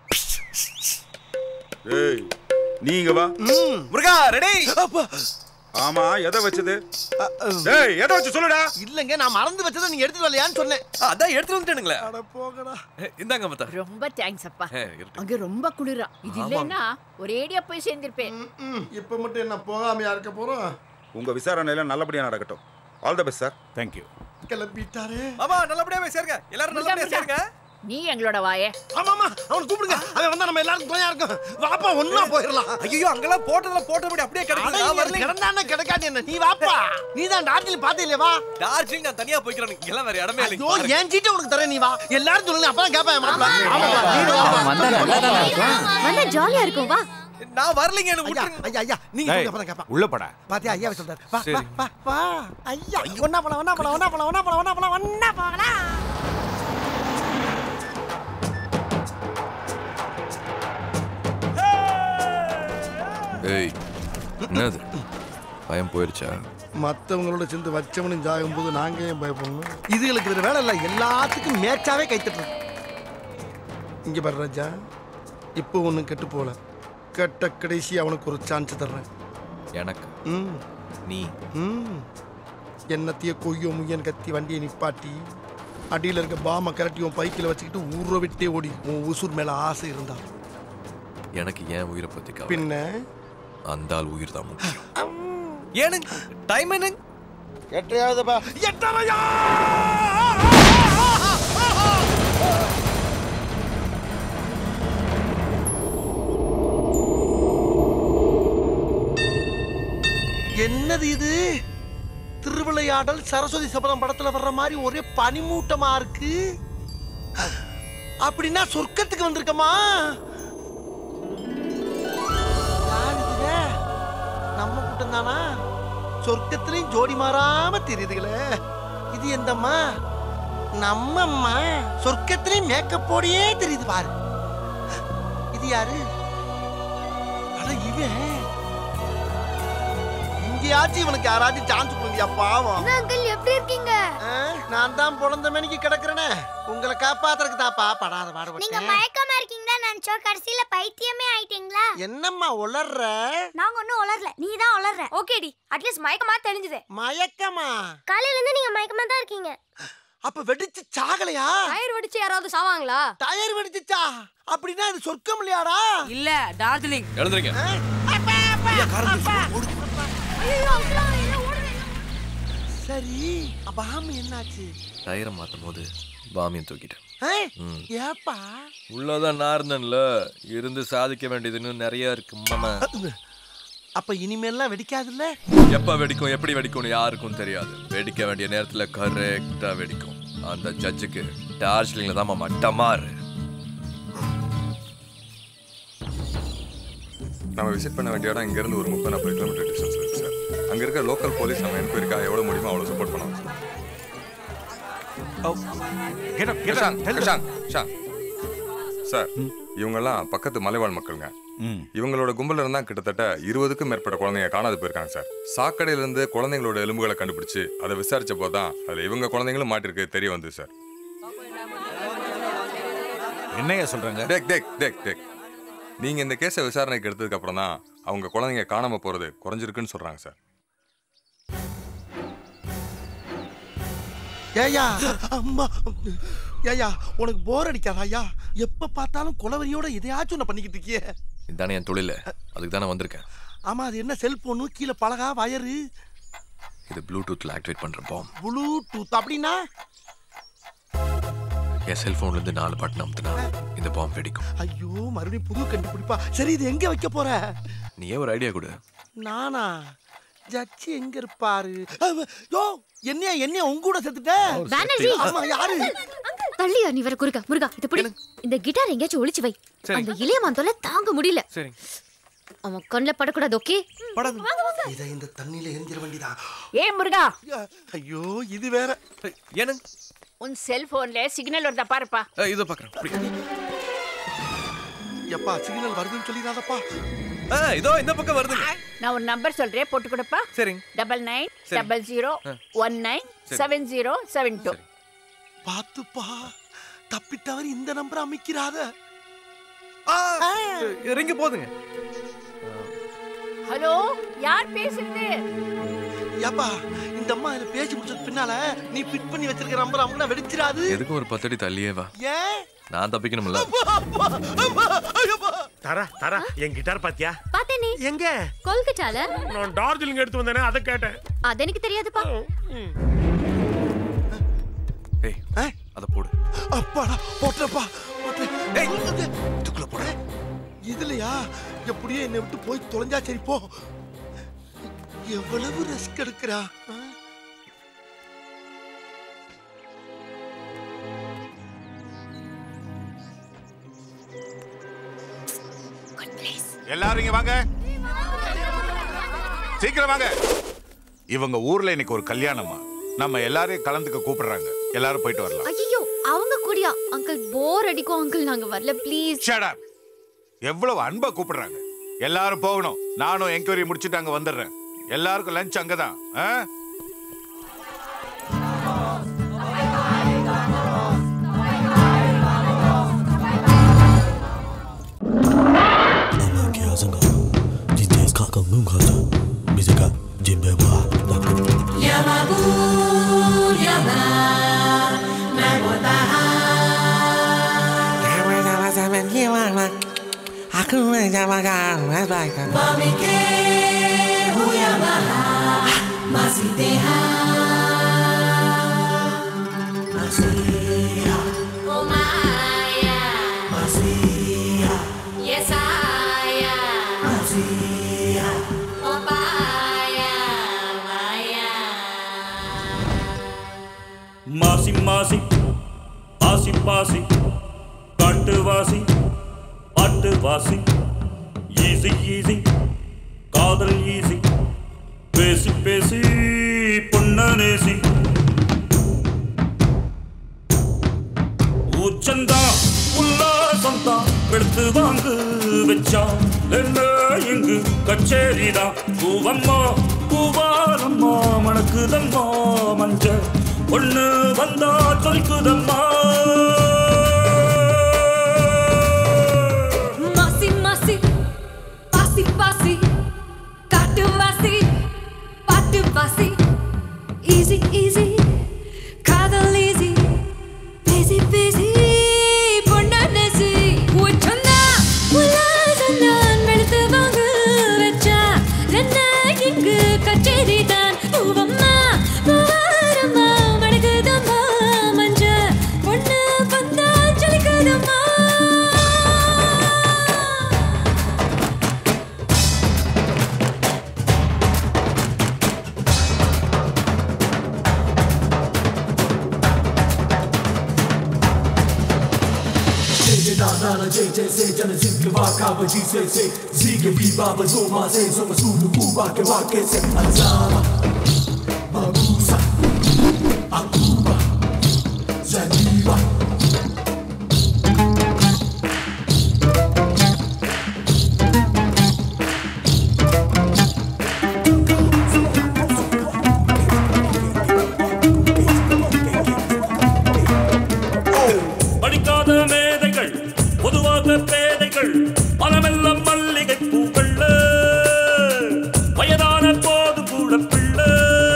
ஏய் நீங்க வா முருகா ரெடி ஆமா எதை வச்சது ஏய் எதை வச்சு சொல்லுடா இல்லங்க நான் மறந்து வச்சதை நீங்க எடுத்துட்டு வரலையான்னு சொன்னேன் அதான் எடுத்து வந்துட்டேனுங்களே அட போங்கடா இந்தாங்க மத்தா ரொம்ப தேங்க்ஸ் அப்பா ஏ, இருக்கட்டும். அங்க ரொம்ப குளிரா இது ஆமாங்க. இல்லைன்னா ஒரேடியா போய் சேர்ந்திருப்பேன் இப்ப மட்டும் என்ன போகாமையா இருக்க போறோம் உங்க விசாரணையில நல்லபடியா நடக்கட்டும் all the best sir thank you கிளம்பிட்டாரு ஆமா நல்லபடியா போய் சேருங்க எல்லாரும் நல்லபடியா சேருங்க நீ எங்களோட வாயே ஆமாமா அவன் கூப்பிடுங்க அவன் வந்தா நம்ம எல்லாரும் துணையா இருக்கும் வாப்பா ஒண்ணா போயிடலாம் ஐயோ அங்கெல்லாம் போட்டதுல போட்டபடி அப்படியே கிடைக்குது நான் வரலைங்க. கிடந்தானே கிடக்காது என்ன நீ வாப்பா நீ தான் டார்ஜிலிங் பார்த்தே இல்லையா வா டார்ஜிலிங் நான் தனியா போய்க்கிறேன் இங்கெல்லாம் வேற இடமே ஐயோ இல்லைங்க என் சீட்டை உனக்கு தரேன் நீ வா எல்லாரும் சொல்லுங்க அப்பதான் கேட்பேன் மாப்பிள்ள ஆமாப்பா நீ வா, வா. வந்தா நல்லாதானே இருக்கும் வந்தா ஜாலியா இருக்கும் வா நான் வரலைங்க எனக்கு ஐயா ஐயா ஐயா நீங்க டேய், சொல்லுங்க அப்பதான் கேட்பேன் உள்ள போடா பாத்தியா ஐயா சொல்றாரு வா சரி. வா வா வா ஐயா ஒண்ணா போலாம் ஒண்ணா போலாம் ஒண்ணா போலாம் ஒண்ணா போலாம் ஒண்ணா போலாம் ஒண்ணா போலாம் ஏய் என்னது பயம் போயிருச்சா மற்றவங்களோட சேர்ந்து வச்சவனும் ஜாகும் போது நாங்க ஏன் பயப்படணும் இதுகளுக்கு வேற வேலை இல்லை எல்லாத்துக்கும் மேட்சாவே கைத்தட்டுறது இங்க பாரு ராஜா இப்போ ஒன்றும் கெட்டு போல கெட்ட கடைசி அவனுக்கு ஒரு சான்ஸ் தர்றேன் எனக்கு ம் நீ ம் என்னத்தைய கொய்யோ முய்யன் கத்தி வண்டியை நிப்பாட்டி அடியில் இருக்க பாமை கரட்டி உன் பைக்கில் வச்சுக்கிட்டு ஊரை விட்டே ஓடி உன் உசூர் மேலே ஆசை இருந்தா எனக்கு ஏன் உயிரை பத்தி கவலை பின்ன அந்த ஆள் உயிர் தான் முக்கியம் ஏனுங்க டைம் என்னங்க எட்டையாவதுப்பா எட்டரையா என்னது இது திருவிளையாடல் சரஸ்வதி சபதம் படத்துல வர்ற மாதிரி ஒரே பனிமூட்டமா இருக்கு அப்படின்னா சொர்க்கத்துக்கு வந்திருக்கமா யார் இதுங்க? நம்ம கூட்டம் தானா சொர்க்கத்திலையும் ஜோடி மாறாம தெரியுதுங்களே இது எந்தம்மா நம்ம அம்மா சொர்க்கத்திலையும் மேக்கப் போடியே தெரியுது பாரு இது யாரு அட இவன் இங்கேயாச்சும் இவனுக்கு யாராச்சும் சான்ஸ் கொடுங்கயா பாவம் அங்கிள் எப்படி இருக்கீங்க ஆ, நான் தான் பிறந்த மணிக்கு கிடக்குறேனே உங்களை காப்பாத்துறதுக்கு தாப்பா படாத நீங்க பாடுபட்டேன் மயக்கமா இருக்கீங்களா நினைச்சோம் கடைசியில பைத்தியமே ஆயிட்டீங்களா என்னம்மா உளர்ற நாங்க ஒன்னும் உளரல நீ தான் உளர்ற ஓகேடி அட்லீஸ்ட் மயக்கமா தெளிஞ்சது மயக்கமா காலையில இருந்து நீங்க மயக்கமா தான் இருக்கீங்க அப்ப வெடிச்சு சாகலையா டயர் வெடிச்சு யாராவது சாவாங்களா டயர் வெடிச்சுச்சா அப்படின்னா இது சொர்க்கம் இல்லையாடா இல்ல டார்ஜிலிங் எழுந்துருங்க சரி பாம் என்னாச்சு டயரை மாத்தும் போது பாமியம் தூக்கிட்டேன் ஆ? ம். ஏப்பா உள்ளதான் நான் இருந்தேன்ல இருந்து சாதிக்க வேண்டியதுன்னு நிறைய இருக்கு மாமா அப்ப இனிமேல்லாம் வெடிக்காதுல்ல எப்ப வெடிக்கும் எப்படி வெடிக்கும்னு யாருக்கும் தெரியாது வெடிக்க வேண்டிய நேரத்துல கரெக்டா வெடிக்கும் அந்த ஜட்ஜுக்கு டார்ஜிலிங்ல தான் மாமா டமார் நம்ம விசிட் பண்ண வேண்டிய இடம் இங்கேருந்து ஒரு முப்பது நாற்பது கிலோமீட்டர் டிஸ்டன்ஸ் இருக்கு சார் அங்கே இருக்க லோக்கல் போலீஸ் நம்ம என்கொயரிக்காக எவ்வளோ முடியுமோ அவ்வளோ சப்போர்ட் பண்ணுவாங்க சார் கிஷாங், கிஷாங், கிஷாங். சார் இவங்கெல்லாம் பக்கத்து மலைவாழ் மக்களுங்க இவங்களோட கும்பல இருந்தா கிட்டத்தட்ட இருபதுக்கும் மேற்பட்ட குழந்தைங்க காணாது போயிருக்காங்க சார் சாக்கடையில இருந்து குழந்தைங்களோட எலும்புகளை கண்டுபிடிச்சு அதை விசாரிச்ச போதான் அதுல இவங்க குழந்தைங்களும் மாட்டிருக்கு தெரிய வந்து சார் என்னையா சொல்றாங்க டேக் டேக் டேக் டேக் நீங்க இந்த கேஸை விசாரணைக்கு எடுத்ததுக்கு அப்புறம் தான் அவங்க குழந்தைங்க காணாம போறது குறைஞ்சிருக்குன்னு சொல்றாங்க சார் ஏயா அம்மா ஏயா உனக்கு போர் அடிக்காதா ஐயா எப்ப பார்த்தாலும் குலவரியோட எதையாச்சும் ஒண்ணு பண்ணிக்கிட்டு இருக்கியே இதானே என் தொழில் அதுக்கு தானே வந்திருக்கேன் ஆமா அது என்ன செல்போனு கீழே பலகா வயரு இது ப்ளூடூத்ல ஆக்டிவேட் பண்ற பாம் ப்ளூடூத் அப்படின்னா என் செல்போன்ல இருந்து நாலு பட்டன் அமுத்துனா இந்த பாம் வெடிக்கும் ஐயோ மறுபடியும் புது கண்டுபிடிப்பா சரி இது எங்க வைக்க போற நீ ஏன் ஒரு ஐடியா கொடு நானா ஜட்ஜி எங்க இருப்பாரு அவ- யோ என்னையா என்னையா உங்க கூட செத்துட்ட பானர்ஜி ஆமா யாரு தள்ளியா நீ வர குறுக்கா முருகா இத பிடி இந்த கிட்டார் எங்கேயாச்சும் ஒளிச்சு வை சரி. அந்த இளையமான் தொல்லை தாங்க முடியல சரி அவன் கண்ணுல படக்கூடாது ஓகே இத இந்த தண்ணியில எரிஞ்சிட வேண்டியதா ஏ முருகா ஐயோ இது வேற ஏனு உன் செல்போன்ல சிக்னல் வருதா பாருப்பா இதை பாக்குறேன் எப்பா சிக்னல் வருதுன்னு சொல்லிடாதப்பா இதோ இந்த பக்கம் வருது நான் ஒரு நம்பர் சொல்றேன் போட்டு கொடுப்பா சரிங்க டபுள் நைன் சரி. டபுள் ஜீரோ ஆ. ஒன் நைன் சரி. செவன் ஜீரோ செவன் டூ பாத்துப்பா தப்பித்தவர் இந்த நம்பர் அமைக்கிறாத ரிங்க போதுங்க ஹலோ யார் பேசுறது ஏப்பா இந்த அம்மா இதுல பேசி முடிச்சது பின்னால நீ ஃபிட் பண்ணி வச்சிருக்க நம்பர் அமுக்குனா வெடிச்சிடாது எதுக்கும் ஒரு பத்தடி தள்ளியே வா ஏன் நான் தப்பிக்கணும்ல தரா தரா என் கிட்டார் பாத்தியா பாத்தே நீ எங்க கொல்கட்டால நான் டார்ஜிலிங் எடுத்து வந்தேனே அதை கேட்டேன் அது எனக்கு தெரியாதுப்பா ஏய் அத போடு அப்பாடா போட்டப்பா போட்டு இதுக்குள்ள போட இதுலயா எப்படியோ என்னை விட்டு போய் தொலைஞ்சா சரி போ எவ்வளவு ரிஸ்க் எடுக்கிறா ஆ? எல்லாரும் இங்க வாங்க சீக்கிரம் வாங்க இவங்க ஊர்ல இன்னைக்கு ஒரு கல்யாணமா நம்ம எல்லாரையும் கலந்துக்க கூப்பிடுறாங்க எல்லாரும் போயிட்டு வரலாம் ஐயோ அவங்க கூடியா அங்கிள் போர் அடிக்கும் அங்கிள் நாங்க வரல ப்ளீஸ் Shut up. எவ்வளவு அன்பா கூப்பிடுறாங்க எல்லாரும் போகணும் நானும் என்கொயரி முடிச்சுட்டு அங்க வந்துடுறேன் எல்லாருக்கும் லஞ்ச் அங்கதான் ஆ? Mami que voy a bajar, más y deja. Masía, Oh Maya, Masía, yes I am. Masía. Oh Maya, Maya. மாசி மாசி பாசி பாசி காட்டு வாசி பாட்டு வாசி ஈஸி ஈஸி காதல் ஈஸி பேசி பேசி பொண்ண நேசி உச்சந்தா உல்லாசம்தான் எடுத்து வாங்கு வச்சா என்ன இங்கு கச்சேரிதான் பூவம்மா பூவாரம்மா மணக்குதம்மா மஞ்ச பொண்ணு வந்தா சொல்லிக்குதம்மா Masi, masi, pasi, pasi, katu masi, patu pasi, easy, easy, kadal easy, busy, busy, பொன்னனசி, உச்சந்தா, உல்லாசந்தான், வெளுத்து வாங்கு வச்சா, என்ன இங்கு கச்சேரிதான், பூவம்மா, பூவாரம்மா, மணக்குதம்மா, மஞ்ச, பொண்ணு வந்தா ஜொலிக்குதம்மா. JJ na na na JJ say jana zinke waka ba ji say say zige bi ba ba zo ma say so ma sulu ku ba ke wa ke se azama mabusa akuba zaniba படிக்காத மேதைகள் பொதுவாக பேதைகள் மனமெல்லாம் மல்லிகை பூக்கள் வயதான போது கூட பிள்ளை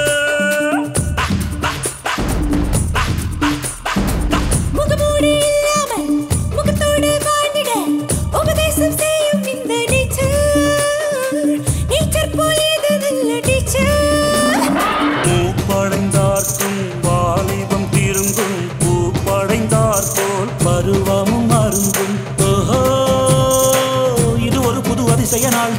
முகமூடி இல்லாமல் முகத்தோடு வாழ்ந்திட உபதேசம் செய்யும் இந்த டீச்சர் டீச்சர் போல் இது நல்ல டீச்சர் பூப்படைந்தார்க்கும் வாலிபம் திரும்பும் பூப்படைந்தார் போல் பருவமும் அரும்பும் ஓஹோ இது ஒரு புது அதிசய நாள்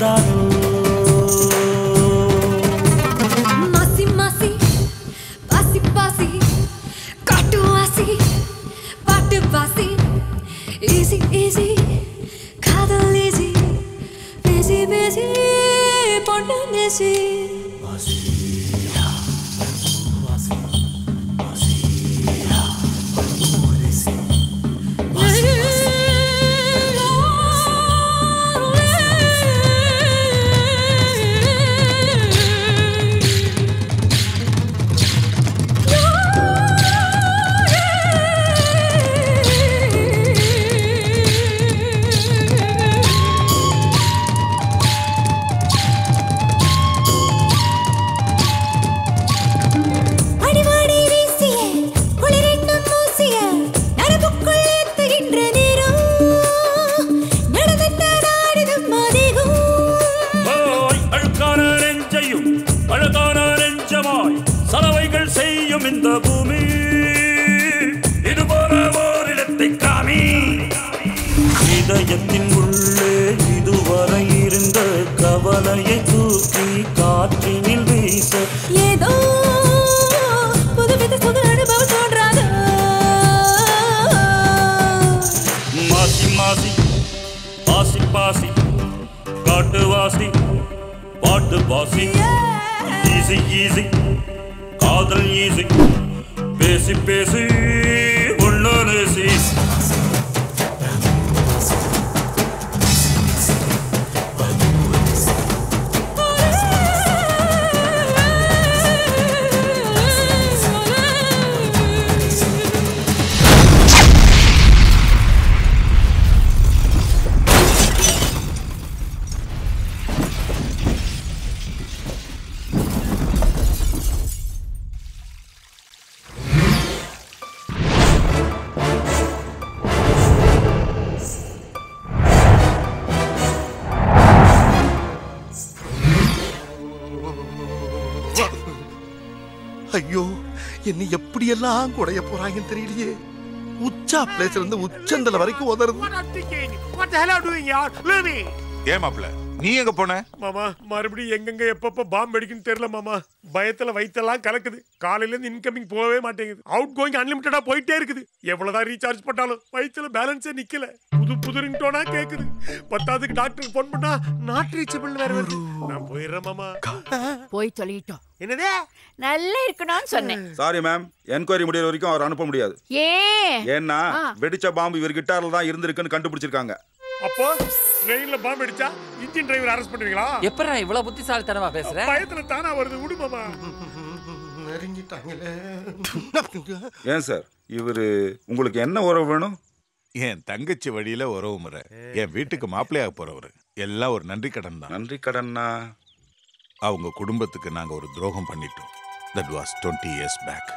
மாசி மாசி பாசி பாசி காட்டு வாசி பாட்டு பாசி ஈஸி ஈஸி காதல் ஈஸி பேசி பேசி பொண்ணு நேசி அடிவாடி வீசிய குளிரென்னும் மூசிய நரம்புக்குள் ஏத்துகின்ற நேரம் நடந்த நாடுதும் அதிகம் ஓய் அழுக்கான நெஞ்சையும் அழகான நெஞ்சமாய் சலவைகள் செய்யும் இந்த பூமி இதுபோல ஓரிடத்தை காமி இதயத்தின் உள்ளே இதுவரை இருந்த கவலையை தூக்கி காற்றினில் வீச ஏதோ புதுவித புது அனுபவம் தோன்றாதோ மாசி மாசி பாசி பாசி காட்டு வாசி பாட்டு பாசி ஈஸி ஈஸி காதல் ஈஸி பேசி பேசி உள்ள நேசி ஐயோ என்னை எப்படியெல்லாம் குடைய போறாங்கன்னு தெரியலையே உச்சா பிளேஸ்ல இருந்து உச்சந்தல வரைக்கும் உதறது What are thinking? What the hell are you doing, yaar? Leave me. ஏன் மாப்ள நீ எங்க போன மாமா மறுபடியும் எங்கெங்க எப்பப்ப பாம்பு அடிக்குன்னு தெரியல மாமா பயத்துல வயித்தெல்லாம் கலக்குது காலையில இருந்து இன்கமிங் போகவே மாட்டேங்குது அவுட் கோயிங் அன்லிமிட்டடா போயிட்டே இருக்குது எவ்வளவுதான் ரீசார்ஜ் பண்ணாலும் வயித்துல பேலன்ஸே நிக்கல புது புது ரிங்டோனா கேக்குது பத்தாவதுக்கு டாக்டருக்கு போன் பண்ணா நாட் ரீச்சபிள் வேற வருது நான் போயிடுறேன் மாமா போய் தொலையிட்டோம் என்னதே நல்லா இருக்கணும்னு சொன்னேன் சாரி மேம் என்கொயரி முடியிற வரைக்கும் அவர் அனுப்ப முடியாது ஏன் ஏன்னா ஆ. வெடிச்ச பாம்பு இவர் கிட்டார்ல தான் இருந்திருக்குன்னு கண்டுபிடிச்சிருக்காங்க அப்போ ட்ரெயின்ல பாம்பு அடிச்சா இன்ஜின் டிரைவர் அரெஸ்ட் பண்ணுவீங்களா எப்படா இவ்வளவு புத்திசாலித்தனமா பேசுற பயத்துல தானா வருது விடு மாமா நெருங்கிட்டாங்களே ஏன் சார் இவரு உங்களுக்கு என்ன உறவு வேணும் என் தங்கச்சி வழியில உறவு முறை என் வீட்டுக்கு மாப்பிள்ளையாக போறவர் எல்லாம் ஒரு நன்றி கடன் தான் நன்றி கடன்னா அவங்க குடும்பத்துக்கு நாங்க ஒரு துரோகம் பண்ணிட்டோம் that was twenty years back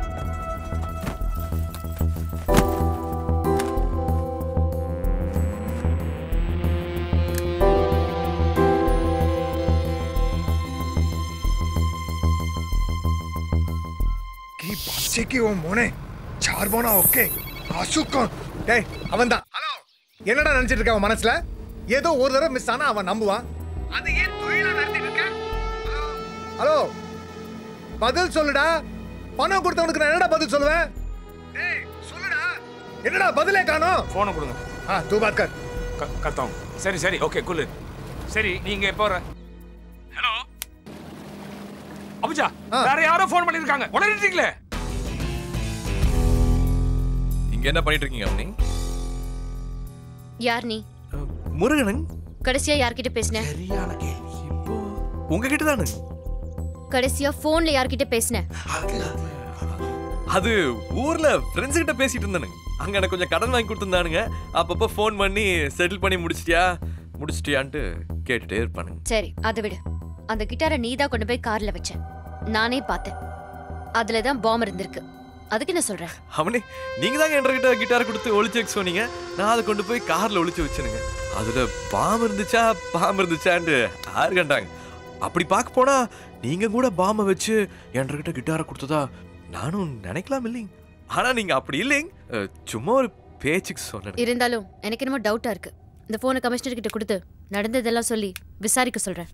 की बादशाह की वो मोने चार போனா ஓகே அசுக்கம் டேய் அவன் தான் ஹலோ என்னடா நினைச்சிட்டு இருக்க அவன் மனசுல ஏதோ ஒரு தடவை மிஸ் ஆனா அவன் நம்புவான் அது ஏன் தொழிலா நடத்திட்டு இருக்க ஹலோ பதில் சொல்லுடா பணம் கொடுத்தவனுக்கு நான் என்னடா பதில் சொல்லுவேன் டேய் சொல்லுடா என்னடா பதிலே காணோம் போனை கொடுங்க ஆ தூ பாத் கர் கத்தம் சரி சரி ஓகே குல்லு சரி நீங்க எப்போ வர ஹலோ அபுஜா வேற யாரோ ஃபோன் பண்ணிருக்காங்க உடனே இங்க என்ன பண்ணிட்டு இருக்கீங்க அம்மனி யார் நீ முருகனன் கடைசியா யார்கிட்ட பேசின உங்ககிட்ட தானே கடைசியா போன்ல யார்கிட்ட பேசின அது ஊர்ல ஃப்ரெண்ட்ஸ் கிட்ட பேசிட்டு இருந்தானுங்க அங்க எனக்கு கொஞ்சம் கடன் வாங்கி கொடுத்துருந்தானுங்க அப்பப்போ ஃபோன் பண்ணி செட்டில் பண்ணி முடிச்சிட்டியா முடிச்சிட்டியான்ட்டு கேட்டுட்டே இருப்பானுங்க சரி அதை விடு அந்த கிட்டாரை நீ தான் கொண்டு போய் கார்ல வச்ச நானே பார்த்தேன் அதுல தான் பாம் இருந்திருக்கு அதுக்கு என்ன சொல்ற அவனே நீங்க தாங்க என்கிட்ட கிட்டார் கொடுத்து ஒளிச்சு வைக்க சொன்னீங்க நான் அதை கொண்டு போய் கார்ல ஒளிச்சு வச்சேனுங்க அதுல பாம்பு இருந்துச்சா பாம்பு இருந்துச்சான்ட்டு யாரு கண்டாங்க அப்படி பார்க்க போனா நீங்க கூட பாம்பை வச்சு என்கிட்ட கிட்டாரை கொடுத்ததா நானும் நினைக்கலாம் இல்லைங்க ஆனா நீங்க அப்படி இல்லைங்க அஹ், சும்மா ஒரு பேச்சுக்கு சொன்னேன் இருந்தாலும் எனக்கு என்னமோ டவுட்டா இருக்கு இந்த போனை கமிஷனர் கிட்ட கொடுத்து நடந்ததெல்லாம் சொல்லி விசாரிக்க சொல்றேன்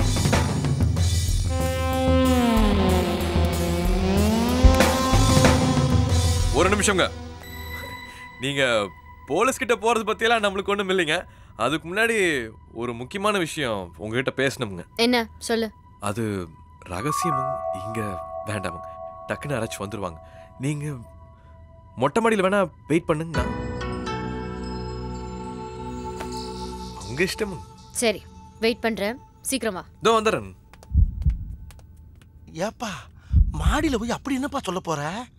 ஒரு நிமிஷங்க நீங்க போலீஸ் கிட்ட போறது பத்தியெல்லாம் நம்மளுக்கு ஒண்ணும் இல்லைங்க அதுக்கு முன்னாடி ஒரு முக்கியமான விஷயம் உங்ககிட்ட பேசணுங்க என்ன சொல்லு அது ரகசியமுங்க இங்க வேண்டாமுங்க டக்குன்னு யாராச்சும் வந்துருவாங்க நீங்க மொட்டை மாடியில் வேணா வெயிட் பண்ணுங்க நான் உங்க இஷ்டமுங்க சரி வெயிட் பண்றேன் சீக்கிரம் வா இதோ வந்துடுறேன் ஏப்பா மாடியில போய் அப்படி என்னப்பா சொல்ல போற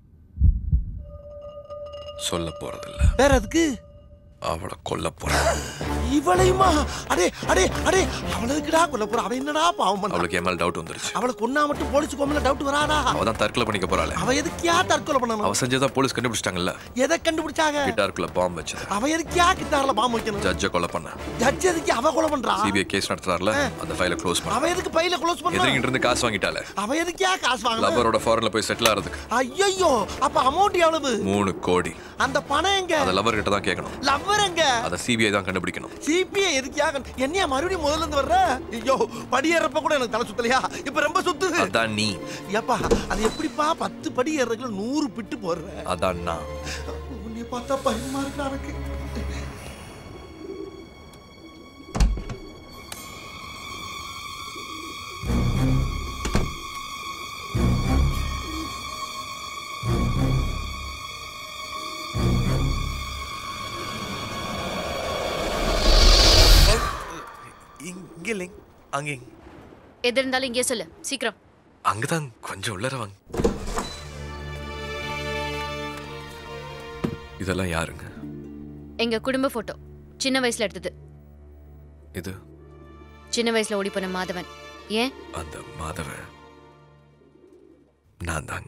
சொல்ல போறதில்ல வேற அதுக்கு அவளை கொல்ல போறேன் இவளையுமா அடே அடே அடே அவளுக்குடா கொல்ல போற அவ என்னடா பாவம் பண்ணா அவளுக்கு என் மேல டவுட் வந்துருச்சு அவளை கொன்னா மட்டும் போலீஸ் கோமல டவுட் வராதா அவ தான் தற்கொலை பண்ணிக்க போறாளே அவ எதுக்கியா தற்கொலை பண்ணணும் அவ செஞ்சதா போலீஸ் கண்டுபிடிச்சிட்டாங்கல்ல எதை கண்டுபிடிச்சாங்க கிட்டாருக்குள்ள பாம்பு வச்சது அவ எதுக்கியா கிட்டார்ல பாம்பு வைக்கணும் ஜட்ஜை கொலை பண்ண ஜட்ஜ் எதுக்கு அவ கொலை பண்றா சிபிஐ கேஸ் நடத்துறாருல அந்த ஃபைலை க்ளோஸ் பண்ண அவ எதுக்கு பையில க்ளோஸ் பண்ணா எதிரிகிட்ட இருந்து காசு வாங்கிட்டாலே அவ எதுக்கியா காசு வாங்கணும் லவரோட ஃபாரின்ல போய் செட்டில் ஆறதுக்கு ஐயோ அப்ப அமௌண்ட் எவ்வளவு மூணு கோடி அந்த பணம் எங்க அதை லவர் கிட்ட தான் கேட்கணும் லவ்வர் எங்க அதை சிபிஐ தான் கண்டுபிடிக்கணும் சிபிஐ எதுக்கியா என்னையா மறுபடியும் முதல்ல இருந்து வர்ற ஐயோ படியேறப்ப கூட எனக்கு தலை சுத்தலையா இப்ப ரொம்ப சுத்துது அதான் நீ ஏப்பா அது எப்படிப்பா பத்து படி ஏறதுக்குள்ள நூறு பிட்டு போடுற அதான் நான் உன்னை பார்த்தா பயமா இருக்கு எனக்கு இங்க இல்லைங்க அங்கே எது இருந்தாலும் இங்கே சொல்லு சீக்கிரம் அங்கதான் கொஞ்சம் உள்ளர வாங்க இதெல்லாம் யாருங்க எங்க குடும்ப போட்டோ சின்ன வயசுல எடுத்தது இது சின்ன வயசுல ஓடி போன மாதவன் ஏன் அந்த மாதவ நான் தாங்க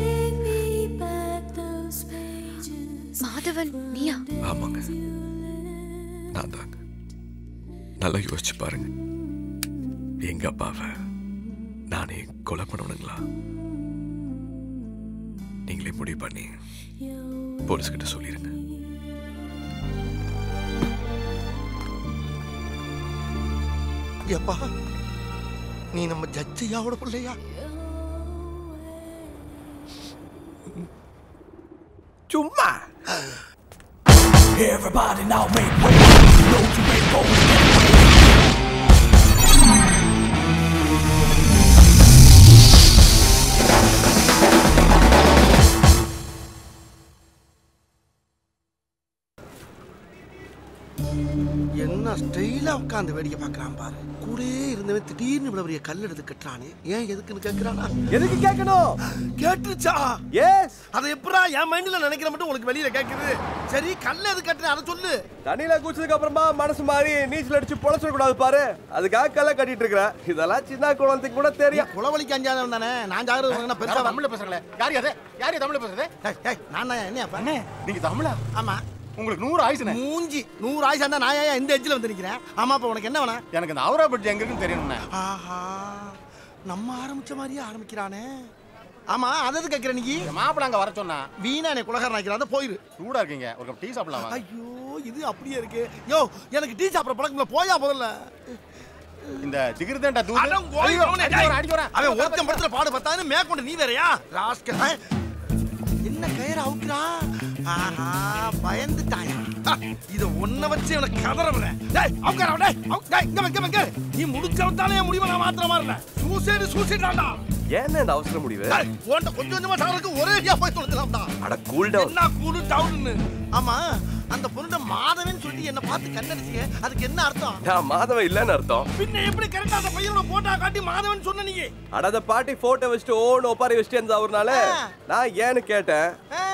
மாதவன் நீயா ஆமாங்க நான் தாங்க நல்லா யோசிச்சு பாருங்க எங்க அப்பாவை நானே கொலை பண்ணணுங்களா நீங்களே முடிவு பண்ணி போலீஸ்கிட்ட சொல்லிடுங்க எப்பா நீ நம்ம ஜட்ஜையாவோட பிள்ளையா சும்மா Everybody now make way. No to make go. என்ன ஸ்டைலா உட்காந்து வேடிக்கை பார்க்கறான் பாரு கூடயே இருந்தவன் திடீர்னு இவ்வளவு பெரிய கல் எடுத்து கட்டுறானே ஏன் எதுக்குன்னு கேட்கறானா எதுக்கு கேட்கணும் கேட்டுச்சா எஸ் அதை எப்படா என் மைண்ட்ல நினைக்கிற மட்டும் உங்களுக்கு வெளியில கேக்குது சரி கல் எது கட்டுற அதை சொல்லு தண்ணியில குடிச்சதுக்கு அப்புறமா மனசு மாறி நீச்சல் அடிச்சு பொழைச்சிட கூடாது பாரு அதுக்காக கல்ல கட்டிட்டு இருக்கிறேன் இதெல்லாம் சின்ன குழந்தைக்கு கூட தெரியும் குளவழிக்கு அஞ்சாதவன் தானே நான் ஜாகிரதை பெருசா தமிழ்ல பேசுறல யார் அது யார் தமிழ்ல பேசுறது நான் தான் என்ன அண்ணே நீங்க தமிழா ஆமா உங்களுக்கு நூறு ஆயுசுனே மூஞ்சி நூறு ஆயுசு இருந்தா நான் ஏன் இந்த எட்ஜில் வந்து நிக்கிறேன் ஆமா அப்ப உனக்கு என்ன வேணும் எனக்கு இந்த அவுரா பட்ஜி எங்க இருக்குன்னு தெரியணும்ண்ணே ஆஹா நம்ம ஆரம்பிச்ச மாதிரியே ஆரம்பிக்கிறானே ஆமா அது எது கேட்கிற நீ மாப்பிள்ள அங்க வர சொன்னா வீணா என்னை குலகாரன் ஆக்கிறான் போயிரு சூடா இருக்கீங்க ஒரு கப் டீ சாப்பிடலாம் வாங்க. ஐயோ இது அப்படியே இருக்கு யோ எனக்கு டீ சாப்பிட பழக்கம் இல்ல போயா முதல்ல இந்த ஜிகிர்தண்டா தூது அடம் கோழி ஐயோ, அவனை, அடிச்சு வரேன், அடிச்சு வரேன். அவன் ஒருத்தன் படத்துல பாடு பார்த்தான்னு மேற்கொண்டு நீ வேறயா ராஸ்கல் ஆ? என்ன கயிறு அவுக்குறா ஆஹா பயந்துட்டாயா ஆ, இத ஒன்ன வச்சு எனக்கு கதறவன டேய் அவுக்கற டேய் அவுக் டேய் இங்க வா, இங்க வா, இங்க வா. நீ முடிச்சவத்தாலே என் முடிவை நான் மாத்திர மாறல சூசைடு சூசைடாடா ஏன் இந்த அவசர முடிவு டேய் உன்கிட்ட கொஞ்சம் கொஞ்சமா சாருக்கு ஒரே அடியா போய் தொலைச்சலாம்டா அட கூல் டவுன் என்ன கூலு டவுன்னு ஆமா அந்த பொருண்ட மாதவன் சொல்லி என்ன பார்த்து கண்ணடிச்சீங்க அதுக்கு என்ன அர்த்தம் நான் மாதவன் இல்லைன்னு அர்த்தம் பின்ன எப்படி கரெக்டா அந்த பையனோட போட்டா காட்டி மாதவன் சொன்ன நீங்க அட பாட்டி போட்டோ வச்சுட்டு ஓன்னு ஒப்பாரி வச்சுட்டு இருந்தா அவர்னால நான் ஏன்னு கேட்டேன்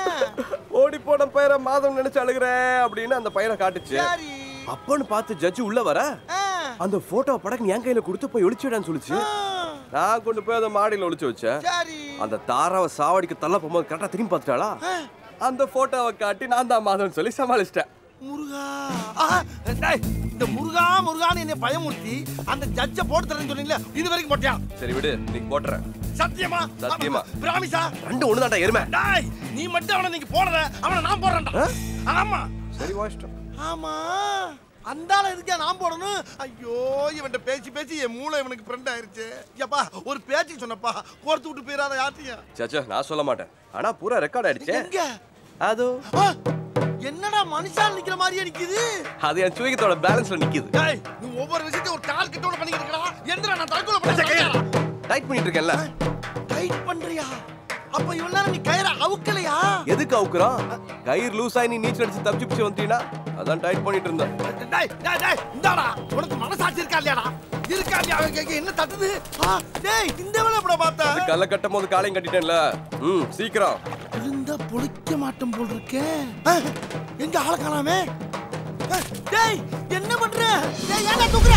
ஓடி போன பையனை மாதம் நினைச்சு அழுகுறேன் அப்படின்னு அந்த பையனை காட்டுச்சு அப்பன்னு பார்த்து ஜட்ஜ் உள்ள வர அந்த போட்டோ படக்கு என் கையில கொடுத்து போய் ஒளிச்சுடான்னு சொல்லுச்சு நான் கொண்டு போய் அதை மாடியில ஒளிச்சு வச்சேன் அந்த தாராவை சாவடிக்கு தள்ள போகும்போது கரெக்டா திரும்பி பார்த்துட்டாளா அந்த போட்டோவை காட்டி நான் தான் மாதவன் சொல்லி சமாளிச்சிட்டேன் முருகா ஆஹா, டேய், இந்த முருகா முருகான்னு என்னை பயமுறுத்தி அந்த ஜட்ஜ போட்டு தரேன்னு சொன்னீங்களே இது வரைக்கும் போட்டியா சரி விடு நீ போட்டுறேன் சத்தியமா சத்தியமா. பிராமிசா ரெண்டு ஒண்ணுதான்டா எருமை டேய் நீ மட்டும் அவனை நீங்க போடுற அவனை நான் போடுறேன்டா ஆமா சரி வாஷ்டம் ஆமா அந்தால எதுக்கே நான் போடணும் ஐயோ இவன்ட்ட பேசி பேசி என் மூளை இவனுக்கு ஃப்ரெண்ட் ஆயிருச்சு ஏப்பா ஒரு பேச்சுக்கு சொன்னப்பா கோர்த்து விட்டு போயிடாத யார்ட்டையும் சச்சா நான் சொல்ல மாட்டேன் ஆனா பூரா ரெக்கார்ட் ஆயிடுச்சு எங்க அது ஆ, என்னடா மனுஷால் நிக்கிற மாதிரியே நிக்குது அது என் சுயகத்தோட பேலன்ஸ்ல நிக்குது டேய் நீ ஒவ்வொரு விஷயத்தையும் ஒரு கால் கிட்டோட பண்ணிட்டு இருக்கடா எந்திரா நான் தற்கொலை பண்ண டைட் பண்ணிட்டு இருக்கேன்ல டைட் பண்றியா அப்ப இவ்வளவு நேரம் நீ கயிற அவுக்கலையா எதுக்கு அவுக்குறோம் கயிறு லூஸ் ஆகி நீ நீச்சல் அடிச்சு தப்பிச்சு பிடிச்சு வந்துட்டீங்கன்னா அதான் டைட் பண்ணிட்டு இருந்தேன் டேய் டேய் டேய் இந்தாடா உனக்கு மனசாட்சி இருக்கா இல்லையாடா இருக்கா இல்லையா அவன் கேக்க என்ன தட்டுது ஆ, டேய் இந்த வேலை எப்பட பார்த்தா அது கல்ல கட்டும் போது காலையும் கட்டிட்டேன்ல ம் சீக்கிரம் இருந்தா பொழிக்க மாட்டோம் போல் இருக்கே ஆ, எங்க ஆள காணாமே ஆ, டேய் என்ன பண்ற டேய் ஏன்டா தூக்குற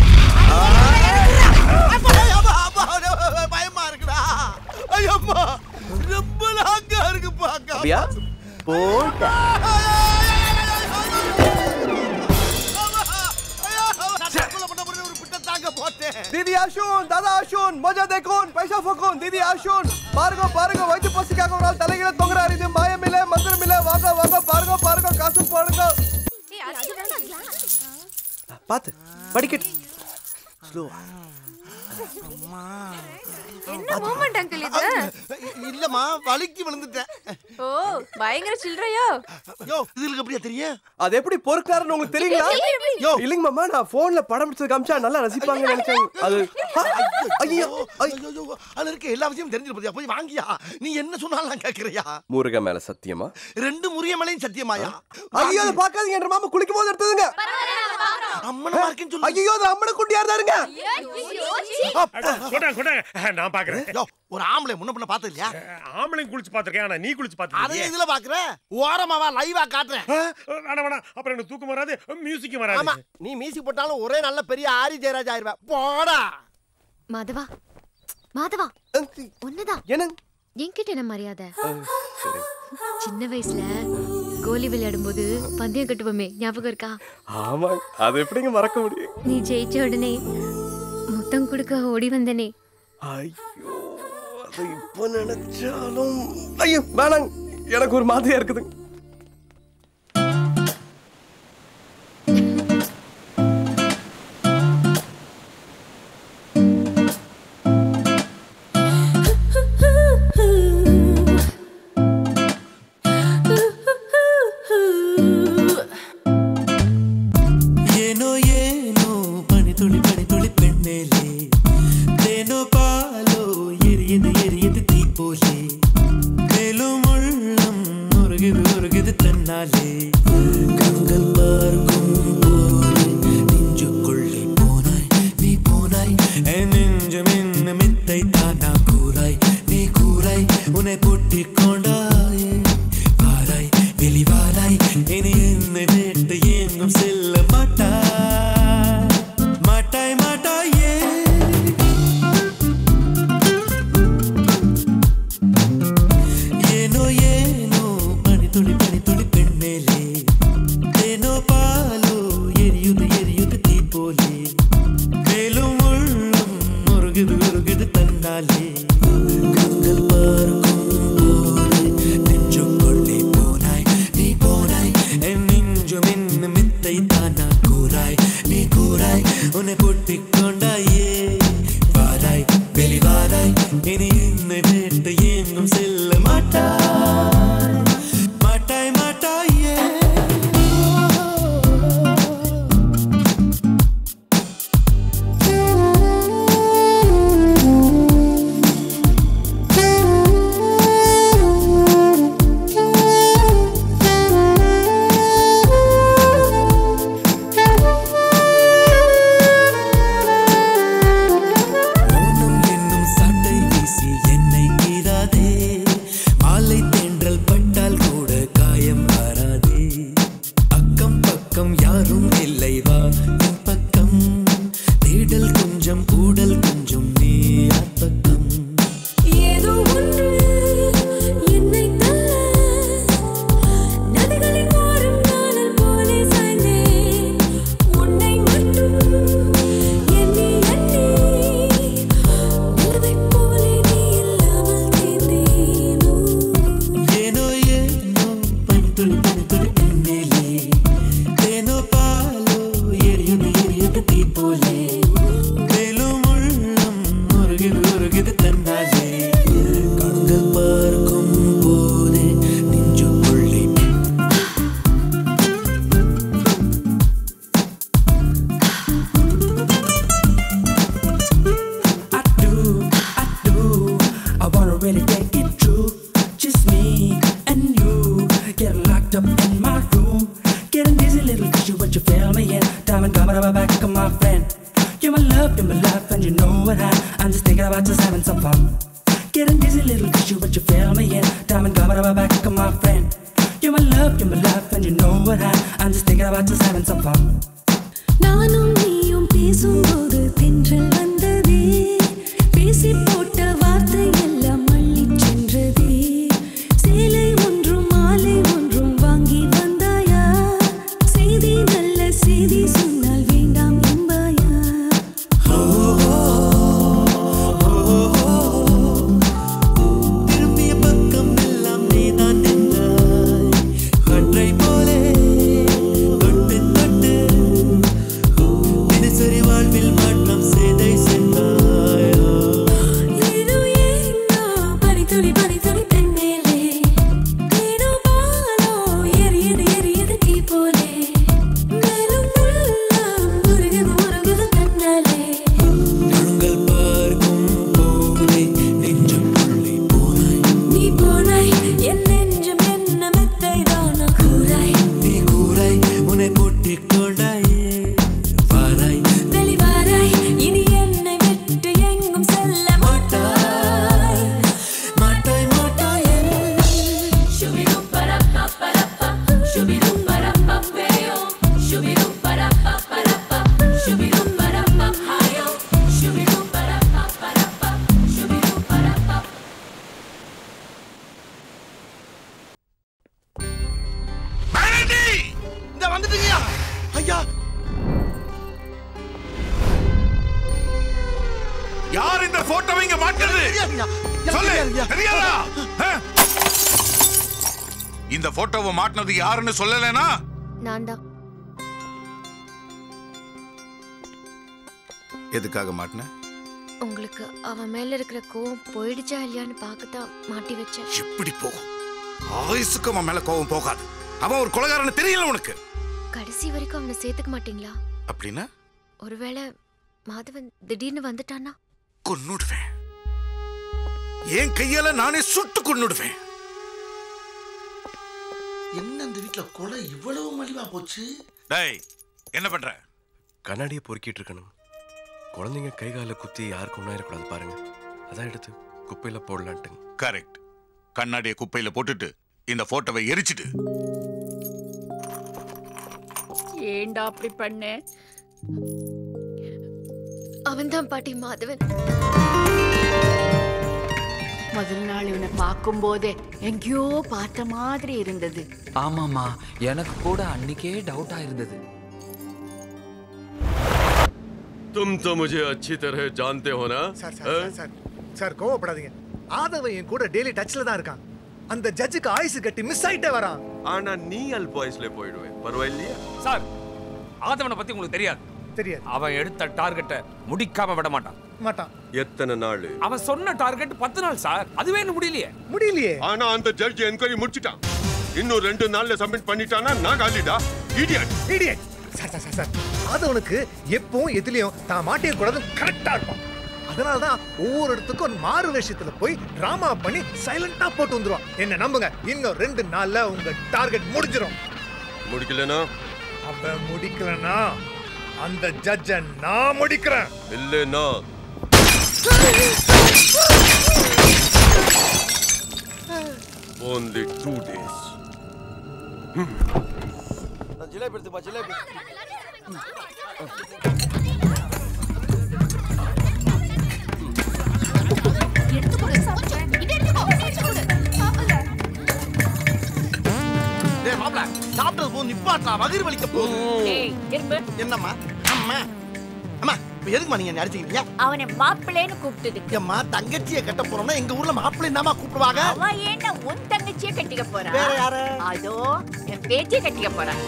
அப்பா, அப்பா, அப்பா, அப்பா, பயமா இருக்குடா ஐயம்மா ரொம்ப லாங்கா இருக்குப்பா அக்கா அப்படியா போட்டா दीदी आशुन दादा आशुन मजा देखुन पैसा फकुन दीदी आशुन பாருங்க பாருங்க வயிற்று பசிக்காக ஒரு ஆள் தலையில தொங்குறாரு இது மாயம் இல்ல மந்திரம் இல்ல வாங்க வாங்க பாருங்க பாருங்க காசு போடுங்க பாத்து படிக்கட்டு ஸ்லோவா என்ன மூமெண்ட் அங்கிள் இது இல்லம்மா வலிக்கு விழுந்துட்டேன் ஓ பயங்கர சில்லறையோ யோ இதுக்கு எப்படியா தெரியும் அது எப்படி பொறுக்காருன்னு உங்களுக்கு தெரியுங்களா யோ இல்லைங்க மாமா நான் போன்ல படம் பிடிச்சது காமிச்சா நல்லா ரசிப்பாங்கன்னு நினைச்சேன் அது ஐயோ ஐயோ அதுல இருக்க எல்லா விஷயமும் தெரிஞ்சிருப்பதியா போய் வாங்கியா நீ என்ன சொன்னாலும் நான் கேக்குறியா முருக மேல சத்தியமா ரெண்டு முறிய மலையும் சத்தியமாயா ஐயோ அதை பார்க்காதீங்க என்ற மாமா குளிக்கும் போது எடுத்ததுங்க அம்மனமா இருக்குன்னு சொல்லு ஐயோ அது அம்மனை குட்டியா இருந்தாருங்க கொண்டா கொண்டா நான் பாக்குறேன் யோ ஒரு ஆம்பளை முன்ன பின்ன பார்த்தது இல்லையா ஆம்பளையும் குளிச்சு பாத்திருக்கேன் ஆனா நீ குளிச்சு அதை பாத்திருக்கீங்க இதுல பாக்குற ஓரமாவா லைவா காட்டுறேன் வேணாம் வேணாம் அப்புறம் எனக்கு தூக்கம் வராது மியூசிக்கும் ஆமா வராது நீ மியூசிக் போட்டாலும் ஒரே நல்ல பெரிய ஆரி ஜெயராஜ் ஆயிருவ போடா மாதவா மாதவா ஒண்ணுதான் என்ன என்கிட்ட என்ன மரியாதை சின்ன வயசுல கோலி விளையாடும் போது பந்தயம் கட்டுவோமே ஞாபகம் இருக்கா ஆமா அது எப்படிங்க மறக்க முடியும் நீ ஜெயிச்ச உடனே முத்தம் கொடுக்க ஓடி வந்தனே ஐயோ அதை இப்போ நினைச்சாலும் ஐயோ வேணாங்க எனக்கு ஒரு மாதிரியா இருக்குதுங்க ಏನೋ ಏನೋ ಪನಿ ತುಳಿ ಪನಿ ತುಳಿ ಪೆಣ್ಣೇಲೆ ತೇನೋ ಪಾಲೋ எரியுது எரியுது தீ போலே மேலும் உள்ளம் உருகுது உருகுது தன்னாலே கண்கள் பார்க்கும் போது நெஞ்சுக்குள்ளே போனாய் நீ போனாய் என் நெஞ்சம் என்ன மித்தை தானா கூறாய் நீ கூறாய் உன்னை பூட்டிக் கொண்டாயே வாராய் வெளிவாராய் இனி என்னை விட்டு எங்கும் செல்ல மாட்டாய் மாட்டாய் மாட்டாயே ಏನೋ ಏನೋ ಪನಿ ತುಳಿ ಪನಿ ತುಳಿ ಪೆಣ್ಣೇಲೆ ಏನೋ ಪಾಲು எரியுது எரியுது தீ போலே மேலும் உள்ளம் முருகுது உருகுது தன்னாலே கண்கள் பார்க்கும் போது நெஞ்சுக்குள்ளே போனாய் நீ போனாய் என் நெஞ்சும் என்ன மித்தை தானா கூறாய் நீ கூறாய் உன்னை பூட்டிக் கொண்டாயே வாராய் வெளிவாராய் இனி என்னை விட்டு எங்கும் செல்ல மாட்டாய் மாட்டாய் மாட்டாயே மௌனம் என்னும் சாட்டை வீசி என்னை கீறாதே மாலை தென்றல் பட்டால் கூட காயம் வராதே அக்கம் பக்கம் யாரும் இல்லை வா என் பக்கம் தேடல் கொஞ்சம் கூடல் கொஞ்சம் நீ பக்கம் ஏதோ ஒன்று என்னை தள்ள நதிகளின் ஓரம் நாணல் போலே சாய்ந்தேன் உன்னை மட்டும் எண்ணி எண்ணி உறவைப் போலே நீ இல்லாமல் தேர்ந்தேனோ ಏನೋ ಏನೋ ಪನಿ ತುಳಿ ಪನಿ ತುಳಿ ಪೆಣ್ಣೇಲೆ ತೇನೋ ಪಾಲು எரியுது எரியுது தீ போலே மேலும் உள்ளம் முருகுது உருகுது தன்னாலே கண்கள் பார்க்கும் போதே நெஞ்சுக்குள்ளே I do, I do. I wanna really take it true. Just me and you. Get locked up in my room. Getting dizzy, little fishy, what you feel me in. Diamond coming up back of my friend. You're my love, you're my life, and you know what I. I'm just thinking about just having some fun. Getting dizzy, little fishy, what you feel me in. Diamond coming up back of my friend. You're my love, you're my life, and you know what I. I'm just thinking about just having some fun. நானும் நீயும் பேசும்போது தென்றல் வந்ததே பேசி போட்ட வார்த்தை எல்லாம் மள்ளிச் சென்றதே சேலை ஒன்றும் மாலை ஒன்றும் வாங்கி வந்தாயா செய்தி நல்ல செய்தி சொன்னால் வேண்டாம் என்பாயா திரும்பிய பக்கம் எல்லாம் நீதான் நின்றாய் ஒற்றை போலே தொட்டு தொட்டு தினசரி வாழ்வில் மாற்றம் செய்தை சென்றாயோ ஏனோ ஏனோ பனித்துளி பனித்துளி பெண்மேலே ஏனோ பாலோ எரியுது எரியுது தீ போலே மேலும் உள்ளம் உருகுது உருகுது தன்னாலே கண்கள் பார்க்கும் போதே நெஞ்சுக்குள்ளே போனாய் நீ போனாய் என் நெஞ்சம் என்ன மெத்தை தானா கூறாய் நீ கூறாய் உன்னை பூட்டிக் கொண்டாயே வாராய் வெளிவாராய் இனி என்னை விட்டு எங்கும் செல்ல மாட்டாய் மாட்டாய் மாட்டாயே Shoo-be-doo, ba-da-ba-ba-da-ba. Shoo-be-doo, ba-da-ba-ba-yo. Shoo-be-doo, ba-da-ba-ba-da-ba. Shoo-be-doo, ba-da-ba-ba-yo. Shoo-be-doo, ba-da-ba-ba-da-ba. Shoo-be-doo, ba-da-ba- இந்த வந்துட்டீங்கயா ஐயா யார் இந்த போட்டோவை இங்க மாட்டுறது சொல்லு தெரியாதா ஆ? இந்த போட்டோவை மாட்டினது யாருன்னு சொல்லலைனா நான் தான் எதுக்காக மாட்டின உங்களுக்கு அவன் மேல இருக்கிற கோவம் போயிடுச்சா இல்லையான்னு பார்க்க தான் மாட்டி வச்சேன் எப்படி போகும் ஆயுசுக்கு அவன் மேல கோபம் போகாது அவன் ஒரு கொலகாரன்னு தெரியல உனக்கு கடைசி வரைக்கும் அவனை சேர்த்துக்க மாட்டீங்களா அப்படின்னா ஒருவேளை மாதவன் திடீர்னு வந்துட்டானா கொன்னுடுவேன் என் கையால நானே சுட்டு கொன்னுடுவேன் என்ன இந்த வீட்ல கொலை இவ்வளவு மலிவா போச்சு டேய் என்ன பண்ற கண்ணாடியை பொறுக்கிட்டு இருக்கணும் குழந்தைங்க கை கால குத்தி யாருக்கு ஒன்றும் இருக்கக்கூடாது பாருங்க அதான் எடுத்து குப்பையில போடலான்ட்டுங்க கரெக்ட் கண்ணாடியை குப்பையில போட்டுட்டு இந்த போட்டோவை எரிச்சிட்டு ஏண்டா அப்படி பண்ண அவன்தான் பாட்டி மாதவன் முதல் நாள் இவனை பார்க்கும்போதே எங்கேயோ பார்த்த மாதிரி இருந்தது ஆமாமா எனக்கு கூட அன்னைக்கே டவுட்டா இருந்தது तुम तो मुझे अच्छी तरह जानते हो ना sir sir sir, sir sir கோவப்படாதீங்க ஆதவன் என் கூட டெய்லி டச்ல தான் இருக்கான் அந்த ஜட்ஜுக்கு ஆயுசு கட்டி மிஸ் ஆயிட்டே வரான் ஆனா நீ அல்ப வயசுல போயிடுவேன் பரவாயில்லையா சார் ஆதவனை பத்தி உங்களுக்கு தெரியாது தெரியாது அவன் எடுத்த டார்கெட்டை முடிக்காம விட மாட்டான் மாட்டான் எத்தனை நாள் அவன் சொன்ன டார்கெட் பத்து நாள் சார் அதுவே இன்னும் முடியலையே முடியலையே ஆனா அந்த ஜட்ஜ் என்கொயரி முடிச்சிட்டான் இன்னும் ரெண்டு நாள்ல சப்மிட் பண்ணிட்டானா நான் காலிடா idiot idiot sir sir sir sir ஆதவனுக்கு எப்பவும் எதுலயும் தான் மாட்டிய கூடாது கரெக்டா இருப்பான் அதனால தான் ஒவ்வொரு இடத்துக்கும் மாறு வேஷத்துல போய் டிராமா பண்ணி சைலண்டா போட்டு வந்துருவான் என்ன நம்புங்க இன்னும் ரெண்டு நாள்ல உங்க டார்கெட் முடிஞ்சிரும் முடிக்கலனா அவன் முடிக்கலனா அந்த ஜட்ஜ நான் முடிக்கிறேன் இல்லைன்னா only two days jalebi எடுத்துப்பா jalebi டேய் மாப்ள சாப்பிட்டது போது நிப்பாட்டா வயிறு வலிக்க போகுது ஏய் திரும்ப என்னம்மா அம்மா அம்மா இப்ப எதுக்குமா நீங்க என்ன அடிச்சுக்கிறீங்க அவனை மாப்பிள்ளைன்னு கூப்பிட்டதுக்கு அம்மா தங்கச்சியை கட்ட போறோம்னா எங்க ஊர்ல மாப்பிள்ளை என்னமா கூப்பிடுவாங்க அவ ஏன்டா உன் தங்கச்சியை கட்டிக்க போறா வேற யாரு? அதோ என் பேச்சியை கட்டிக்க போறா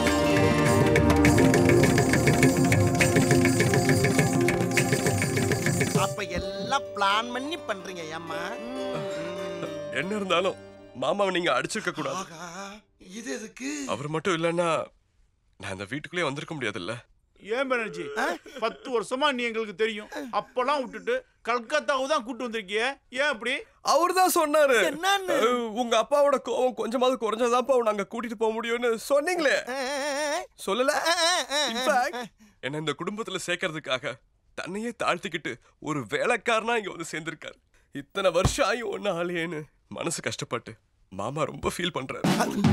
அப்ப எல்லாம் பிளான் பண்ணி பண்றீங்க ஏம்மா என்ன இருந்தாலும் மாமாவை நீங்க அடிச்சிருக்க கூடாது இது எதுக்கு அவர் மட்டும் இல்லைன்னா நான் அந்த வீட்டுக்குள்ளே வந்திருக்க முடியாதுல்ல ஏன் பானர்ஜி பத்து வருஷமா நீ எங்களுக்கு தெரியும் அப்பெல்லாம் விட்டுட்டு கல்கத்தாவை தான் கூட்டு வந்திருக்கிய ஏன் அப்படி அவர் தான் சொன்னாரு என்னன்னு? அஹ், உங்க அப்பாவோட கோவம் கொஞ்சமாவது குறைஞ்சாதான்ப்பா அவனை அங்க கூட்டிட்டு போக முடியும்னு சொன்னீங்களே சொல்லல இன்ஃபேக்ட் என்ன இந்த குடும்பத்துல சேர்க்கறதுக்காக தன்னையே தாழ்த்திக்கிட்டு ஒரு வேலைக்காரனா இங்க வந்து சேர்ந்திருக்காரு இத்தனை வருஷம் ஆகி ஒன்னு ஆலையேன்னு மனசு கஷ்டப்பட்டு மாமா ரொம்ப ஃபீல் பண்றாரு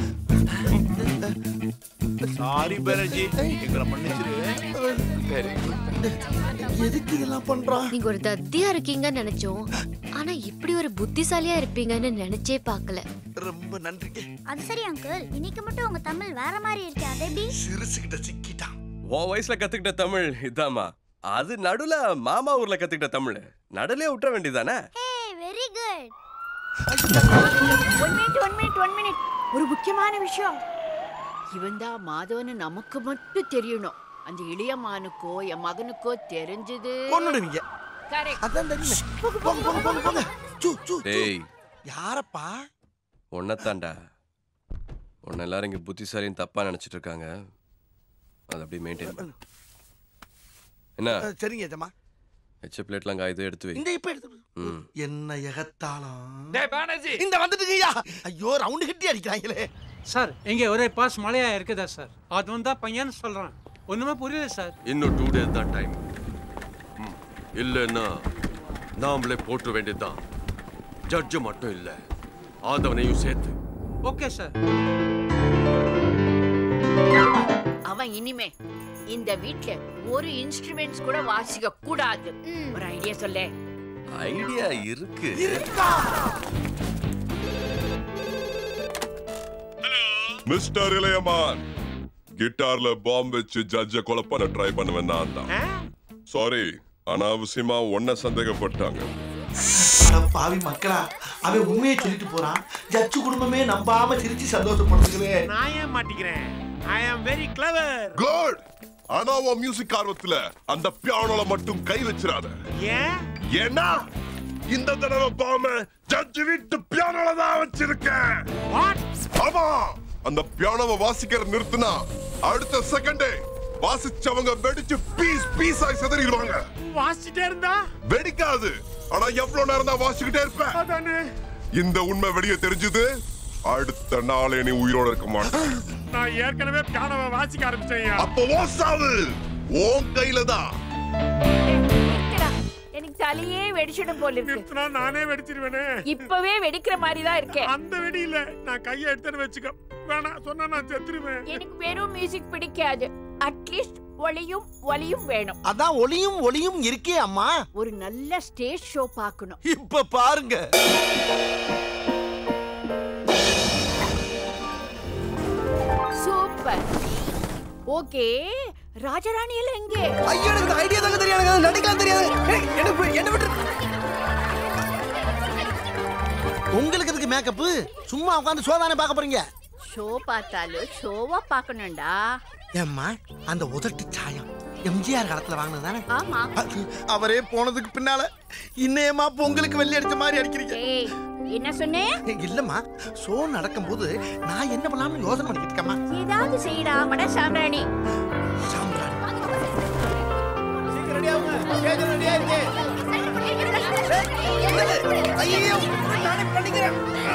சாரி பானர்ஜி எங்களை மன்னிச்சிரு எதுக்கு இதெல்லாம் பண்றான் நீங்க ஒரு தத்தியா இருக்கீங்கன்னு நினைச்சோம் ஆனா இப்படி ஒரு புத்திசாலியா இருப்பீங்கன்னு நினைச்சே பார்க்கல ரொம்ப நன்றிங்க அது சரி அங்கிள் இன்னைக்கு மட்டும் உங்க தமிழ் வேற மாதிரி இருக்கு அது எப்படி சிறுசுகிட்ட சிக்கிட்டான் உன் வயசுல கத்துக்கிட்ட தமிழ் இதாம்மா அது நடுல மாமா ஊர்ல கத்துக்கிட்ட தமிழ் நடுலே விட்டுற வேண்டியதானே hey very good one minute one minute one minute ஒரு முக்கியமான விஷயம் இவன் தான் மாதவன்னு நமக்கு மட்டும் தெரியணும் அந்த இளையமானுக்கோ என் மகனுக்கோ தெரிஞ்சது கொன்னுடுவீங்க கரெக்ட் அதான் தெரியும் போங்க போங்க போங்க போங்க போங்க சூ சூ சூ. டேய் யாரப்பா உன்னைத்தாண்டா உன்னை எல்லாரும் இங்க புத்திசாலின்னு தப்பா நினைச்சிட்டு இருக்காங்க அதை அப்படியே மெயின்டைன் பண்ணு என்ன அஹ், சரிங்க ஏஜமா எச்ச பிளேட்லாம் காயுது எடுத்து வை இந்த இப்ப எடுத்து ம் என்ன எகத்தாளம் டேய் பானர்ஜி இந்த வந்துட்டுங்கய்யா ஐயோ ரவுண்டு கட்டி அடிக்கிறாங்களே சார் இங்கே ஒரே பாஸ் மழையா இருக்குதா சார் அது வந்தா பையன் சொல்றான் ஒண்ணுமே புரியல சார் இன்னும் டூ டேஸ் தான் டைம் இல்லைன்னா நாமளே போட்டு வேண்டியதுதான் ஜட்ஜு மட்டும் இல்லை ஆதவனையும் சேர்த்து ஓகே சார் அவன் இனிமே இந்த வீட்ல ஒரு இன்ஸ்ட்ருமெண்ட்ஸ் கூட வாசிக்க கூடாது ஒரு ஐடியா சொல்லே ஐடியா இருக்கு மிஸ்டர் இளையமான் கிட்டார்ல பாம்பு வச்சு ஜட்ஜ கொலை பண்ண ட்ரை பண்ணுவேன் நான் தான் சாரி அனாவசியமா ஒன்ன சந்தேகப்பட்டாங்க அட பாவி மக்களா அவன் உண்மையை சொல்லிட்டு போறான் ஜட்ஜு குடும்பமே நம்பாம சிரிச்சு சந்தோஷப்படுத்துகிறே நான் ஏன் மாட்டிக்கிறேன் ஐ ஆம் வெரி கிளவர் குட் ஆனா உன் மியூசிக் ஆர்வத்துல அந்த பியானோல மட்டும் கை வச்சிராத ஏன் ஏன்னா இந்த தடவை பாம ஜட்ஜ் வீட்டு பியானோல தான் வச்சிருக்கேன் ஆமா அந்த பியானோவை வாசிக்கிற நிறுத்தினா அடுத்த செகண்டே வாசிச்சவங்க வெடிச்சு பீஸ் பீஸ் ஆகி சிதறிடுவாங்க வாசிட்டே இருந்தா வெடிக்காது ஆனா எவ்வளவு நேரம் தான் வாசிக்கிட்டே இருப்ப அதானே இந்த உண்மை வெளிய தெரிஞ்சது அடுத்த நாளே நீ உயிரோட இருக்க மாட்டேன் நான் ஏற்கனவே பியானோவை வாசிக்க ஆரம்பிச்சேன் அப்போ ஓ சாவு உன் கையில தான் எனக்கு தலையே வெடிச்சிடும் போல இருக்கு நிறுத்தினா நானே வெடிச்சிருவேனே இப்பவே வெடிக்கிற மாதிரி தான் இருக்கேன் அந்த வெடி இல்ல நான் கையை எடுத்துன்னு வச்சுக்க வேணாம் சொன்னா நான் செத்துருவேன் எனக்கு வெறும் மியூசிக் பிடிக்காது அட்லீஸ்ட் ஒளியும் ஒலியும் வேணும் அதான் ஒளியும் ஒளியும் இருக்கே அம்மா ஒரு நல்ல ஸ்டேஜ் ஷோ பார்க்கணும் இப்ப பாருங்க சூப்பர் ஓகே ராஜராணி எல்லாம் எங்கே ஐயோ எனக்கு ஐடியா தாங்க தெரியாது எனக்கு நடிக்கலாம் தெரியாது ஏய், என்ன பு- என்ன விட்டு உங்களுக்கு எதுக்கு மேக்கப் சும்மா உட்காந்து சோதானை பார்க்க போறீங்க ஷோ பார்த்தாலும் ஷோவா பார்க்கணும்டா ஏம்மா அந்த உதட்டு சாயம் எம்ஜிஆர் காலத்துல வாங்கினது தானே ஆமா அவரே போனதுக்கு பின்னால இன்னேமா பொங்கலுக்கு வெள்ளி அடிச்ச மாதிரி அடிக்கிறீங்க ஏய் என்ன சொன்னேன் இல்லம்மா ஷோ நடக்கும்போது நான் என்ன பண்ணலாம்னு யோசனை பண்ணிக்கிட்டு இருக்கேம்மா ஏதாவது செய்யடா மட சாம்பிராணி ஐயோ நானே பண்ணிக்கிறேன்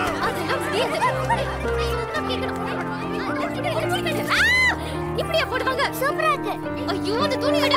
இப்படியா போடுவாங்க சூப்பரா இருக்கு ஐயோ அந்த துணி எடு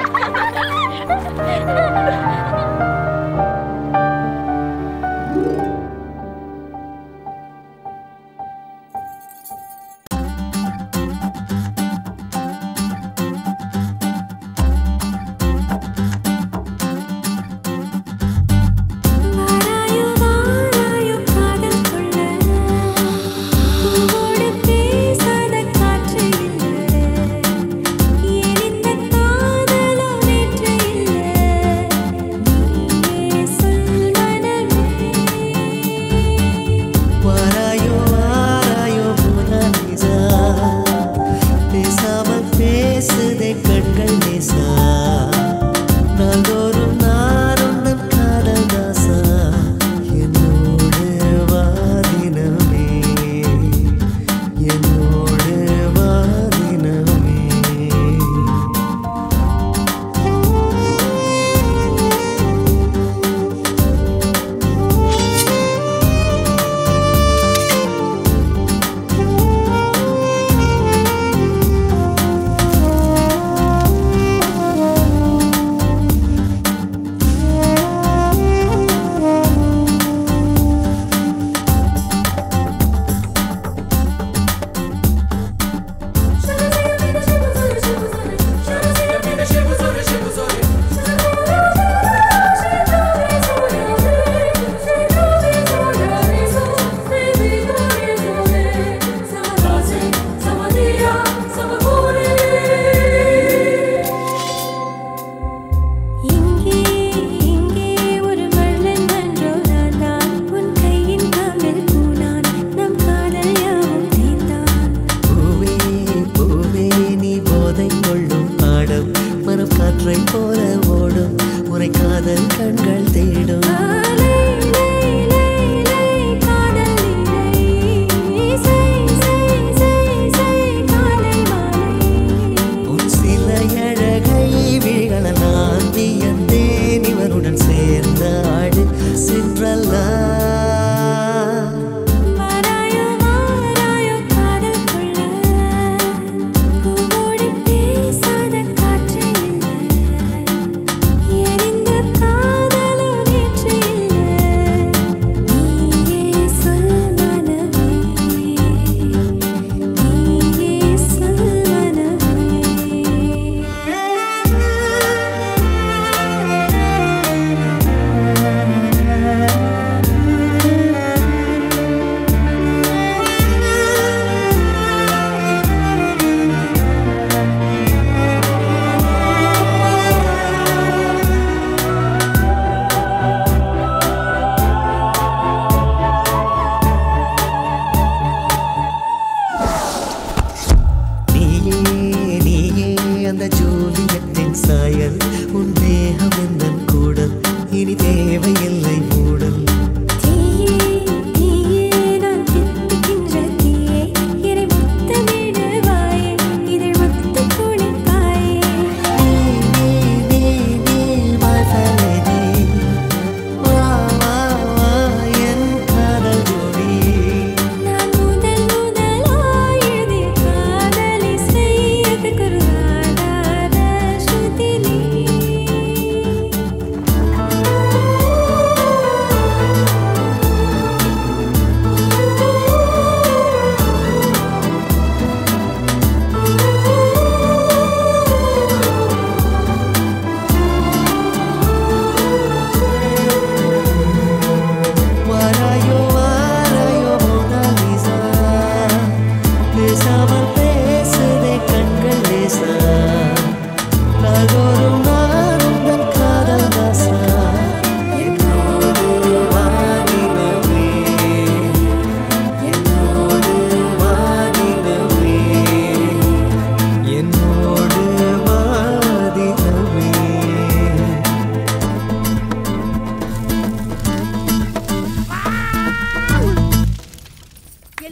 காதலோ நேற்று இல்லை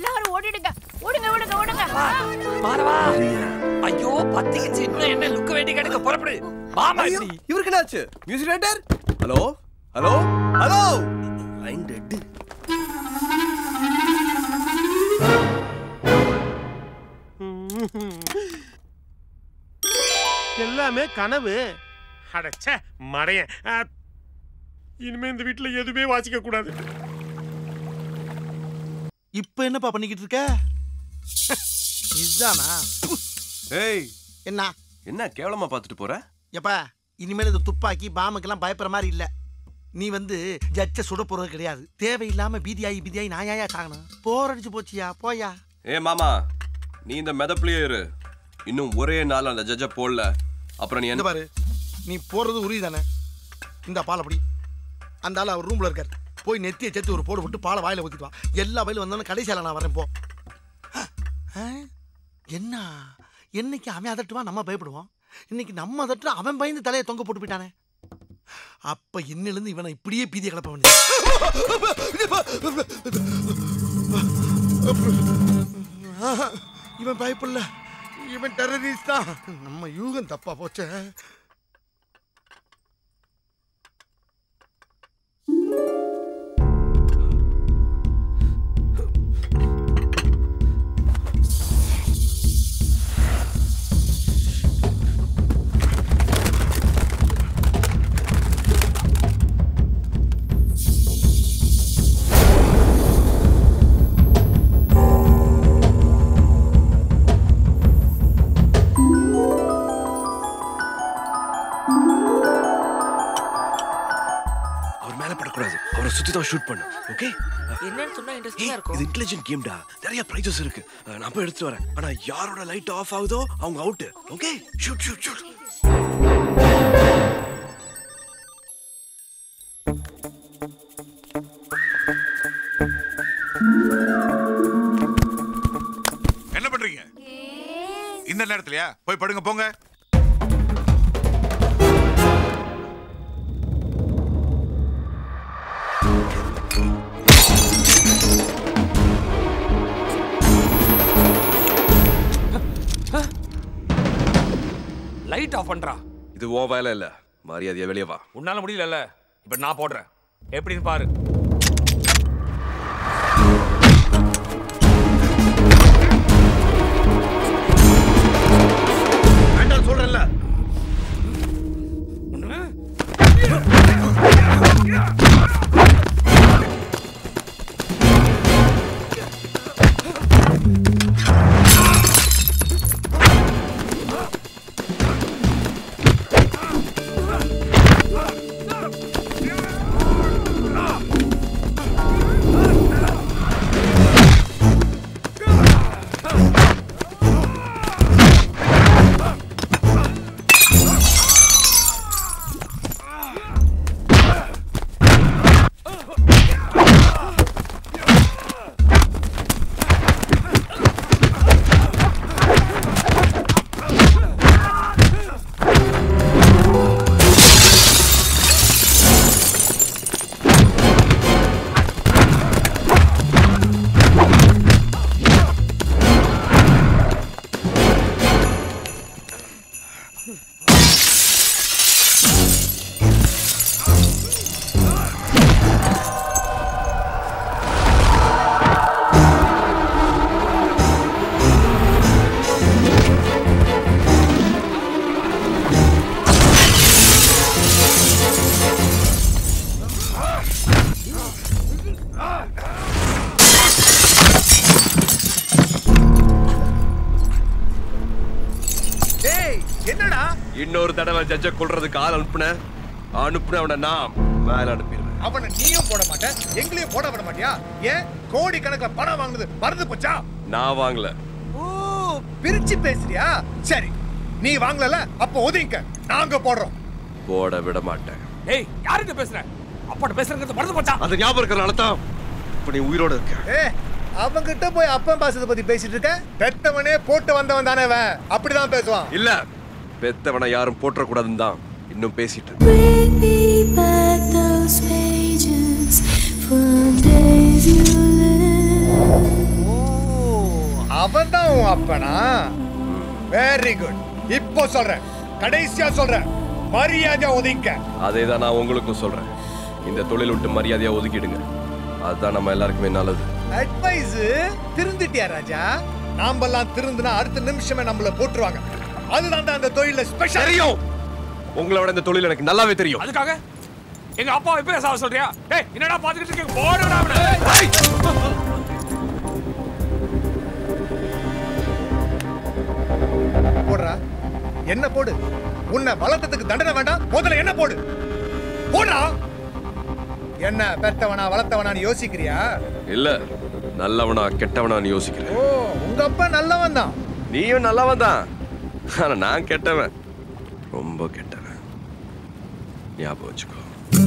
எல்லாரும் ஓடிடுங்க ஓடுங்க ஓடுங்க ஓடுங்க மாறவா ஐயோ பத்திக்கு சின்ன என்ன லுக்க வேண்டி கிடக்க புறப்படு மாமா ஐயோ, இவருக்கு என்னாச்சு music writer hello hello hello line dead எல்லாமே கனவு அடச்சே மடையன் ஆ, இனிமே இந்த வீட்டுல எதுவுமே வாசிக்க கூடாது இப்ப என்னப்பா பண்ணிக்கிட்டு இருக்க இதுதானா ஏய் என்ன என்ன கேவலமா பார்த்துட்டு போற எப்பா இனிமேல் இந்த துப்பாக்கி பாம்புக்கெல்லாம் பயப்படுற மாதிரி இல்ல நீ வந்து ஜட்ஜ சுட போறது கிடையாது தேவையில்லாம பீதியாகி பீதியாகி நாயாயா சாகணும் போர் அடிச்சு போச்சியா போயா ஏ மாமா நீ இந்த மெதப்புலயே இரு இன்னும் ஒரே நாள் அந்த ஜட்ஜ போடல அப்புறம் நீ இந்த என்ன பாரு நீ போறது உறுதி தானே இந்த பால் அப்படி அந்த ஆள் அவர் ரூம்ல இருக்காரு போய் நெத்தியை சேர்த்து ஒரு போடு விட்டு பாலை வாயில ஊத்திட்டு வா எல்லா வயலும் வந்தோன்னு கடைசியால நான் வரேன் போ ஆ? என்ன என்னைக்கு அவன் அதட்டுவான் நம்ம பயப்படுவோம் இன்னைக்கு நம்ம அதட்டு அவன் பயந்து தலையை தொங்க போட்டு போயிட்டானே அப்ப இன்னிலிருந்து இவனை இப்படியே பீதியை கிளப்ப வேண்டியது இவன் பயப்படல இவன் டெரரிஸ்ட் தான் நம்ம யூகம் தப்பா போச்சே அவர் மேல படக்கூடாது அவரை சுத்தி தான் ஷூட் பண்ணு ஓகே என்னன்னு சொன்னா இன்ட்ரெஸ்டிங்கா இது இருக்கும் இன்டெலிஜென்ட் கேம்டா நிறைய பிரைசஸ் இருக்கு அஹ் நான் போய் எடுத்துட்டு வரேன் ஆனா யாரோட லைட் ஆஃப் ஆகுதோ அவங்க out okay shoot shoot shoot என்ன பண்றீங்க இந்த நேரத்துலயா போய் படுங்க போங்க லைட் ஆஃப் பண்றா இது ஓ வேலை இல்ல மரியாதையா வெளியே வா உன்னால முடியலல்ல இப்ப நான் போடுறேன் எப்படின்னு பாரு வேண்டாம் சொல்றேன்ல டேய் என்னடா இன்னொரு தடவை ஜட்ஜ கொல்றதுக்கு ஆள் அனுப்புன அனுப்புன அவனை நான் மேல அனுப்பிடுவேன் அவனை நீயும் போட மாட்ட எங்களையும் போட விட மாட்டியா ஏன் கோடி கணக்கில் பணம் வாங்குனது மறந்து போச்சா நான் வாங்கல ஓ பிரிச்சு பேசுறியா சரி நீ வாங்கலல அப்ப ஒதுங்க நாங்க போடுறோம் போட விட மாட்டேன் ஏய் யாருங்க பேசுற அப்பாட்ட பேசுறது மறந்து போச்சா அது ஞாபகம் இருக்கிறனால தான் இப்ப நீ உயிரோட இருக்க ஏ அவங்கிட்ட போய் அப்பன் பாசத்தை பத்தி பேசிட்டு இருக்க பெத்தவனே போட்டு வந்தவன் தானே அவன் அப்படிதான் பேசுவான் இல்ல பெத்தவனை யாரும் போற்றக்கூடாதுன்னு தான் இன்னும் பேசிட்டு இருக்கேன். Bring me back those pages from days you lived. அவன் தான் உன் அப்பனா வெரி குட் இப்போ சொல்றேன் கடைசியா சொல்றேன் மரியாதை ஒதுங்க அதே தான் நான் உங்களுக்கும் சொல்றேன் இந்த தொழில் விட்டு மரியாதையா ஒதுக்கிடுங்க அதுதான் நம்ம எல்லாருக்குமே நல்லது அட்வைஸ் திருந்துட்டியா ராஜா நாமெல்லாம் திருந்துனா அடுத்த நிமிஷமே நம்மள போட்டுருவாங்க அதுதான் அந்த தொழில ஸ்பெஷல் தெரியும் உங்களை விட இந்த தொழில் எனக்கு நல்லாவே தெரியும் அதுக்காக எங்க அப்பாவை இப்ப சாவ சொல்றியா டேய் என்னடா பாத்துக்கிட்டு இருக்கீங்க போடுடா அவனை போடுறா என்ன போடு உன்னை வளர்த்ததுக்கு தண்டனை வேண்டாம் முதல்ல என்ன போடு போடுறா என்ன பெத்தவனா வளர்த்தவனான்னு யோசிக்கிறியா இல்ல நல்லவனா கெட்டவனான்னு யோசிக்கிறேன் ஓ உங்க அப்பா நல்லவன் தான் நீயும் நல்லவன் தான் ஆனா நான் கெட்டவன் ரொம்ப கெட்டவன் ஞாபகம் வச்சுக்கோ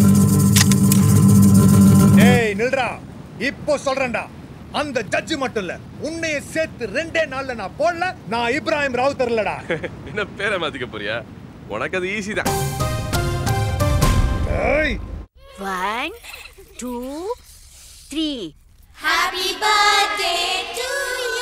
ஏய் நில்றா இப்போ சொல்றேன்டா அந்த ஜட்ஜ் மட்டும் இல்ல உன்னைய சேர்த்து ரெண்டே நாள்ல நான் போடல நான் இப்ராஹிம் ராவுத்தர் இல்லடா என்ன பேரை மாத்திக்க போறியா உனக்கு அது ஈஸி தான் ஏய் one two three happy birthday to you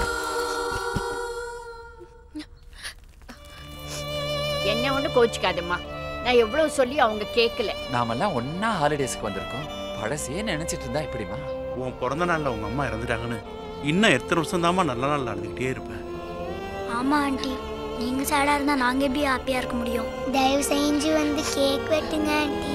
என்ன ஒண்ணு கோச்சிக்காதம்மா நான் எவ்வளவு சொல்லி அவங்க கேட்கல நாமெல்லாம் ஒன்னா ஹாலிடேஸ்க்கு வந்திருக்கோம் பழசையே நினைச்சிட்டு இருந்தா எப்படிமா உன் பிறந்த நாள்ல உங்க அம்மா இறந்துட்டாங்கன்னு இன்னும் எத்தனை வருஷம் தாமா நல்ல நாள் நடந்துகிட்டே இருப்பேன் ஆமா ஆண்டி நீங்க சேடா இருந்தா நாங்க எப்படி ஹாப்பியா இருக்க முடியும் தயவு செஞ்சு வந்து கேக் வெட்டுங்க ஆண்டி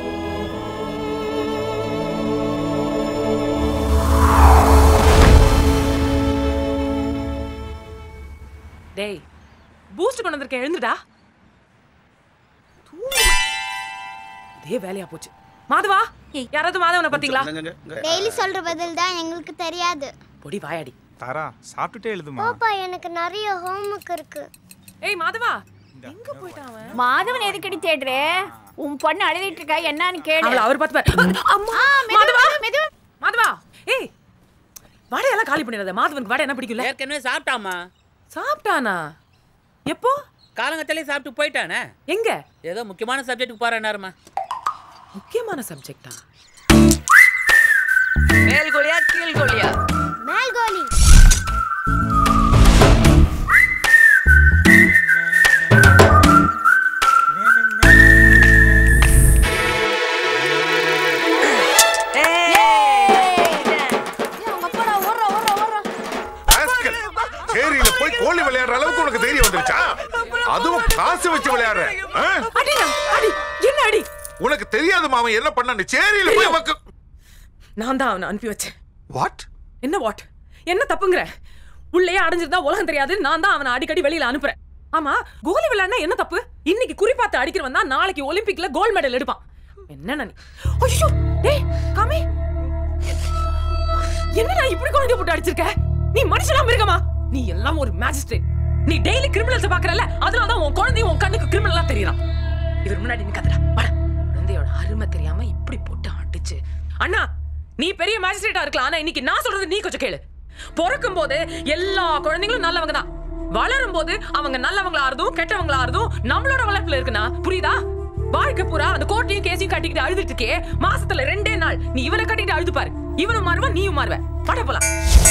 டேய் பூஸ்ட் கொண்டு வந்திருக்கேன் எழுந்துடா தூங்கு. இதே வேலையா போச்சு மாதவா யாராவது மாதவனை பாத்தீங்களா டெய்லி சொல்ற பதில் தான் எங்களுக்கு தெரியாது பொடி வாயாடி தாரா சாப்பிட்டுட்டே எழுதுமா பாப்பா எனக்கு நிறைய ஹோம்ஒர்க் இருக்கு ஏய் மாதவா எங்க போயிட்டான் அவன் மாதவன் எதுக்கடி தேடுற உன் பொண்ணு அழுதுட்டு இருக்கா என்னன்னு கேளு அவள அவர் பார்த்து பாரு. அம்மா மாதவா மாதவா ஏய் வடையெல்லாம் காலி பண்ணிடாத மாதவனுக்கு வடை என்ன பிடிக்கும்ல ஏற்கனவே சாப்பிட்டாமா சாப்பிட்டானா எப்போ காலங்கத்திலே சாப்பிட்டு போயிட்டானே எங்க ஏதோ முக்கியமான சப்ஜெக்ட்டுக்கு போறேன்னாருமா முக்கியமான சப்ஜெக்டா மேல் கோலியா கீழ் கோலியா மேல் கோலி சேரியில போய் கோழி விளையாடுற அளவுக்கு உனக்கு தைரியம் வந்துருச்சா அதுவும் காசு வச்சு விளையாடுற ஆ? என்ன அடி உனக்கு தெரியாது மாமன் என்ன பண்ண சேரியில போய் அவக்கு நான் தான் அவனை அனுப்பி வச்சேன் வாட் என்ன வாட் என்ன தப்புங்கிற உள்ளேயே அடைஞ்சிருந்தா உலகம் தெரியாது நான் தான் அவனை அடிக்கடி வெளியில அனுப்புறேன் ஆமா கோலி விளையாடினா என்ன தப்பு இன்னைக்கு குறிப்பாத்து அடிக்கிறவன் தான் நாளைக்கு ஒலிம்பிக்ல கோல்ட் மெடல் எடுப்பான் என்ன நீ ஐயோ டேய் காமி என்ன நான் இப்படி குழந்தை போட்டு அடிச்சிருக்க நீ மனுஷனா மிருகமா நீ எல்லாம் ஒரு மேஜிஸ்ட்ரேட் நீ டெய்லி கிரிமினல்ஸ் பாக்குறல அதனால தான் உன் குழந்தை உன் கண்ணுக்கு கிரிமினலா தெரியறான் இவர் முன்னாடி நிக்காதடா வாடா குழந்தையோட அருமை தெரியாம இப்படி போட்டு அடிச்சு அண்ணா நீ பெரிய மேஜிஸ்ட்ரேட்டா இருக்கலாம் ஆனா இன்னைக்கு நான் சொல்றது நீ கொஞ்சம் கேளு பிறக்கும் போது எல்லா குழந்தைங்களும் நல்லவங்க தான் வளரும் போது அவங்க நல்லவங்களா இருந்தும் கெட்டவங்களா இருந்தும் நம்மளோட வளர்ப்புல இருக்குண்ணா புரியுதா வாழ்க்கை பூரா அந்த கோட்டையும் கேஸையும் கட்டிக்கிட்டு அழுதுட்டு இருக்கே மாசத்துல ரெண்டே நாள் நீ இவனை கட்டிட்டு அழுது பாரு இவனும் மாறுவன் நீயும் மாறுவ பட போலாம்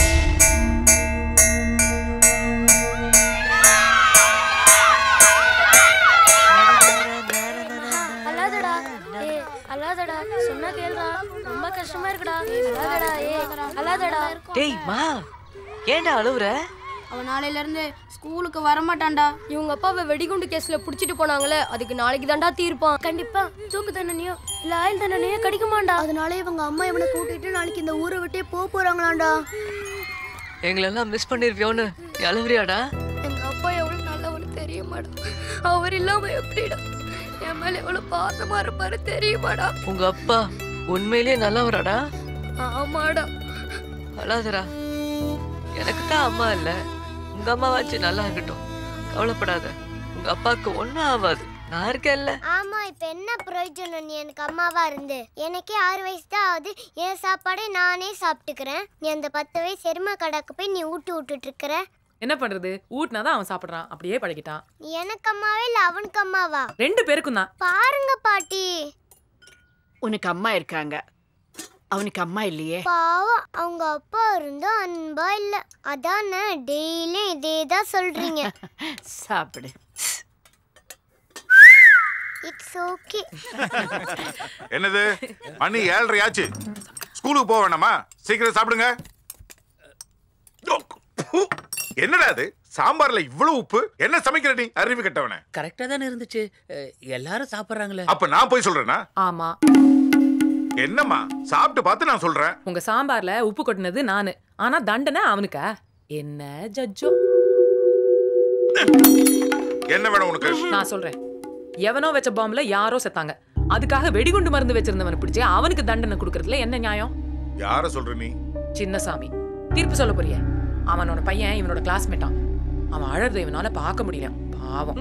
அல்லாதடா ஏ அல்லாதடா சொன்னா கேளுடா ரொம்ப கஷ்டமா இருக்குடா அல்லாதடா ஏ அல்லாதடா டேய் மா ஏன்டா அழுவுற அவன் நாளையில இருந்து ஸ்கூலுக்கு வர மாட்டான்டா இவங்க அப்பாவை வெடிகுண்டு கேஸ்ல புடிச்சிட்டு போனாங்களே அதுக்கு நாளைக்கு தான்டா தீர்ப்பான் கண்டிப்பா தூக்கு தண்டனையோ இல்ல ஆயுள் தண்டனையோ கிடைக்குமாண்டா அதனால இவங்க அம்மா இவனை கூட்டிட்டு நாளைக்கு இந்த ஊரை விட்டே போக போறாங்களாண்டா எங்களெல்லாம் மிஸ் பண்ணிருவியோன்னு நீ அழுவுறியாடா எங்க அப்பா எவ்வளவு நல்லவனு தெரியுமாடா அவர் இல்லாம எப்படிடா என் மேல எவ்வளவு பாசமா இருப்பாரு தெரியுமாடா உங்க அப்பா உண்மையிலேயே நல்லவராடா ஆமாடா அழாதடா எனக்கு தான் அம்மா இல்ல உங்க அம்மாவாச்சும் நல்லா இருக்கட்டும் கவலைப்படாத உங்க அப்பாவுக்கு ஒண்ணும் ஆகாது நான் இருக்கேன்ல ஆமா இப்ப என்ன பிரயோஜனம் நீ எனக்கு அம்மாவா இருந்து எனக்கே ஆறு வயசு தான் ஆகுது என் சாப்பாடே நானே சாப்பிட்டுக்கிறேன் நீ அந்த பத்து வயசு எருமை கடாக்கு போய் நீ ஊட்டு விட்டுட்டு இருக்கிற என்ன பண்றது ஊட்டினாதான் அவன் சாப்பிடுறான் அப்படியே பழகிட்டான் நீ எனக்கு அம்மாவே இல்ல அவனுக்கு அம்மாவா ரெண்டு பேருக்கும் தான் பாருங்க பாட்டி உனக்கு அம்மா இருக்காங்க அவனுக்கு அம்மா இல்லையே பாவம் அவங்க அப்பா இருந்தா அன்பா இல்ல அதானே டெய்லியும் இதே தான் சொல்றீங்க சாப்பிடு இட்ஸ் ஓகே என்னது மணி ஏழரை ஆச்சு ஸ்கூலுக்கு போக வேணாமா சீக்கிரம் சாப்பிடுங்க என்னடா அது சாம்பார்ல இவ்வளவு உப்பு என்ன சமைக்கிற நீ அறிவு கட்டவன கரெக்டா தானே இருந்துச்சு அஹ், எல்லாரும் சாப்பிடுறாங்களே அப்ப நான் போய் சொல்றேனா ஆமா என்னம்மா சாப்பிட்டு பார்த்து நான் சொல்றேன் உங்க சாம்பார்ல உப்பு கொட்டினது நானு ஆனா தண்டனை அவனுக்கா என்ன ஜட்ஜோ என்ன வேணும் உனக்கு நான் சொல்றேன் எவனோ வச்ச பாம்புல யாரோ செத்தாங்க அதுக்காக வெடிகுண்டு மருந்து வச்சிருந்தவனை பிடிச்சு அவனுக்கு தண்டனை கொடுக்கறதுல என்ன நியாயம் யார சொல்ற நீ சின்னசாமி தீர்ப்பு சொல்ல போறிய அவனோட பையன் இவனோட கிளாஸ்மேட்டான் அவன் அழறத இவனால பார்க்க முடியல பாவம்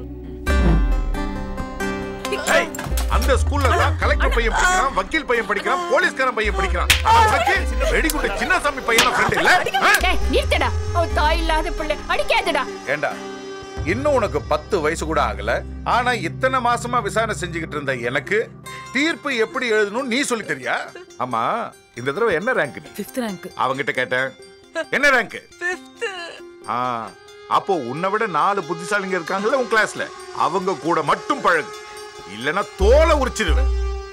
ஏய், அந்த ஸ்கூல்ல தான் கலெக்டர் பையன் படிக்கிறான் வக்கீல் பையன் படிக்கிறான் போலீஸ்காரன் பையன் படிக்கிறான் ஆனா உனக்கு வெடிகுண்டு சின்னசாமி பையன் ஃப்ரெண்ட் இல்ல ஆ? டேய், நிறுத்தடா அவன் தாய் இல்லாத பிள்ளை அடிக்காதடா ஏண்டா இன்னும் உனக்கு பத்து வயசு கூட ஆகல ஆனா இத்தனை மாசமா விசாரணை செஞ்சுக்கிட்டு இருந்த எனக்கு தீர்ப்பு எப்படி எழுதணும் நீ சொல்லி தெரியா ஆமா இந்த தடவை என்ன ரேங்க் நீ ஃபிஃப்த் ரேங்க் அவங்கிட்ட கேட்டேன் என்ன ரேங்க் ஆ அப்போ உன்னை விட நாலு புத்திசாலிங்க இருக்காங்கல்ல உன் கிளாஸ்ல அவங்க கூட மட்டும் பழகு இல்லனா தோலை உரிச்சிடுவேன்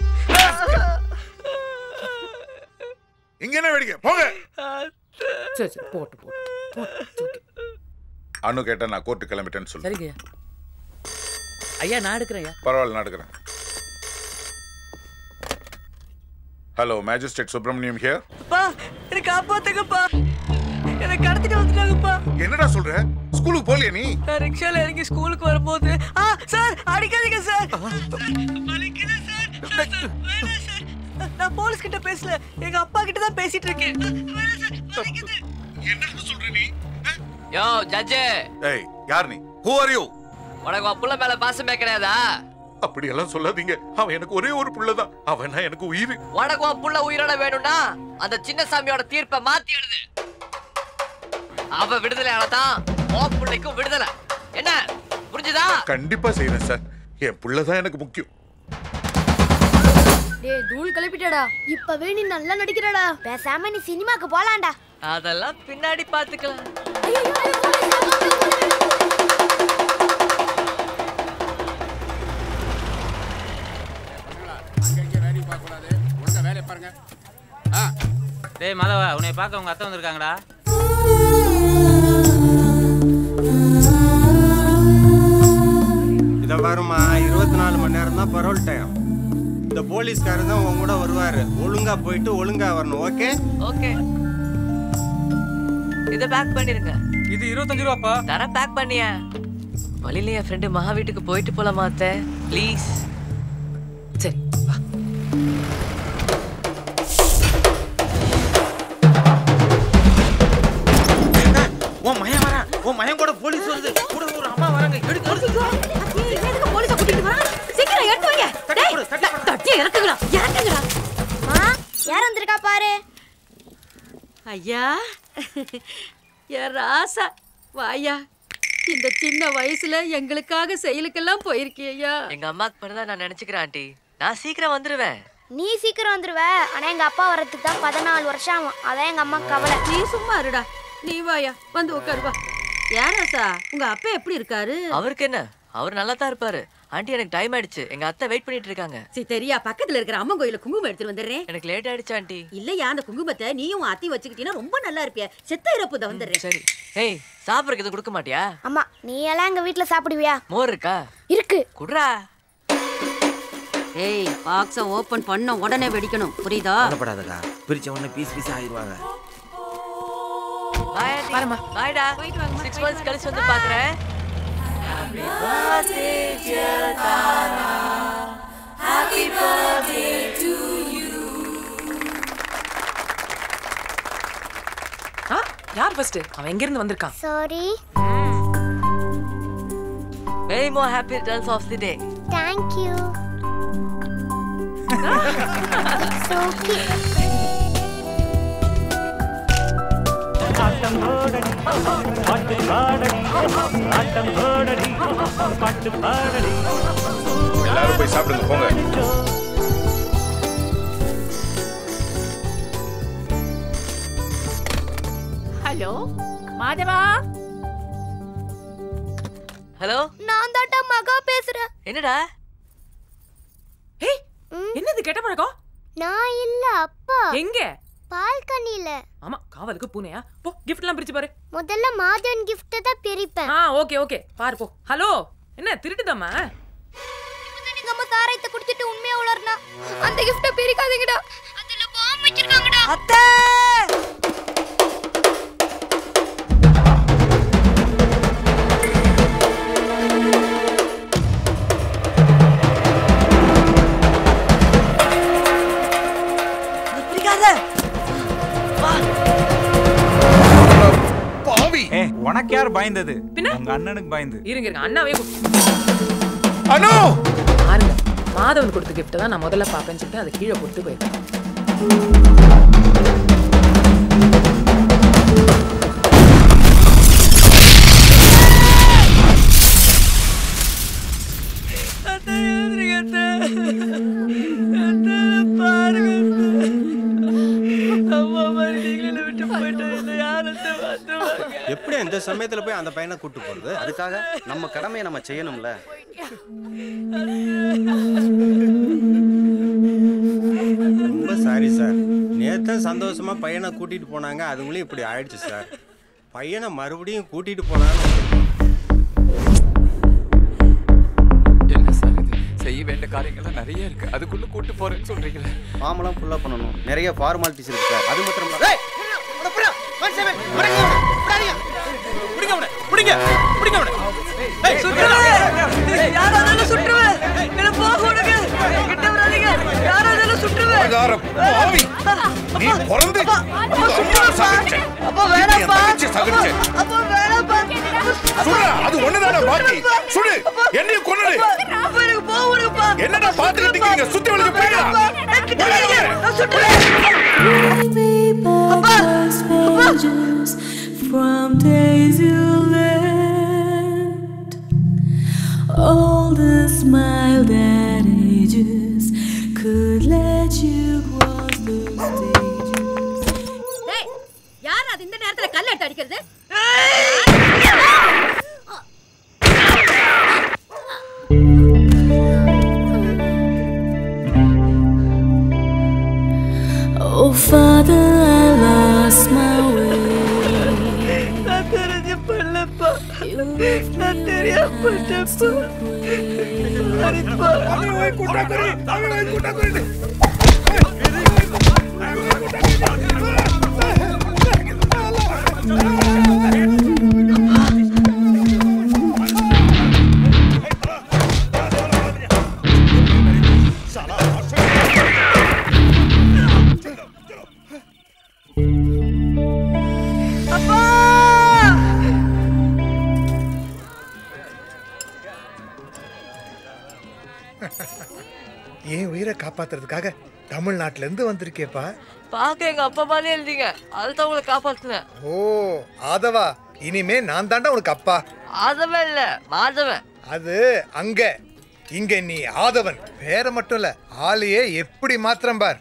இங்க என்ன வெடிக்க போங்க சரி சரி போட்டு போட்டு அனு கேட்டா நான் கோர்ட்டு கிளம்பிட்டேன்னு சொல்லு சரிங்க ஐயா நான் எடுக்கிறேன் ஐயா பரவாயில்ல நான் எடுக்கிறேன் ஹலோ மேஜிஸ்ட்ரேட் சுப்பிரமணியம் ஹியர் அப்பா என்னை காப்பாத்துங்கப்பா என்னை கடத்திட்டு வந்துட்டாங்கப்பா என்னடா சொல்ற ஸ்கூலுக்கு போலியா நீ நான் ரிக்ஷால இறங்கி ஸ்கூலுக்கு வரும்போது ஆ சார் அடிக்காதீங்க சார் வலிக்குது சார். சார், சார், வேணாம் சார். நான் போலீஸ் கிட்ட பேசல எங்க அப்பா கிட்ட தான் பேசிட்டு இருக்கேன் வேணாம் சார், வலிக்குது. யோ ஜட்ஜு ஏய் யார் நீ ஹூ ஆர் யூ உனக்கு உன் புள்ள மேல பாசமே கிடையாதா அப்படி எல்லாம் சொல்லாதீங்க அவன் எனக்கு ஒரே ஒரு புள்ள தான் அவன் எனக்கு உயிர் உனக்கு உன் புள்ள உயிரோட வேணும்னா அந்த சின்ன சாமியோட தீர்ப்பை மாத்தி எழுது அவ விடுதலை தான் உன் புள்ளைக்கும் விடுதலை என்ன புரிஞ்சுதா கண்டிப்பா செய்யறேன் சார் என் புள்ள தான் எனக்கு முக்கியம் டேய் தூள் கிளப்பிட்டடா இப்பவே நீ நல்லா நடிக்கிறடா பேசாம நீ சினிமாக்கு போலாம்டா அதெல்லாம் பின்னாடி பாத்துக்கலாம் டேய் மாதவா உன்னை பார்க்க உங்க அத்தை வந்திருக்காங்கடா இதை பாருமா இருபத்தி நாலு மணி நேரம் தான் பரோல் டைம் இந்த போலீஸ்காரர் தான் உன் கூட வருவாரு ஒழுங்கா போயிட்டு ஒழுங்கா வரணும் ஓகே ஓகே இத பேக் பண்ணிருங்க இது இருபத்தஞ்சு ரூபாப்பா தர பேக் பண்ணியா வழியில என் ஃப்ரெண்டு மகா வீட்டுக்கு போயிட்டு போலாமா அத்தை ப்ளீஸ் சரி உன் மயம் வரான் உன் மயம் கூட போலீஸ் வருது கூட ஒரு அம்மா வராங்க எடுத்து எதுக்கு போலீஸ கூட்டிட்டு வரான் சீக்கிரம் எடுத்து வைங்க டேய் தட்டி இறக்குங்கடா இறக்குங்கடா யார் வந்திருக்கா பாரு ஐயா என் ராசா வாயா இந்த சின்ன வயசுல எங்களுக்காக செயலுக்கெல்லாம் போயிருக்கியா எங்க அம்மாக்கு பிறந்தா நான் நினைச்சுக்கிறேன் ஆண்டி நான் சீக்கிரம் வந்துருவேன் நீ சீக்கிரம் வந்துருவ ஆனா எங்க அப்பா வர்றதுக்கு தான் பதினாலு வருஷம் ஆகும் அதான் எங்க அம்மா கவலை நீ சும்மா இருடா நீ வாயா வந்து உட்காரு வா ஏன் ராசா உங்க அப்பா எப்படி இருக்காரு அவருக்கு என்ன அவர் நல்லா தான் இருப்பாரு ஆண்டி எனக்கு டைம் ஆயிடுச்சு எங்க அத்தை வெயிட் பண்ணிட்டு இருக்காங்க சரி தெரியா பக்கத்துல இருக்கிற அம்மன் கோயில குங்குமம் எடுத்துட்டு வந்துடுறேன் எனக்கு லேட் ஆயிடுச்சு ஆண்டி இல்லையா அந்த குங்குமத்தை நீயும் உன் அத்தையும் வச்சுக்கிட்டீங்கன்னா ரொம்ப நல்லா இருப்பிய செத்த இறப்பு வந்துடுறேன் சரி ஏய் சாப்பிடறதுக்கு எதுவும் கொடுக்க மாட்டியா அம்மா நீ எல்லாம் எங்க வீட்ல சாப்பிடுவியா மோர் இருக்கா இருக்கு குடுறா ஏய் பாக்ஸ ஓபன் பண்ண உடனே வெடிக்கணும் புரியுதா கவலைப்படாதக்கா பிரிச்ச உடனே பீஸ் பீஸ் ஆயிடுவாங்க பாய் ஆண்டி பாய்டா சிக்ஸ் மந்த்ஸ் கழிச்சு வந்து பாக்குறேன் Happy birthday, dear Tara. Happy birthday to you. ஆ யார் ஃபர்ஸ்ட் அவன் எங்க இருந்து வந்திருக்கான் sorry Many more happy returns of the day. Thank you it's okay ஆட்டம் போடடி பாட்டு பாடடி ஆட்டம் போடடி பாட்டு பாடடி எல்லாரும் போய் சாப்பிடுங்க போங்க ஹலோ மாதவா ஹலோ நான் தாட்டா மகா பேசுறேன் என்னடா ஏய் என்னது கெட்ட பழக்கம் நான் இல்ல அப்பா எங்க பால்கனில ஆமா காவலுக்கு பூனையா போ கிஃப்ட் எல்லாம் பிரிச்சு பாரு முதல்ல மாதவன் கிஃப்ட் தான் பிரிப்பேன் ஆ ஓகே ஓகே பாரு போ ஹலோ என்ன திருட்டுதாம்மா எங்க அம்மா தாராயத்தை கொடுத்துட்டு உண்மையா உளறனா அந்த கிஃப்ட பிரிக்காதீங்கடா அதுல பாம்பு வச்சிருக்காங்கடா அத்தை பிடிக்காத பாவி ஏ உனக்கு யார் பயந்தது உங்க அண்ணனுக்கு பயந்து இருங்க இருங்க அண்ணாவே அனு பாருங்க மாதவன் கொடுத்த கிஃப்ட் தான் நான் முதல்ல பாப்பேன்னு சொல்லிட்டு அதை கீழே கொடுத்து போயிருக்கேன் அத்தை எழுதுறீங்க அத்தை அத்தை பாருங்க அத்தை. அம்மா மாதிரி நீங்களே விட்டு போயிட்டா இல்லை யாரத்தை பார்த்துவாங்க எப்படி இந்த சமயத்துல போய் அந்த பையனை கூட்டு போறது அதுக்காக நம்ம கடமையை நம்ம செய்யணும்ல ரொம்ப சாரி சார் நேத்து சந்தோஷமா பையனை கூட்டிட்டு போனாங்க அதுங்களும் இப்படி ஆயிடுச்சு சார் பையனை மறுபடியும் கூட்டிட்டு போனாங்க என்ன சார் இது செய்ய வேண்டிய காரியங்கள்லாம் நிறைய இருக்கு அதுக்குள்ள கூட்டு போறேன்னு சொல்றீங்களே ஃபார்ம்லாம் ஃபுல்லாக பண்ணணும் நிறைய ஃபார்மாலிட்டிஸ் இருக்கு சார் அது மாத்திரம் இல்ல- ஏய், யாராவது சுற்றுவேன் என்ன போக விடுங்க கிட்ட வராதீங்க யாராவது சுற்றுவேன் பிரகாரம் பாவி நீ பிறந்து அப்பா சுற்றுவேன்ப்பா அப்பா வேணாம்ப்பா அப்பா, அப்பா வேணாம்ப்பா சுடு அது ஒண்ணுதானே பாக்கி சுடு என்னையும் கொன்னுடு அப்பா எனக்கு போக விடுங்கப்பா என்னடா பாத்துக்கிட்டு இருக்கீங்க சுத்தி வளைச்சு போயிடா கிட்ட வராதீங்க நான் சுற்றுவேன் அப்பா pages from days you lent. All the smile that ages could let you cross those stages. டேய் யார் அது இந்த நேரத்துல கல்ல எடுத்து அடிக்கிறது Oh, Father, I lost my way. நான் தெரிஞ்சு பண்ணலப்பா நான் தெரியாம பண்ணிட்டேன்ப்பா சாரிப்பா அப்பா என் உயிரை காப்பாத்துறதுக்காக தமிழ்நாட்டுல இருந்து வந்திருக்கேப்பா பாக்க எங்க அப்பா மாதிரியே எழுதிங்க அதுதான் உங்களை காப்பாத்துனேன் ஓ ஆதவா இனிமே நான் தாண்டா உனக்கு அப்பா ஆதவன் இல்ல மாதவன் அது அங்க இங்க நீ ஆதவன் பேரை மட்டும் இல்ல ஆளையே எப்படி மாத்திரம் பார்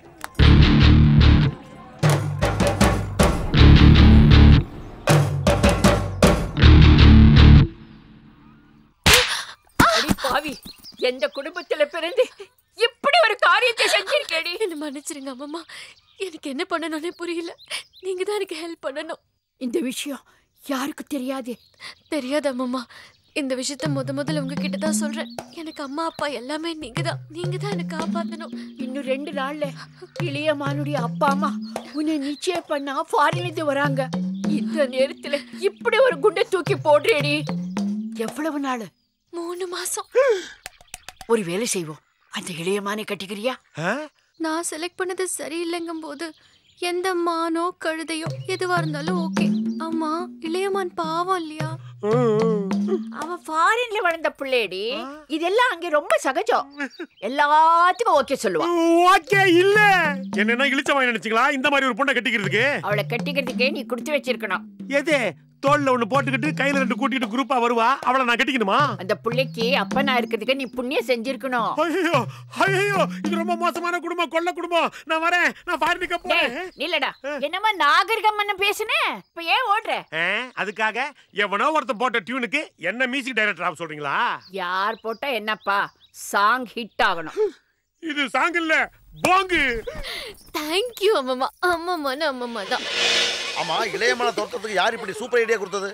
அடி பாவி எந்த குடும்பத்துல பிறந்து இப்படி ஒரு காரியத்தை செஞ்சிருக்கேடி என்ன மன்னிச்சிருங்க அம்மா எனக்கு என்ன பண்ணணும்னே புரியல நீங்க தான் எனக்கு ஹெல்ப் பண்ணணும் இந்த விஷயம் யாருக்கு தெரியாது தெரியாது அம்மம்மா இந்த விஷயத்த முத முதல்ல உங்ககிட்ட தான் சொல்றேன் எனக்கு அம்மா அப்பா எல்லாமே நீங்க தான் நீங்க தான் எனக்கு காப்பாத்தணும் இன்னும் ரெண்டு நாள்ல இளையமானுடைய அப்பா அம்மா உன்னை நிச்சயம் பண்ணா ஃபாரின்ல இருந்து வராங்க இந்த நேரத்துல இப்படி ஒரு குண்டை தூக்கி போடுறேடி எவ்வளவு நாள் மூணு மாசம் ஒரு வேலை செய்வோம் அந்த இளையமானை கட்டிக்கிறியா நான் செலக்ட் பண்ணது சரியில்லைங்கும் போது எந்த மானோ கழுதையோ எதுவா இருந்தாலும் ஓகே ஆமா இளையமான் பாவம் இல்லையா அவன் ஃபாரின்ல வளர்ந்த பிள்ளைடி இதெல்லாம் அங்க ரொம்ப சகஜம் எல்லாத்துக்கும் ஓகே சொல்லுவான் ஓகே இல்ல என்னன்னா இழிச்ச வாங்கி நினைச்சீங்களா இந்த மாதிரி ஒரு பொண்ணை கட்டிக்கிறதுக்கு அவளை கட்டிக்கிறதுக்கே நீ கொடுத்து வச்சிருக்கணும் எது தோல்ல ஒண்ணு போட்டுக்கிட்டு கையில ரெண்டு கூட்டிட்டு குரூப்பா வருவா அவளை நான் கட்டிக்கணுமா அந்த புள்ளைக்கு அப்பனா இருக்கிறதுக்கு நீ புண்ணியம் செஞ்சிருக்கணும் ஐயோ ஐயோ இது ரொம்ப மோசமான குடும்பம் கொள்ள குடும்பம் நான் வரேன் நான் ஃபாரின் கப் போறேன் இல்லடா என்னமா நாகரிகம் பண்ண பேசுனே இப்ப ஏன் ஓடுற ஆ, அதுக்காக எவனோ ஒருத்தன் போட்ட டியூனுக்கு என்ன மியூசிக் டைரக்டர் ஆக சொல்றீங்களா யார் போட்டா என்னப்பா சாங் ஹிட் ஆகணும் இது சாங் இல்ல போங்கு தேங்க்யூ அம்மம்மா அம்மம்மான்னு அம்மம்மா தான் ஆமா இளையமலை தோட்டத்துக்கு யார் இப்படி சூப்பர் ஐடியா கொடுத்தது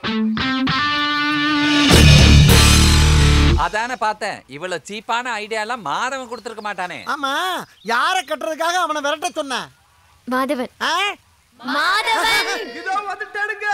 அதானே பார்த்தேன் இவ்வளவு சீப்பான ஐடியா எல்லாம் மாதவன் கொடுத்துருக்க மாட்டானே ஆமா யார கட்டுறதுக்காக அவனை விரட்ட சொன்ன மாதவன் மாதவன் இதோ வந்துட்டானுங்க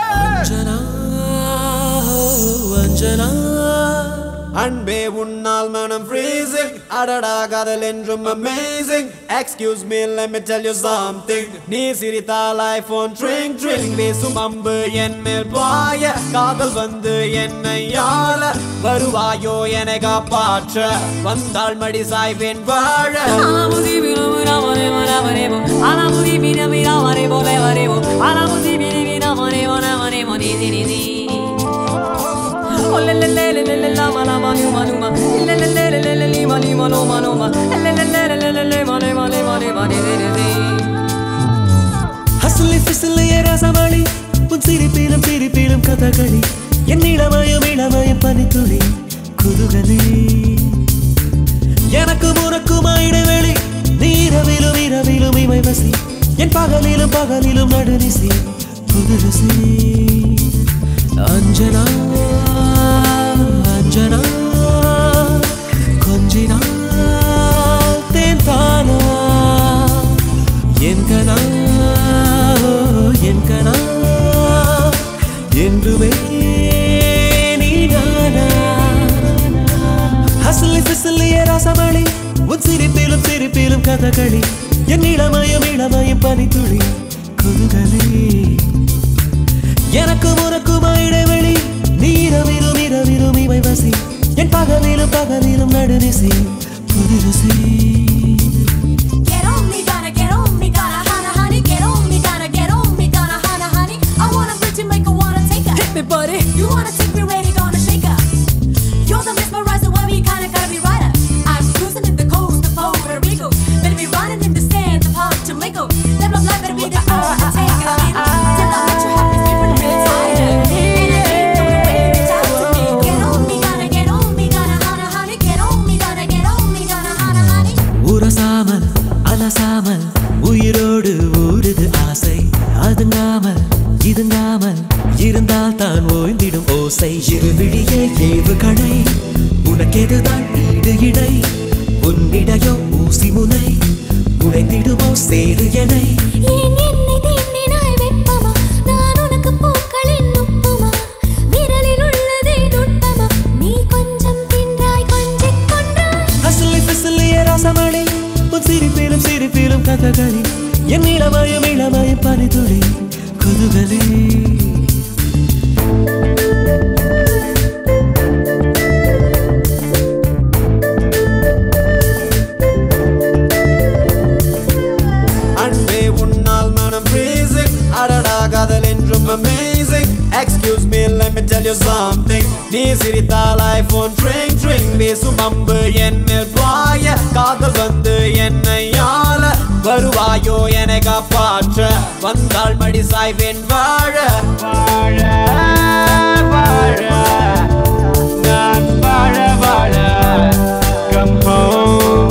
வஞ்சனா அன்பே உன்னால் மனம் freezing அடடா காதல் என்றும் amazing excuse me let me tell you something நீ சிரித்தால் ஐபோன் ட்ரிங் ட்ரிங் வீசும் அம்பு என் மேல் பாய காதல் வந்து என்னை ஆள வருவாயோ என காப்பாற்ற வந்தாள் மடி சாய்வேன் வாழ ஹசுலி பிசுலிய ரசமளி உன் சிரிப்பிலும் சிரிப்பிலும் கதகளி என் இளமயம் இளமயம் பனித்துளி குதுகலி எனக்கு உனக்கும் இடைவெளி நீ இரவிலும் இரவிலும் இமை வசி என் பகலிலும் பகலிலும் நடுநிசி புதுரசி அஞ்சனா அஞ்சனா கொஞ்சினா தேன் தானா என் கனா என் கனா என்றுமே நீ நானா ஹசலி பிசலிய ரசமளி உன் சிரிப்பிலும் சிரிப்பிலும் கதகளி என் இளமயம் இளமயம் பனித்துளி குதுகலி எனக்கு உனக்கும் இடைவெளி நீ இரவிலும் இரவிலும் இவை வசி என் பகலிலும் பகலிலும் நடுநிசி புதுரசி Get on me, gotta get on me, gotta hana honey. Get on me, gotta get on me, gotta hana honey. I wanna bridge you, make her wanna take her. Hit me, buddy. You wanna take me, ready, gonna shake her. You're the mesmerizer, why we kinda gotta be rider. I'm cruising in the coast of Puerto Rico. Better be riding in the sand of Palm Jamaica. That love life better be the one to take her. Till I let you have this different real tighter. And I ain't gonna wait, reach out to me. Get on me, gotta get on me, gotta hana honey. Get on me, gotta get on me, gotta hana honey. உரசாமல் அலசாமல் உயிரோடு ஊடுது ஆசை அதுங்காமல் இதுங்காமல் இருந்தால் தான் ஓய்ந்திடும் ஓசை இருவிழியே ஏவுகணை உனக்கெதுதான் ஈடு இடை உன்னிடையோ ஊசி முனை உடைத்திடுமோ சேது எனை ஏன் என்னை தீண்டினாய் வெப்பமா? நான் உனக்கு பூக்களின் உப்புமா? விரலில் உள்ளதே நுட்பமா? நீ கொஞ்சம் தின்றாய், கொஞ்சிக் கொன்றாய். அசலி பிசலிய ரசமளி உன் சிரிப்பிலும் சிரிப்பிலும் கதகளி என் இளமயம் இளமயம் பனித்துளி குதுகலி அன்பே உன்னால் மனம் freezing அடடா காதல் என்றும் amazing excuse me let me tell you something நீ சிரித்தால் ஐபோன் ட்ரிங் ட்ரிங் வீசும் அம்பு என் மேல் பாய காதல் வந்து என்னை ஆள வருவாயோ என காப்பாற்ற வந்தாள் மடி சாய்வேன் வாழ வாழ வாழ நான் வாழ வாழ come home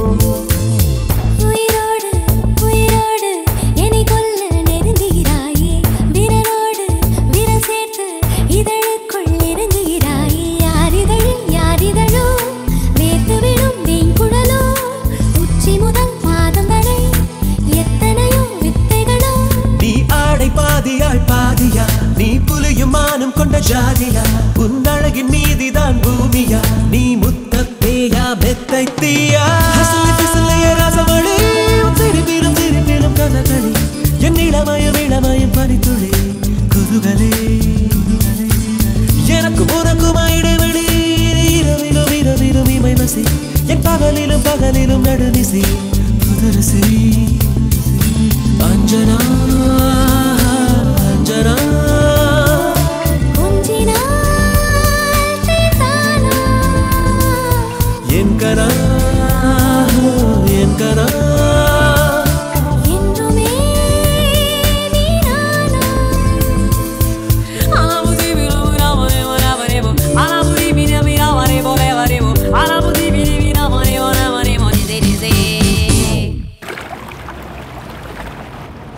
உயிரோடு, உயிரோடு என்னை கொல்ல நெருங்குகிறாயே. விரலோடு விரல் சேர்த்து இதழுக்குள் நெருங்குகிறாயே. யார் இதழில் யார் இதழோ? வேர்த்துவிடும் வெண்குழலோ? உச்சி முதல் பாதம் வரை எத்தனையோ வித்தைகளோ? நீ ஆடை பாதியாய் பாதியா நீ புலியும் மானம் கொண்ட ஜாதியா உன் அழகின் மீதிதான் பூமியா நீ முத்தப்பேயா மெத்தை தீயா ஹசலி பிசலிய ரசமளி உன் சிரிப்பிலும் சிரிப்பிலும் கதகளி என் இளமயம் இளமயம் பனித்துளி குதுகலே எனக்கு உனக்கும் இடைவெளி இரவிலும் இரவிலும் இமை வசி என் பகலிலும் பகலிலும் நடுநிசி புதுரசி அஞ்சனா அஞ்சனா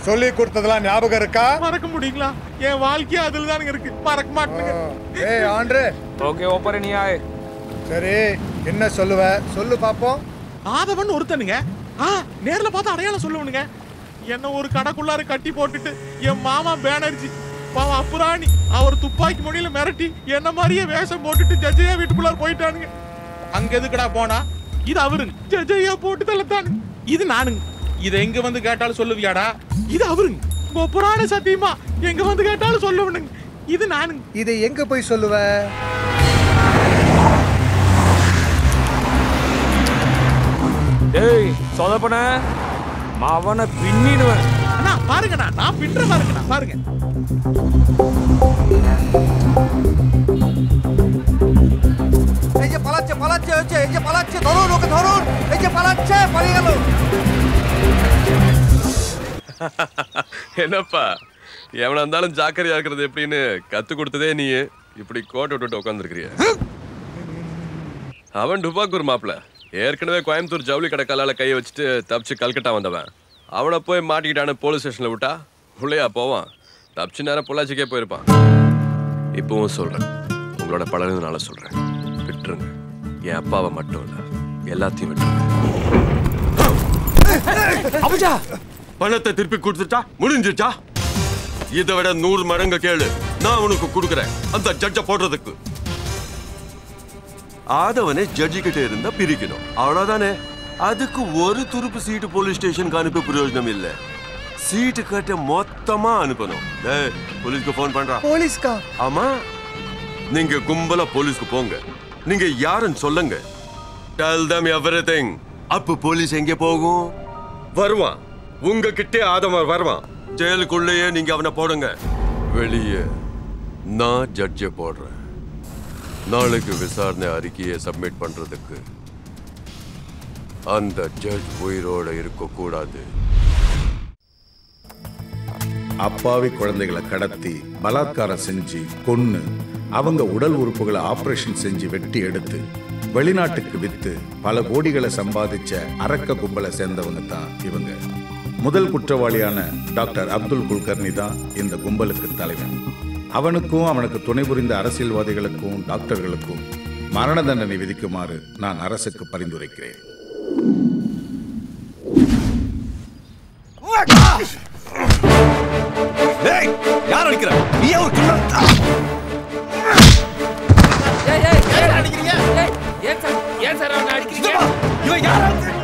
சொல்லி கொடுத்ததெல்லாம் ஞாபகம் இருக்கா மறக்க முடியுங்களா என் வாழ்க்கையே அதுல தானுங்க இருக்கு மறக்க மாட்டேங்க ஏய் ஆண்ட்ரு ஓகே ஓப்பர் நீ ஆய் சரி என்ன சொல்லுவ சொல்லு பாப்போம் ஆதவன் ஒருத்தனுங்க ஆ நேர்ல பார்த்து அடையாளம் சொல்லுவனுங்க என்ன ஒரு கடைக்குள்ளார கட்டி போட்டுட்டு என் மாமா பேனர்ஜி பாவம் அப்புராணி அவர் துப்பாக்கி மொழியில மிரட்டி என்ன மாதிரியே வேஷம் போட்டுட்டு ஜஜையா வீட்டுக்குள்ளார போயிட்டானுங்க அங்க எதுக்குடா போனா இது அவருங்க ஜஜையா போட்டு தள்ளத்தானு இது நானுங்க இதை எங்க வந்து கேட்டாலும் சொல்லுவியாடா இது அவருங்க உங்க புராண சத்தியமா எங்க வந்து கேட்டாலும் சொல்லுவனுங்க இது நானுங்க இதை எங்க போய் சொல்லுவ டேய் சொதப்பன அவனை பின்னிடுவேன் அண்ணா பாருங்கண்ணா நான் பின்ற பாருங்கண்ணா பாருங்க এই যে পালাচ্ছে পালাচ্ছে হচ্ছে এই যে পালাচ্ছে ধরুন ওকে ধরুন এই যে পালাচ্ছে পালিয়ে গেল என்னப்பா எவனா இருந்தாலும் ஜாக்கிரதையா இருக்கிறது எப்படின்னு கத்து கொடுத்ததே நீ இப்படி கோட்டை விட்டுட்டு உட்காந்துருக்கிறிய அவன் டுபாக்கூர் மாப்பிள ஏற்கனவே கோயம்புத்தூர் ஜவுளி கடை கல்லால கையை வச்சுட்டு தப்பிச்சு கல்கட்டா வந்தவன் அவனை போய் மாட்டிக்கிட்டான போலீஸ் ஸ்டேஷன்ல விட்டா உள்ளேயா போவான் தப்பிச்சு நேரம் பொள்ளாச்சிக்கே போயிருப்பான் இப்பவும் சொல்றேன் உங்களோட பழகுனால சொல்றேன் விட்டுருங்க என் அப்பாவை மட்டும் இல்ல எல்லாத்தையும் விட்டுருங்க அபுஜா பணத்தை திருப்பி கொடுத்துட்டா முடிஞ்சுட்டா இதை விட நூறு மடங்கு கேளு நான் உனக்கு கொடுக்குறேன் அந்த ஜட்ஜ போடுறதுக்கு ஆதவனை ஜட்ஜி கிட்ட இருந்தா பிரிக்கணும் அவ்வளவுதானே அதுக்கு ஒரு துருப்பு சீட்டு போலீஸ் ஸ்டேஷனுக்கு அனுப்ப பிரயோஜனம் இல்ல சீட்டு கட்ட மொத்தமா அனுப்பணும் டேய், போலீஸ்க்கு போன் பண்றா போலீஸ்க்கா ஆமா நீங்க கும்பலா போலீஸ்க்கு போங்க நீங்க யாருன்னு சொல்லுங்க டெல் தம் எவ்ரிதிங் அப்ப போலீஸ் எங்க போகும் வருவான் உங்ககிட்டே ஆதமர் வருவான் ஜெயிலுக்குள்ளேயே நீங்க அவனை போடுங்க வெளியே நான் ஜட்ஜை போடுறேன் நாளைக்கு விசாரணை அறிக்கையை சப்மிட் பண்றதுக்கு அந்த ஜட்ஜ் உயிரோட இருக்க கூடாது அப்பாவி குழந்தைகளை கடத்தி பலாத்காரம் செஞ்சு கொன்னு அவங்க உடல் உறுப்புகளை ஆபரேஷன் செஞ்சு வெட்டி எடுத்து வெளிநாட்டுக்கு வித்து பல கோடிகளை சம்பாதிச்ச அரக்க கும்பலை சேர்ந்தவங்க தான் இவங்க முதல் குற்றவாளியான டாக்டர் அப்துல் குல்கர்னி தான் இந்த கும்பலுக்கு தலைவன் அவனுக்கும் அவனுக்கு துணை புரிந்த அரசியல்வாதிகளுக்கும் டாக்டர்களுக்கும் மரண தண்டனை விதிக்குமாறு நான் அரசுக்கு பரிந்துரைக்கிறேன் ஏய் யார் அடிக்கிற நீ ஒரு கில்லர் ஏய் ஏய் ஏன் அடிக்கிறீங்க ஏய் ஏன் சார் ஏன் சார் அவனை அடிக்கிறீங்க இவன் யார்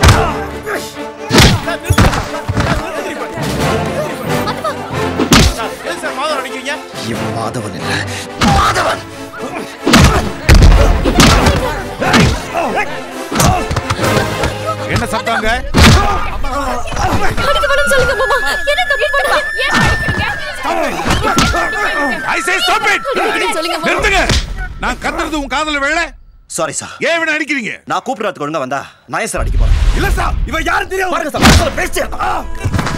ஏன் சார் மாதம் அடிக்கிறீங்க இவன் மாதவன் இல்ல மாதவன் என்ன சத்தாங்க சொல்லுங்க மாமா என்ன தப்பு பண்ணா ஐ சே ஸ்டாப் இட் சொல்லுங்க மாமா. நிறுத்துங்க நான் கத்துறது உன் காதுல விழல சாரி சார் ஏன் இவனை அடிக்கிறீங்க நான் கூப்பிடறதுக்கு ஒழுங்கா வந்தா நான் ஏன் சார் அடிக்க போறேன் இல்ல சார் இவன் யாரு தெரியும் பாருங்க சார் சார் பேசிட்டே இருக்கான்.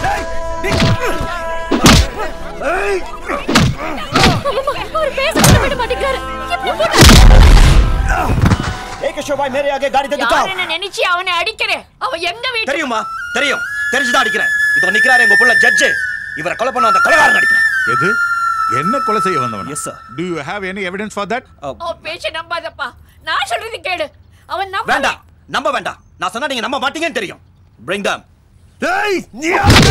அவர் பேச கூட விட மாட்டேங்கிறாரு எப்படி போட்டு ஏ கிஷோர் பாய் மேரே ஆகே காடி தந்துட்டா யாருன்னு நினைச்சு அவனை அடிக்கிறேன் அவன் எங்க வீட்டு தெரியுமா தெரியும் தெரிஞ்சுதான் அடிக்கிறேன் இதோ நிக்கிறாரு எங்க புள்ள ஜட்ஜ் இவரை கொலை பண்ண அந்த கொலைகாரன் அடிக்கிறேன் எது என்ன கொலை செய்ய வந்தவன் yes sir do you have any evidence for that அவன் பேச்ச நம்பாதப்பா நான் சொல்றது கேடு அவன் நம்ப வேண்டாம் நம்ப வேண்டாம் நான் சொன்னா நீங்க நம்ப மாட்டீங்கன்னு தெரியும் பிரிங் தம் ஏய் நீ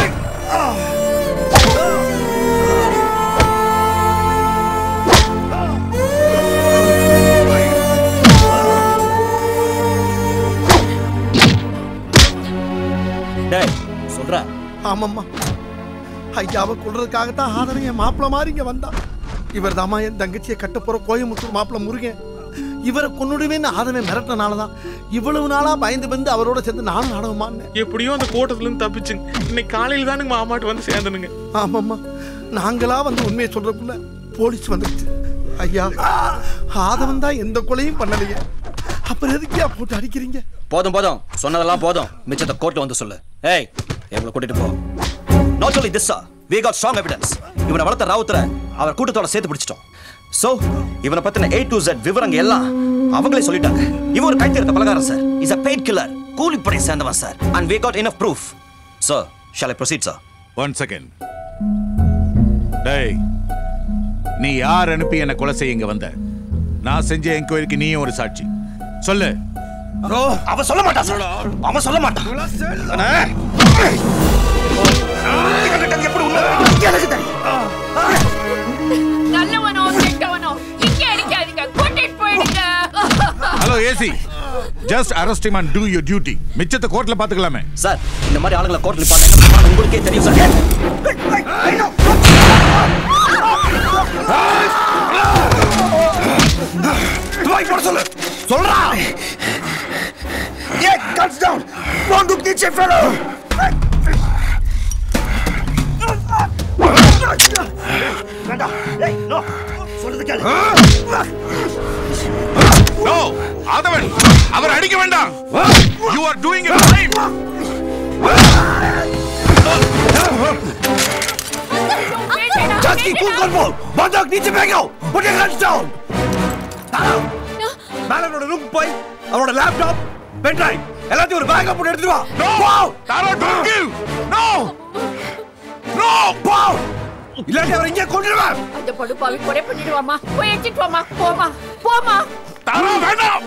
டேய் சொல்றா ஆமாம்மா ஐயாவை கொள்றதுக்காகத்தான் ஆதரவு என் மாப்பிள்ள மாதிரி இங்க வந்தான் இவர் தாமா என் தங்கச்சியை கட்ட போற கோயம்புத்தூர் மாப்பிள்ள முருகன் இவரை கொன்னுடுவேன்னு ஆதவன் மிரட்டினாலதான் இவ்வளவு நாளா பயந்து வந்து அவரோட சேர்ந்து நானும் நாடகமானேன் எப்படியோ அந்த கோட்டத்துல இருந்து தப்பிச்சுங்க இன்னைக்கு காலையில தானுங்க மாமாட்டு வந்து சேர்ந்தனுங்க ஆமாம்மா நாங்களா வந்து உண்மையை சொல்றதுக்குள்ள போலீஸ் வந்துருச்சு ஐயா ஆதவன் தான் எந்த கொலையும் பண்ணலையே அப்புறம் எதுக்கியா போட்டு அடிக்கிறீங்க போதும் போதும் சொன்னதெல்லாம் போதும் மிச்சத்தை கோர்ட்ல வந்து சொல்லு ஏய் எங்களை கூட்டிட்டு போ not only this sir we got strong evidence இவனை வளர்த்த ராவுத்தரை அவர் கூட்டத்தோட சேர்த்து பிடிச்சிட்டோம் சோ இவனை பத்தின A to Z விவரங்க எல்லாம் அவங்களே சொல்லிட்டாங்க இவன் ஒரு கைத்தெடுத்த பலகாரம் sir is a paid killer கூலிப்படை சேர்ந்தவன் sir and we got enough proof sir shall i proceed sir one second டேய் நீ யார் அனுப்பி என்ன கொலை செய்ய இங்க வந்த நான் செஞ்ச என்கொயரிக்கு நீயும் ஒரு சாட்சி சொல்லு ப்ரோ அவன் சொல்ல மாட்டான் சார் அவன் சொல்ல மாட்டான் அண்ணே. எப்படி உண்மை எனக்கு தெரியும் நல்லவனோ கெட்டவனோ இங்க அடிக்காதீங்க கூட்டிட்டு போயிடுங்க hello AC just arrest him and do your duty மிச்சத்தை கோர்ட்ல பாத்துக்கலாமே சார் இந்த மாதிரி ஆளுங்களை கோர்ட்ல பார்த்தா என்ன பண்ணுவாங்க உங்களுக்கே தெரியும் சார் துவாய் போட சொல்லு சொல்றா ஏ கட்ஸ் டவுன் டோன்ட் டு கிச் ஃபெலோ வேண்டாம் ஏய் நோ சொல்றது கேளு நோ ஆதவன் அவர் அடிக்க வேண்டாம் you are doing a crime Chasky, cool control. Bandak, नीचे फेंको. Put your hands down. மேலனோட ரூம் போய் அவனோட லேப்டாப் பென் டிரைவ் எல்லாத்தையும் ஒரு பேக்கப் போட்டு எடுத்துட்டு வா போ தாரா டோன்ட் கிவ் நோ நோ போ இல்லாட்டி அவரை இங்கே கொன்றுவேன் அந்த படுப்பாவி கொலை பண்ணிடுவாமா போய் எடுத்துட்டு வாமா போமா போமா தாரா வேண்டாம்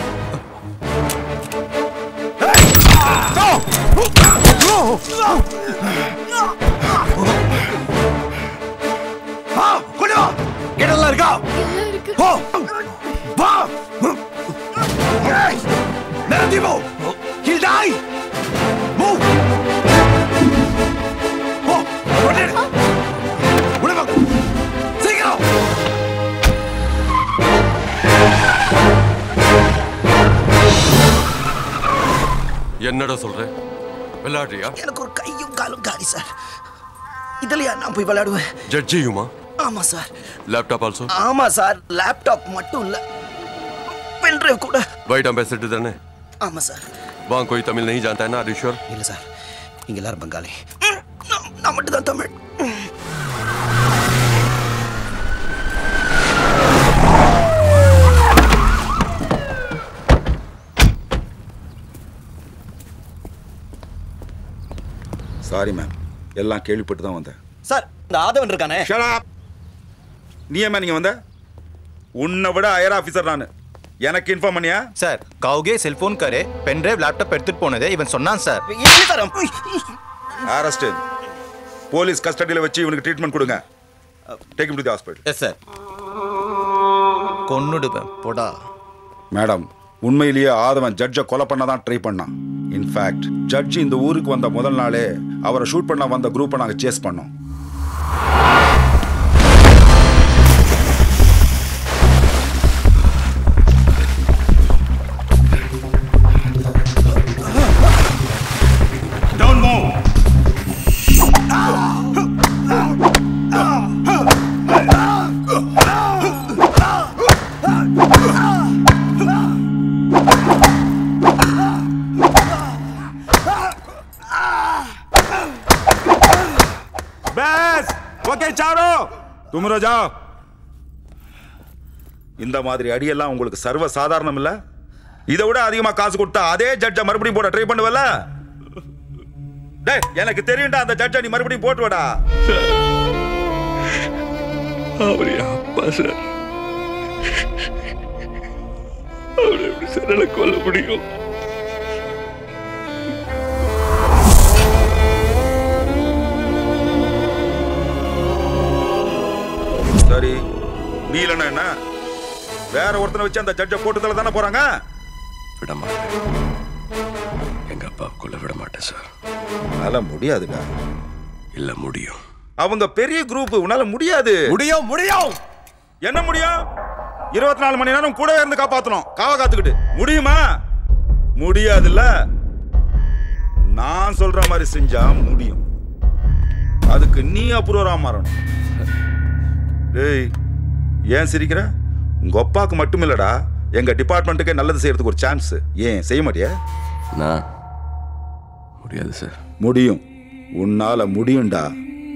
ஆ கொண்டு வா இடம்லாம் இருக்கா போ வா Negativo! He'll die! Move! போ உடனே உள்ள வா சீக்கிரம் என்னடா சொல்ற விளையாடுறியா எனக்கு ஒரு கையும் காலும் காலி சார் இதுலயா நான் போய் விளையாடுவேன் ஜட்ஜியுமா ஆமா சார் லேப்டாப் ஆல்சோ ஆமா சார் லேப்டாப் மட்டும் இல்ல பென்ட்ரைவ் கூட वाइट एम्बेसडर தானே ஆமா சார் वहाँ कोई तमिल नहीं जानता है ना ईश्वर இல்ல சார் இங்க எல்லாரும் பங்காளி ம், நான்- நான் மட்டும் தான் தமிழ் ம். சாரி மேம் எல்லாம் கேள்விப்பட்டு தான் வந்தேன் சார் இந்த ஆதவன் இருக்கானே நீ ஏமா நீங்க வந்த உன்னை விட ஹையர் ஆஃபீஸர் நான் எனக்கு இன்ஃபார்ம் பண்ணியா சார் கவுகே செல்போன் கரே பென்ட்ரைவ் லேப்டாப் எடுத்துட்டு போனதே இவன் சொன்னான் சார் அரெஸ்ட் போலீஸ் கஸ்டடியில் வச்சு இவனுக்கு ட்ரீட்மெண்ட் கொடுங்க take to the hospital yes sir கொன்னுடுவேன் போடா மேடம் உண்மையிலேயே ஆதவன் ஜட்ஜை கொலை பண்ண தான் ட்ரை பண்ணான் இன்ஃபேக்ட் ஜட்ஜ் இந்த ஊருக்கு வந்த முதல் நாளே அவரை ஷூட் பண்ண வந்த குரூப்பை நாங்கள் சேஸ் பண்ணோம் Don't move! बस ओके चारो तुम रो जाओ இந்த மாதிரி அடியெல்லாம் உங்களுக்கு சர்வ சாதாரணம் இல்ல இதை விட அதிகமா காசு கொடுத்தா அதே ஜட்ஜை மறுபடியும் போட ட்ரை பண்ணுவல டேய் எனக்கு தெரியும்டா அந்த ஜட்ஜை நீ மறுபடியும் போட்டு வாடா அவர் அப்பா சார் அவரை எப்படி சார் கொல்ல முடியும் சரி நீ இல்லைன்னா என்ன வேற ஒருத்தனை வச்சு அந்த ஜட்ஜை போட்டு தள்ள தானே போறாங்க விட மாட்டேன் எங்க அப்பா கொல்ல விட மாட்டேன் சார் அதனால முடியாதுடா இல்ல முடியும் அவங்க பெரிய குரூப் உன்னால முடியாது முடியும் முடியும் என்ன முடியும் இருபத்தி நாலு மணி நேரம் கூடவே இருந்து காப்பாத்தணும் காவ காத்துக்கிட்டு முடியுமா முடியாதுல்ல நான் சொல்ற மாதிரி செஞ்சா முடியும் அதுக்கு நீ அப்ரூவரா மாறணும் டேய் ஏன் சிரிக்கிற உங்க அப்பாவுக்கு மட்டும் இல்லடா எங்க டிபார்ட்மெண்ட்டுக்கே நல்லது செய்யறதுக்கு ஒரு சான்ஸ் ஏன் செய்ய மாட்டியா நான் முடியாது சார் முடியும் உன்னால முடியும்டா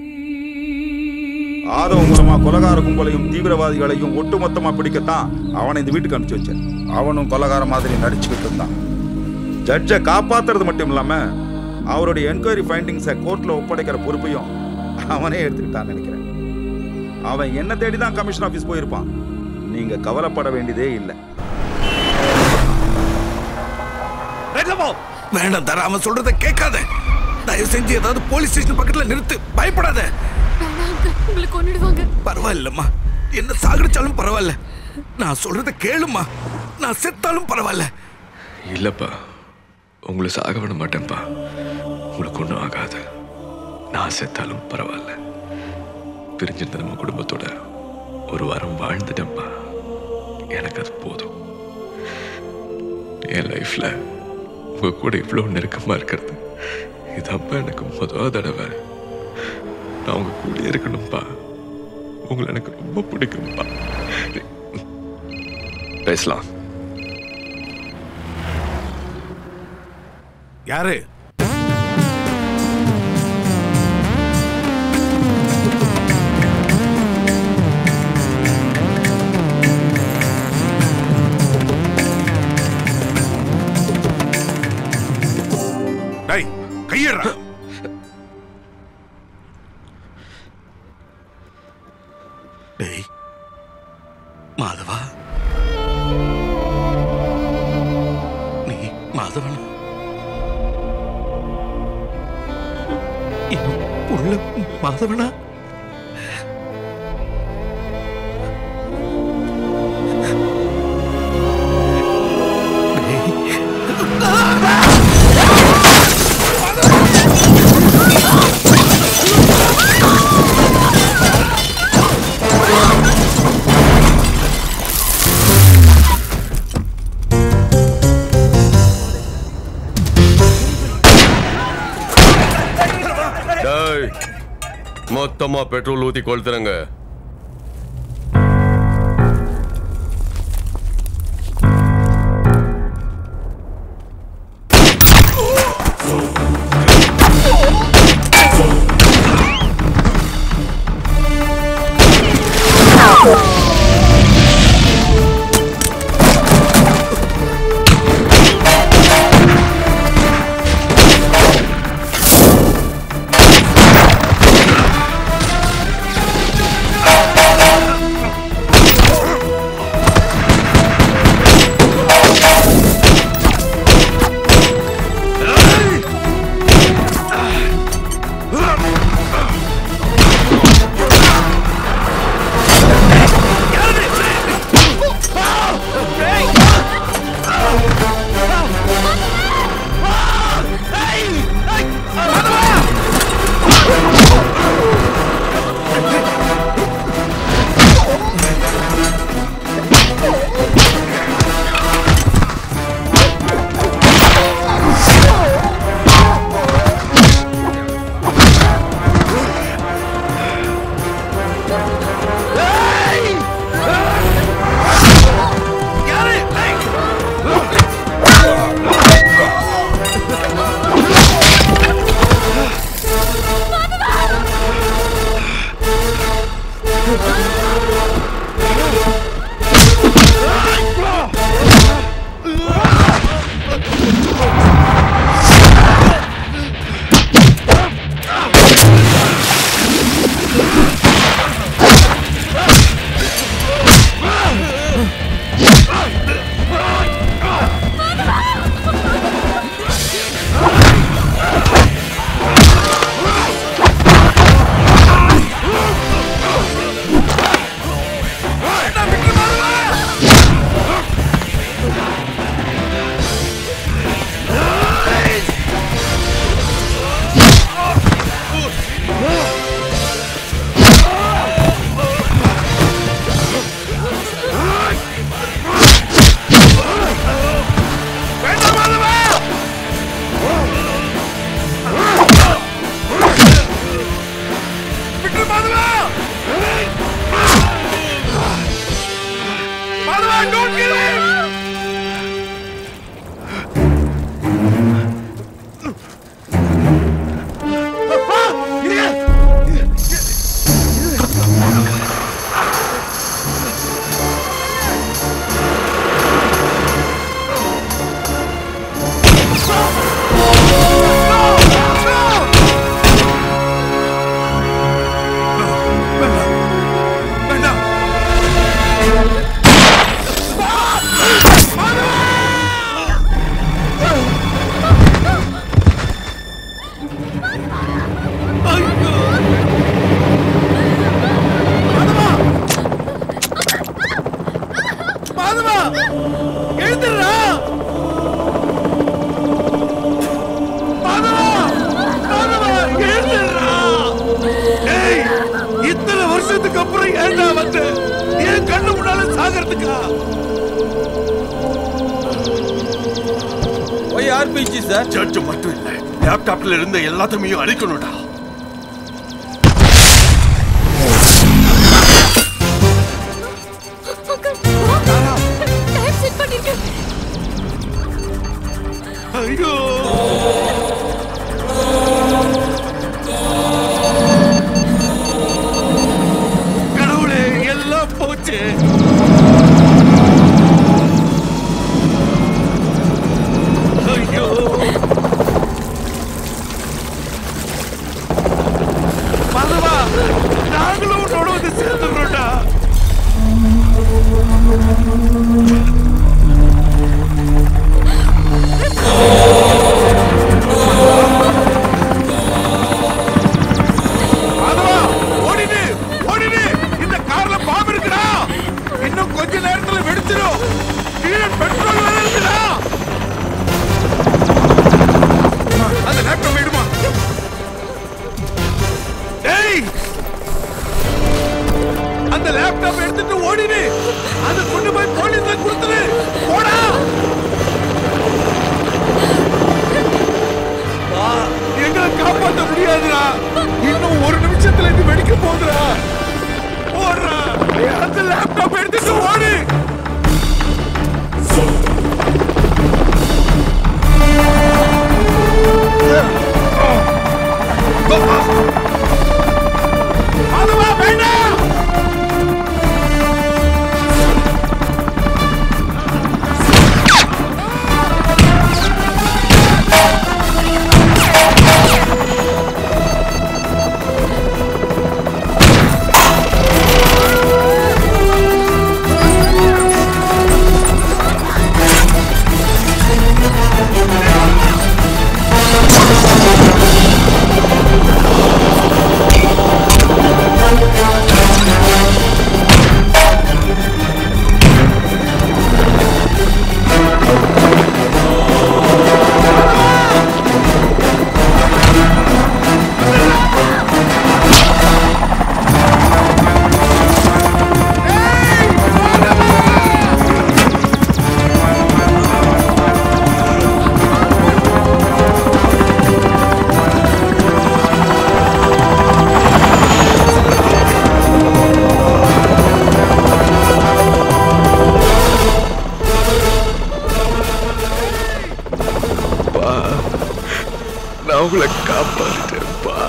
ஆதவ மூலமா கொலகார கும்பலையும் தீவிரவாதிகளையும் ஒட்டுமொத்தமா பிடிக்கத்தான் அவனை இந்த வீட்டுக்கு அனுப்பிச்சு வச்சேன் அவனும் கொலகார மாதிரி நடிச்சுக்கிட்டு இருந்தான் ஜட்ஜை காப்பாத்துறது மட்டும் இல்லாம அவருடைய என்கொயரி ஃபைண்டிங்ஸை கோர்ட்ல ஒப்படைக்கிற பொறுப்பையும் அவனே எடுத்துக்கிட்டான்னு நினைக்கிறேன் அவன் என்ன தேடி தான் கமிஷன் ஆஃபீஸ் போயிருப்பான் நீங்க கவலைப்பட வேண்டியதே இல்லை வேண்டாம் தர அவன் சொல்றத கேட்காத தயவு செஞ்சு ஏதாவது போலீஸ் ஸ்டேஷன் பக்கத்துல நிறுத்து பயப்படாத உங்களை கொன்னுடுவாங்க பரவாயில்லம்மா என்ன சாகடிச்சாலும் பரவாயில்ல நான் சொல்றத கேளுமா நான் செத்தாலும் பரவாயில்ல இல்லப்பா உங்களை சாக விட மாட்டேன்ப்பா உங்களுக்கு ஒன்றும் ஆகாது நான் செத்தாலும் பரவாயில்ல பிரிஞ்சிருந்த நம்ம குடும்பத்தோட ஒரு வாரம் வாழ்ந்துட்டேன்ப்பா எனக்கு அது போதும் என் லைஃப்ல உங்க கூட இவ்வளோ நெருக்கமா இருக்கிறது இதான்ப்பா எனக்கு முதல் தடவை நான் உங்க கூட இருக்கணும்ப்பா உங்களை எனக்கு ரொம்ப பிடிக்கும்ப்பா பேசலாம் யாரு டேய் கையடா டேய் மாதவா நீ மாதவன் என் புள்ள மாதவனா டேய் மொத்தமா பெட்ரோல் ஊத்தி கொளுத்துறங்க ஆ மாதவா எழுந்துடுறா மாதவா மாதவா எழுந்துடுறா ஏய் இத்தனை வருஷத்துக்கு அப்புறம் ஏன்டா வந்து என் கண்ணு முன்னால சாகிறதுக்கா ஒய் ஆர்பிஜி சார் சர்ச் மட்டும் இல்ல லேப்டாப்ல இருந்த எல்லாத்தையும் அழிக்கணும்டா டைம் செட் பண்ணிருக்கேன் ஐயோ கடவுளே எல்லாம் போச்சு ஐயோ மாதவா நாங்களும் உன்னோட வந்து சேர்ந்துடுறோம்டா மாதவா ஓடிடு ஓடிடு இந்த கார்ல பாம்பு இருக்குடா இன்னும் கொஞ்ச நேரத்துல வெடிச்சிடும் கீழே பெட்ரோல் வேற இருக்குடா அந்த லேப்டாப் எடுமா டேய் அந்த லேப்டாப் எடுத்துட்டு ஓடிடு அதை கொண்டு போய் போலீஸ்ல கொடுத்துரு போடா ஆ, எங்களை காப்பாற்ற முடியாதுடா இன்னும் ஒரு நிமிஷத்துல இது வெடிக்க போகுதுடா ஓடுறா ஏய், அந்த லேப்டாப் எடுத்துட்டு ஓடு மாதவா வேண்டாம் நான் உங்களை காப்பாத்திட்டேன்ப்பா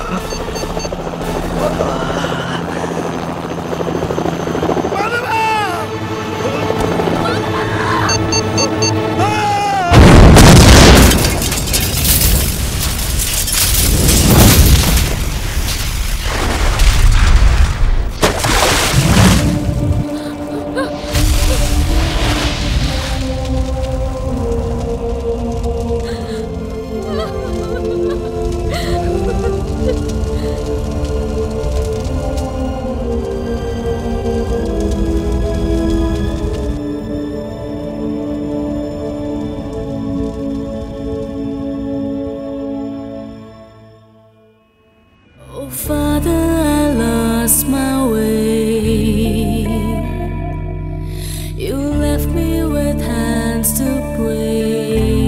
Oh, Father, I lost my way. You left me with hands to pray.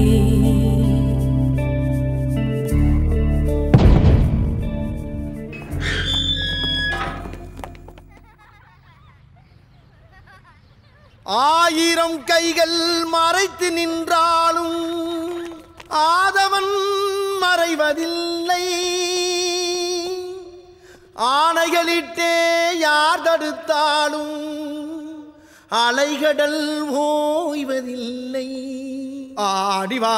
ஆயிரம் கைகள் மறைத்து நின்றாலும் ஆதவன் மறைவதில்லை ஆணைகளிட்டே யார் தடுத்தாலும் அலைகடல் ஓய்வதில்லை ஆடிவா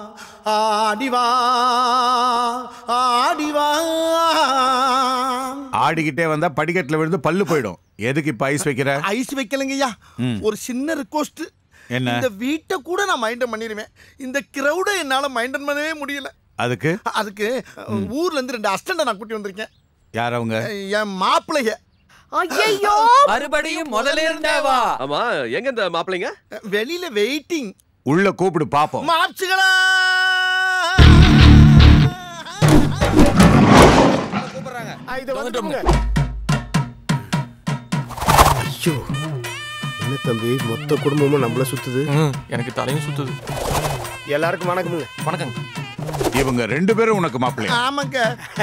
ஆடிவா ஆடிவா ஆடிக்கிட்டே வந்தா படிக்கட்டுல விழுந்து பல்லு போயிடும் எதுக்கு இப்ப ஐஸ் வைக்கிற ஐஸ் வைக்கலங்கய்யா ம். ஒரு சின்ன ரிக்வஸ்ட் என்ன இந்த வீட்டை கூட நான் மைண்டன் பண்ணிடுவேன் இந்த கிரௌட என்னால மைண்டன் பண்ணவே முடியல அதுக்கு அதுக்கு ஊர்ல இருந்து ரெண்டு அஸ்டண்ட நான் கூட்டி வந்திருக்கேன் யார் அவங்க என் மாப்பிள்ளைய ஐயோ மறுபடியும் முதல்ல இருந்தே வா ஆமா எங்க இந்த மாப்பிள்ளைங்க வெளியில வெயிட்டிங் உள்ள கூப்பிடு பாப்போம் மாப்சுகளா ஐயோ என்ன தம்பி மொத்த குடும்பமும் நம்மள சுத்துது எனக்கு தலையும் சுத்துது எல்லாருக்கும் வணக்கமுங்க வணக்கம் இவங்க ரெண்டு பேரும் உனக்கு மாப்பிள்ளை ஆமாங்க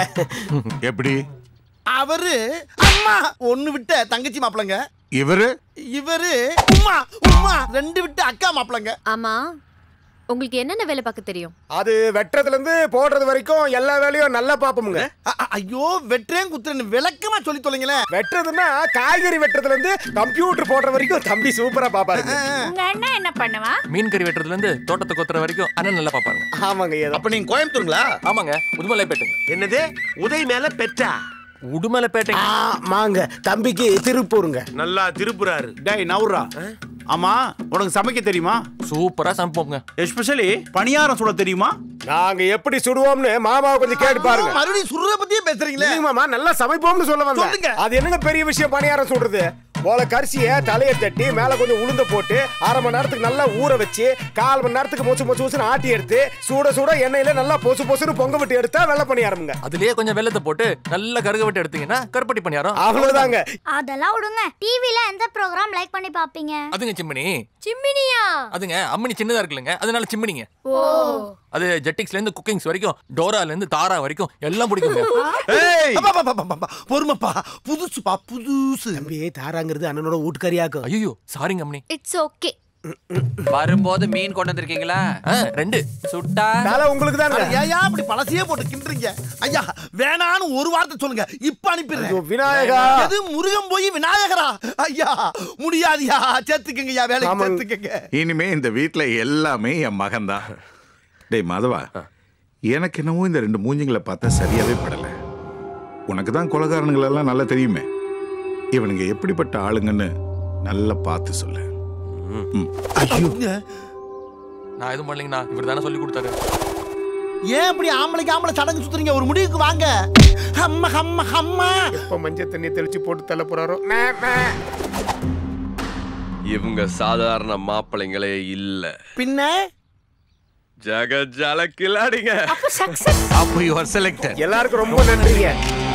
எப்படி அவரு அம்மா ஒண்ணு விட்ட தங்கச்சி மாப்பிளைங்க இவரு இவரு உம்மா உம்மா ரெண்டு விட்டு அக்கா மாப்பிளைங்க ஆமா உங்களுக்கு என்னென்ன வேலை பார்க்க தெரியும் அது வெட்டுறதுல இருந்து போடுறது வரைக்கும் எல்லா வேலையும் நல்லா பாப்போமுங்க ஐயோ வெட்டுறேன் குத்துறேன்னு விளக்கமா சொல்லி தொலைங்களேன் வெட்டுறதுன்னா காய்கறி வெட்டுறதுல இருந்து கம்ப்யூட்டர் போடுற வரைக்கும் தம்பி சூப்பரா பாப்பாரு உங்க அண்ணன் என்ன பண்ணுவா மீன் கறி வெட்டுறதுல இருந்து தோட்டத்தை கொத்துற வரைக்கும் அண்ணன் நல்லா பாப்பாங்க ஆமாங்க அப்ப நீங்க கோயம்புத்தூருங்களா ஆமாங்க உடுமலைப்பேட்டைங்க என்னது உதய் மேல பெற்றா உடுமலைப்பேட்டை மாங்க தம்பிக்கு திருப்பூருங்க நல்லா திருப்புறாரு டேய் நவுரா ஆமா உனக்கு சமைக்க தெரியுமா சூப்பரா சமைப்போங்க எஸ்பெஷலி பணியாரம் சுட தெரியுமா நாங்க எப்படி சுடுவோம்னு மாமாவை கொஞ்சம் கேட்டு பாருங்க மறுபடியும் சுடுற பத்தியே பேசுறீங்களே இல்லைங்க மாமா நல்லா சமைப்போம்னு சொல்ல சொல்லுங்க. வந்தேன் அது என்னங்க பெரிய விஷயம் பணியாரம் சுடுறது போல கரிசிய தலையை தட்டி மேல கொஞ்சம் உளுந்த போட்டு அரை மணி நேரத்துக்கு நல்லா ஊற வச்சு கால் மணி நேரத்துக்கு மொச்சு மொச்சு மொச்சுன்னு ஆட்டி எடுத்து சூட சூட எண்ணெயில நல்லா பொசு பொசுன்னு பொங்க விட்டு எடுத்தா வெள்ளை பணியாரமுங்க அதுலயே கொஞ்சம் வெள்ளத்தை போட்டு நல்ல கருக விட்டு எடுத்தீங்கன்னா கருப்பட்டி பணியாரம் அவ்வளவுதாங்க அதெல்லாம் விடுங்க டிவில எந்த ப்ரோக்ராம் லைக் பண்ணி பாப்பீங்க அதுங்க சிம்மினி சிம்மினியா அதுங்க அம்மனி சின்னதா இருக்குல்லங்க அதனால சிம்மினிங்க ஓ அது ஜெட்டிக்ஸ்ல இருந்து குக்கிங்ஸ் வரைக்கும் டோரால இருந்து தாரா வரைக்கும் எல்லாம் பிடிக்குங்க அப்பா, அப்பா, அப்பா, அப்பா, பொறுமைப்பா புதுசுப்பா புதுசு தம்பி தாராங்கிறது அண்ணனோட வீட்டுக்காரியாக்கும் ஐயோ சாரிங்க அம்மனி இட்ஸ் ஓகே வரும்போது மீன் கொண்டு வந்திருக்கீங்களா ரெண்டு சுட்டா தலை உங்களுக்கு அட, ஏன்யா அப்படி பழசையே போட்டு கிண்டுறீங்க ஐயா வேணான்னு ஒரு வார்த்தை சொல்லுங்க இப்ப அனுப்பிடுறேன் ஐயோ, விநாயகா. எது முருகன் போய் விநாயகரா ஐயா முடியாதியா சேர்த்துக்கங்க ஐயா வேலைக்கு சேர்த்துக்கங்க இனிமே இந்த வீட்ல எல்லாமே என் மகன்தான் டேய் மாதவா எனக்கு என்னவோ இந்த ரெண்டு மூஞ்சிங்களை பார்த்தா சரியாவே படல உனக்கு தான் கொலகாரனுங்கள் எல்லாம் நல்லா தெரியுமே இவனுங்க எப்படிப்பட்ட ஆளுங்கன்னு நல்லா பார்த்து சொல்லு ம். நான் எதுவும் பண்ணலீங்கண்ணா இவர் தானே சொல்லி கொடுத்தாரு ஏன் இப்படி ஆம்பளைக்கு ஆம்பளை சடங்கு சுத்துறீங்க ஒரு முடிவுக்கு வாங்க ஹம்ம ஹம்ம ஹம்மா எப்ப மஞ்சள் தண்ணி தெளிச்சு போட்டு தள்ள போறாரோ இவங்க சாதாரண மாப்பிள்ளைங்களே இல்ல பின்ன ஜெகஜால கில்லாடிங்க அப்போ யுவர் செலக்டட் எல்லாருக்கும் ரொம்ப நன்றிங்க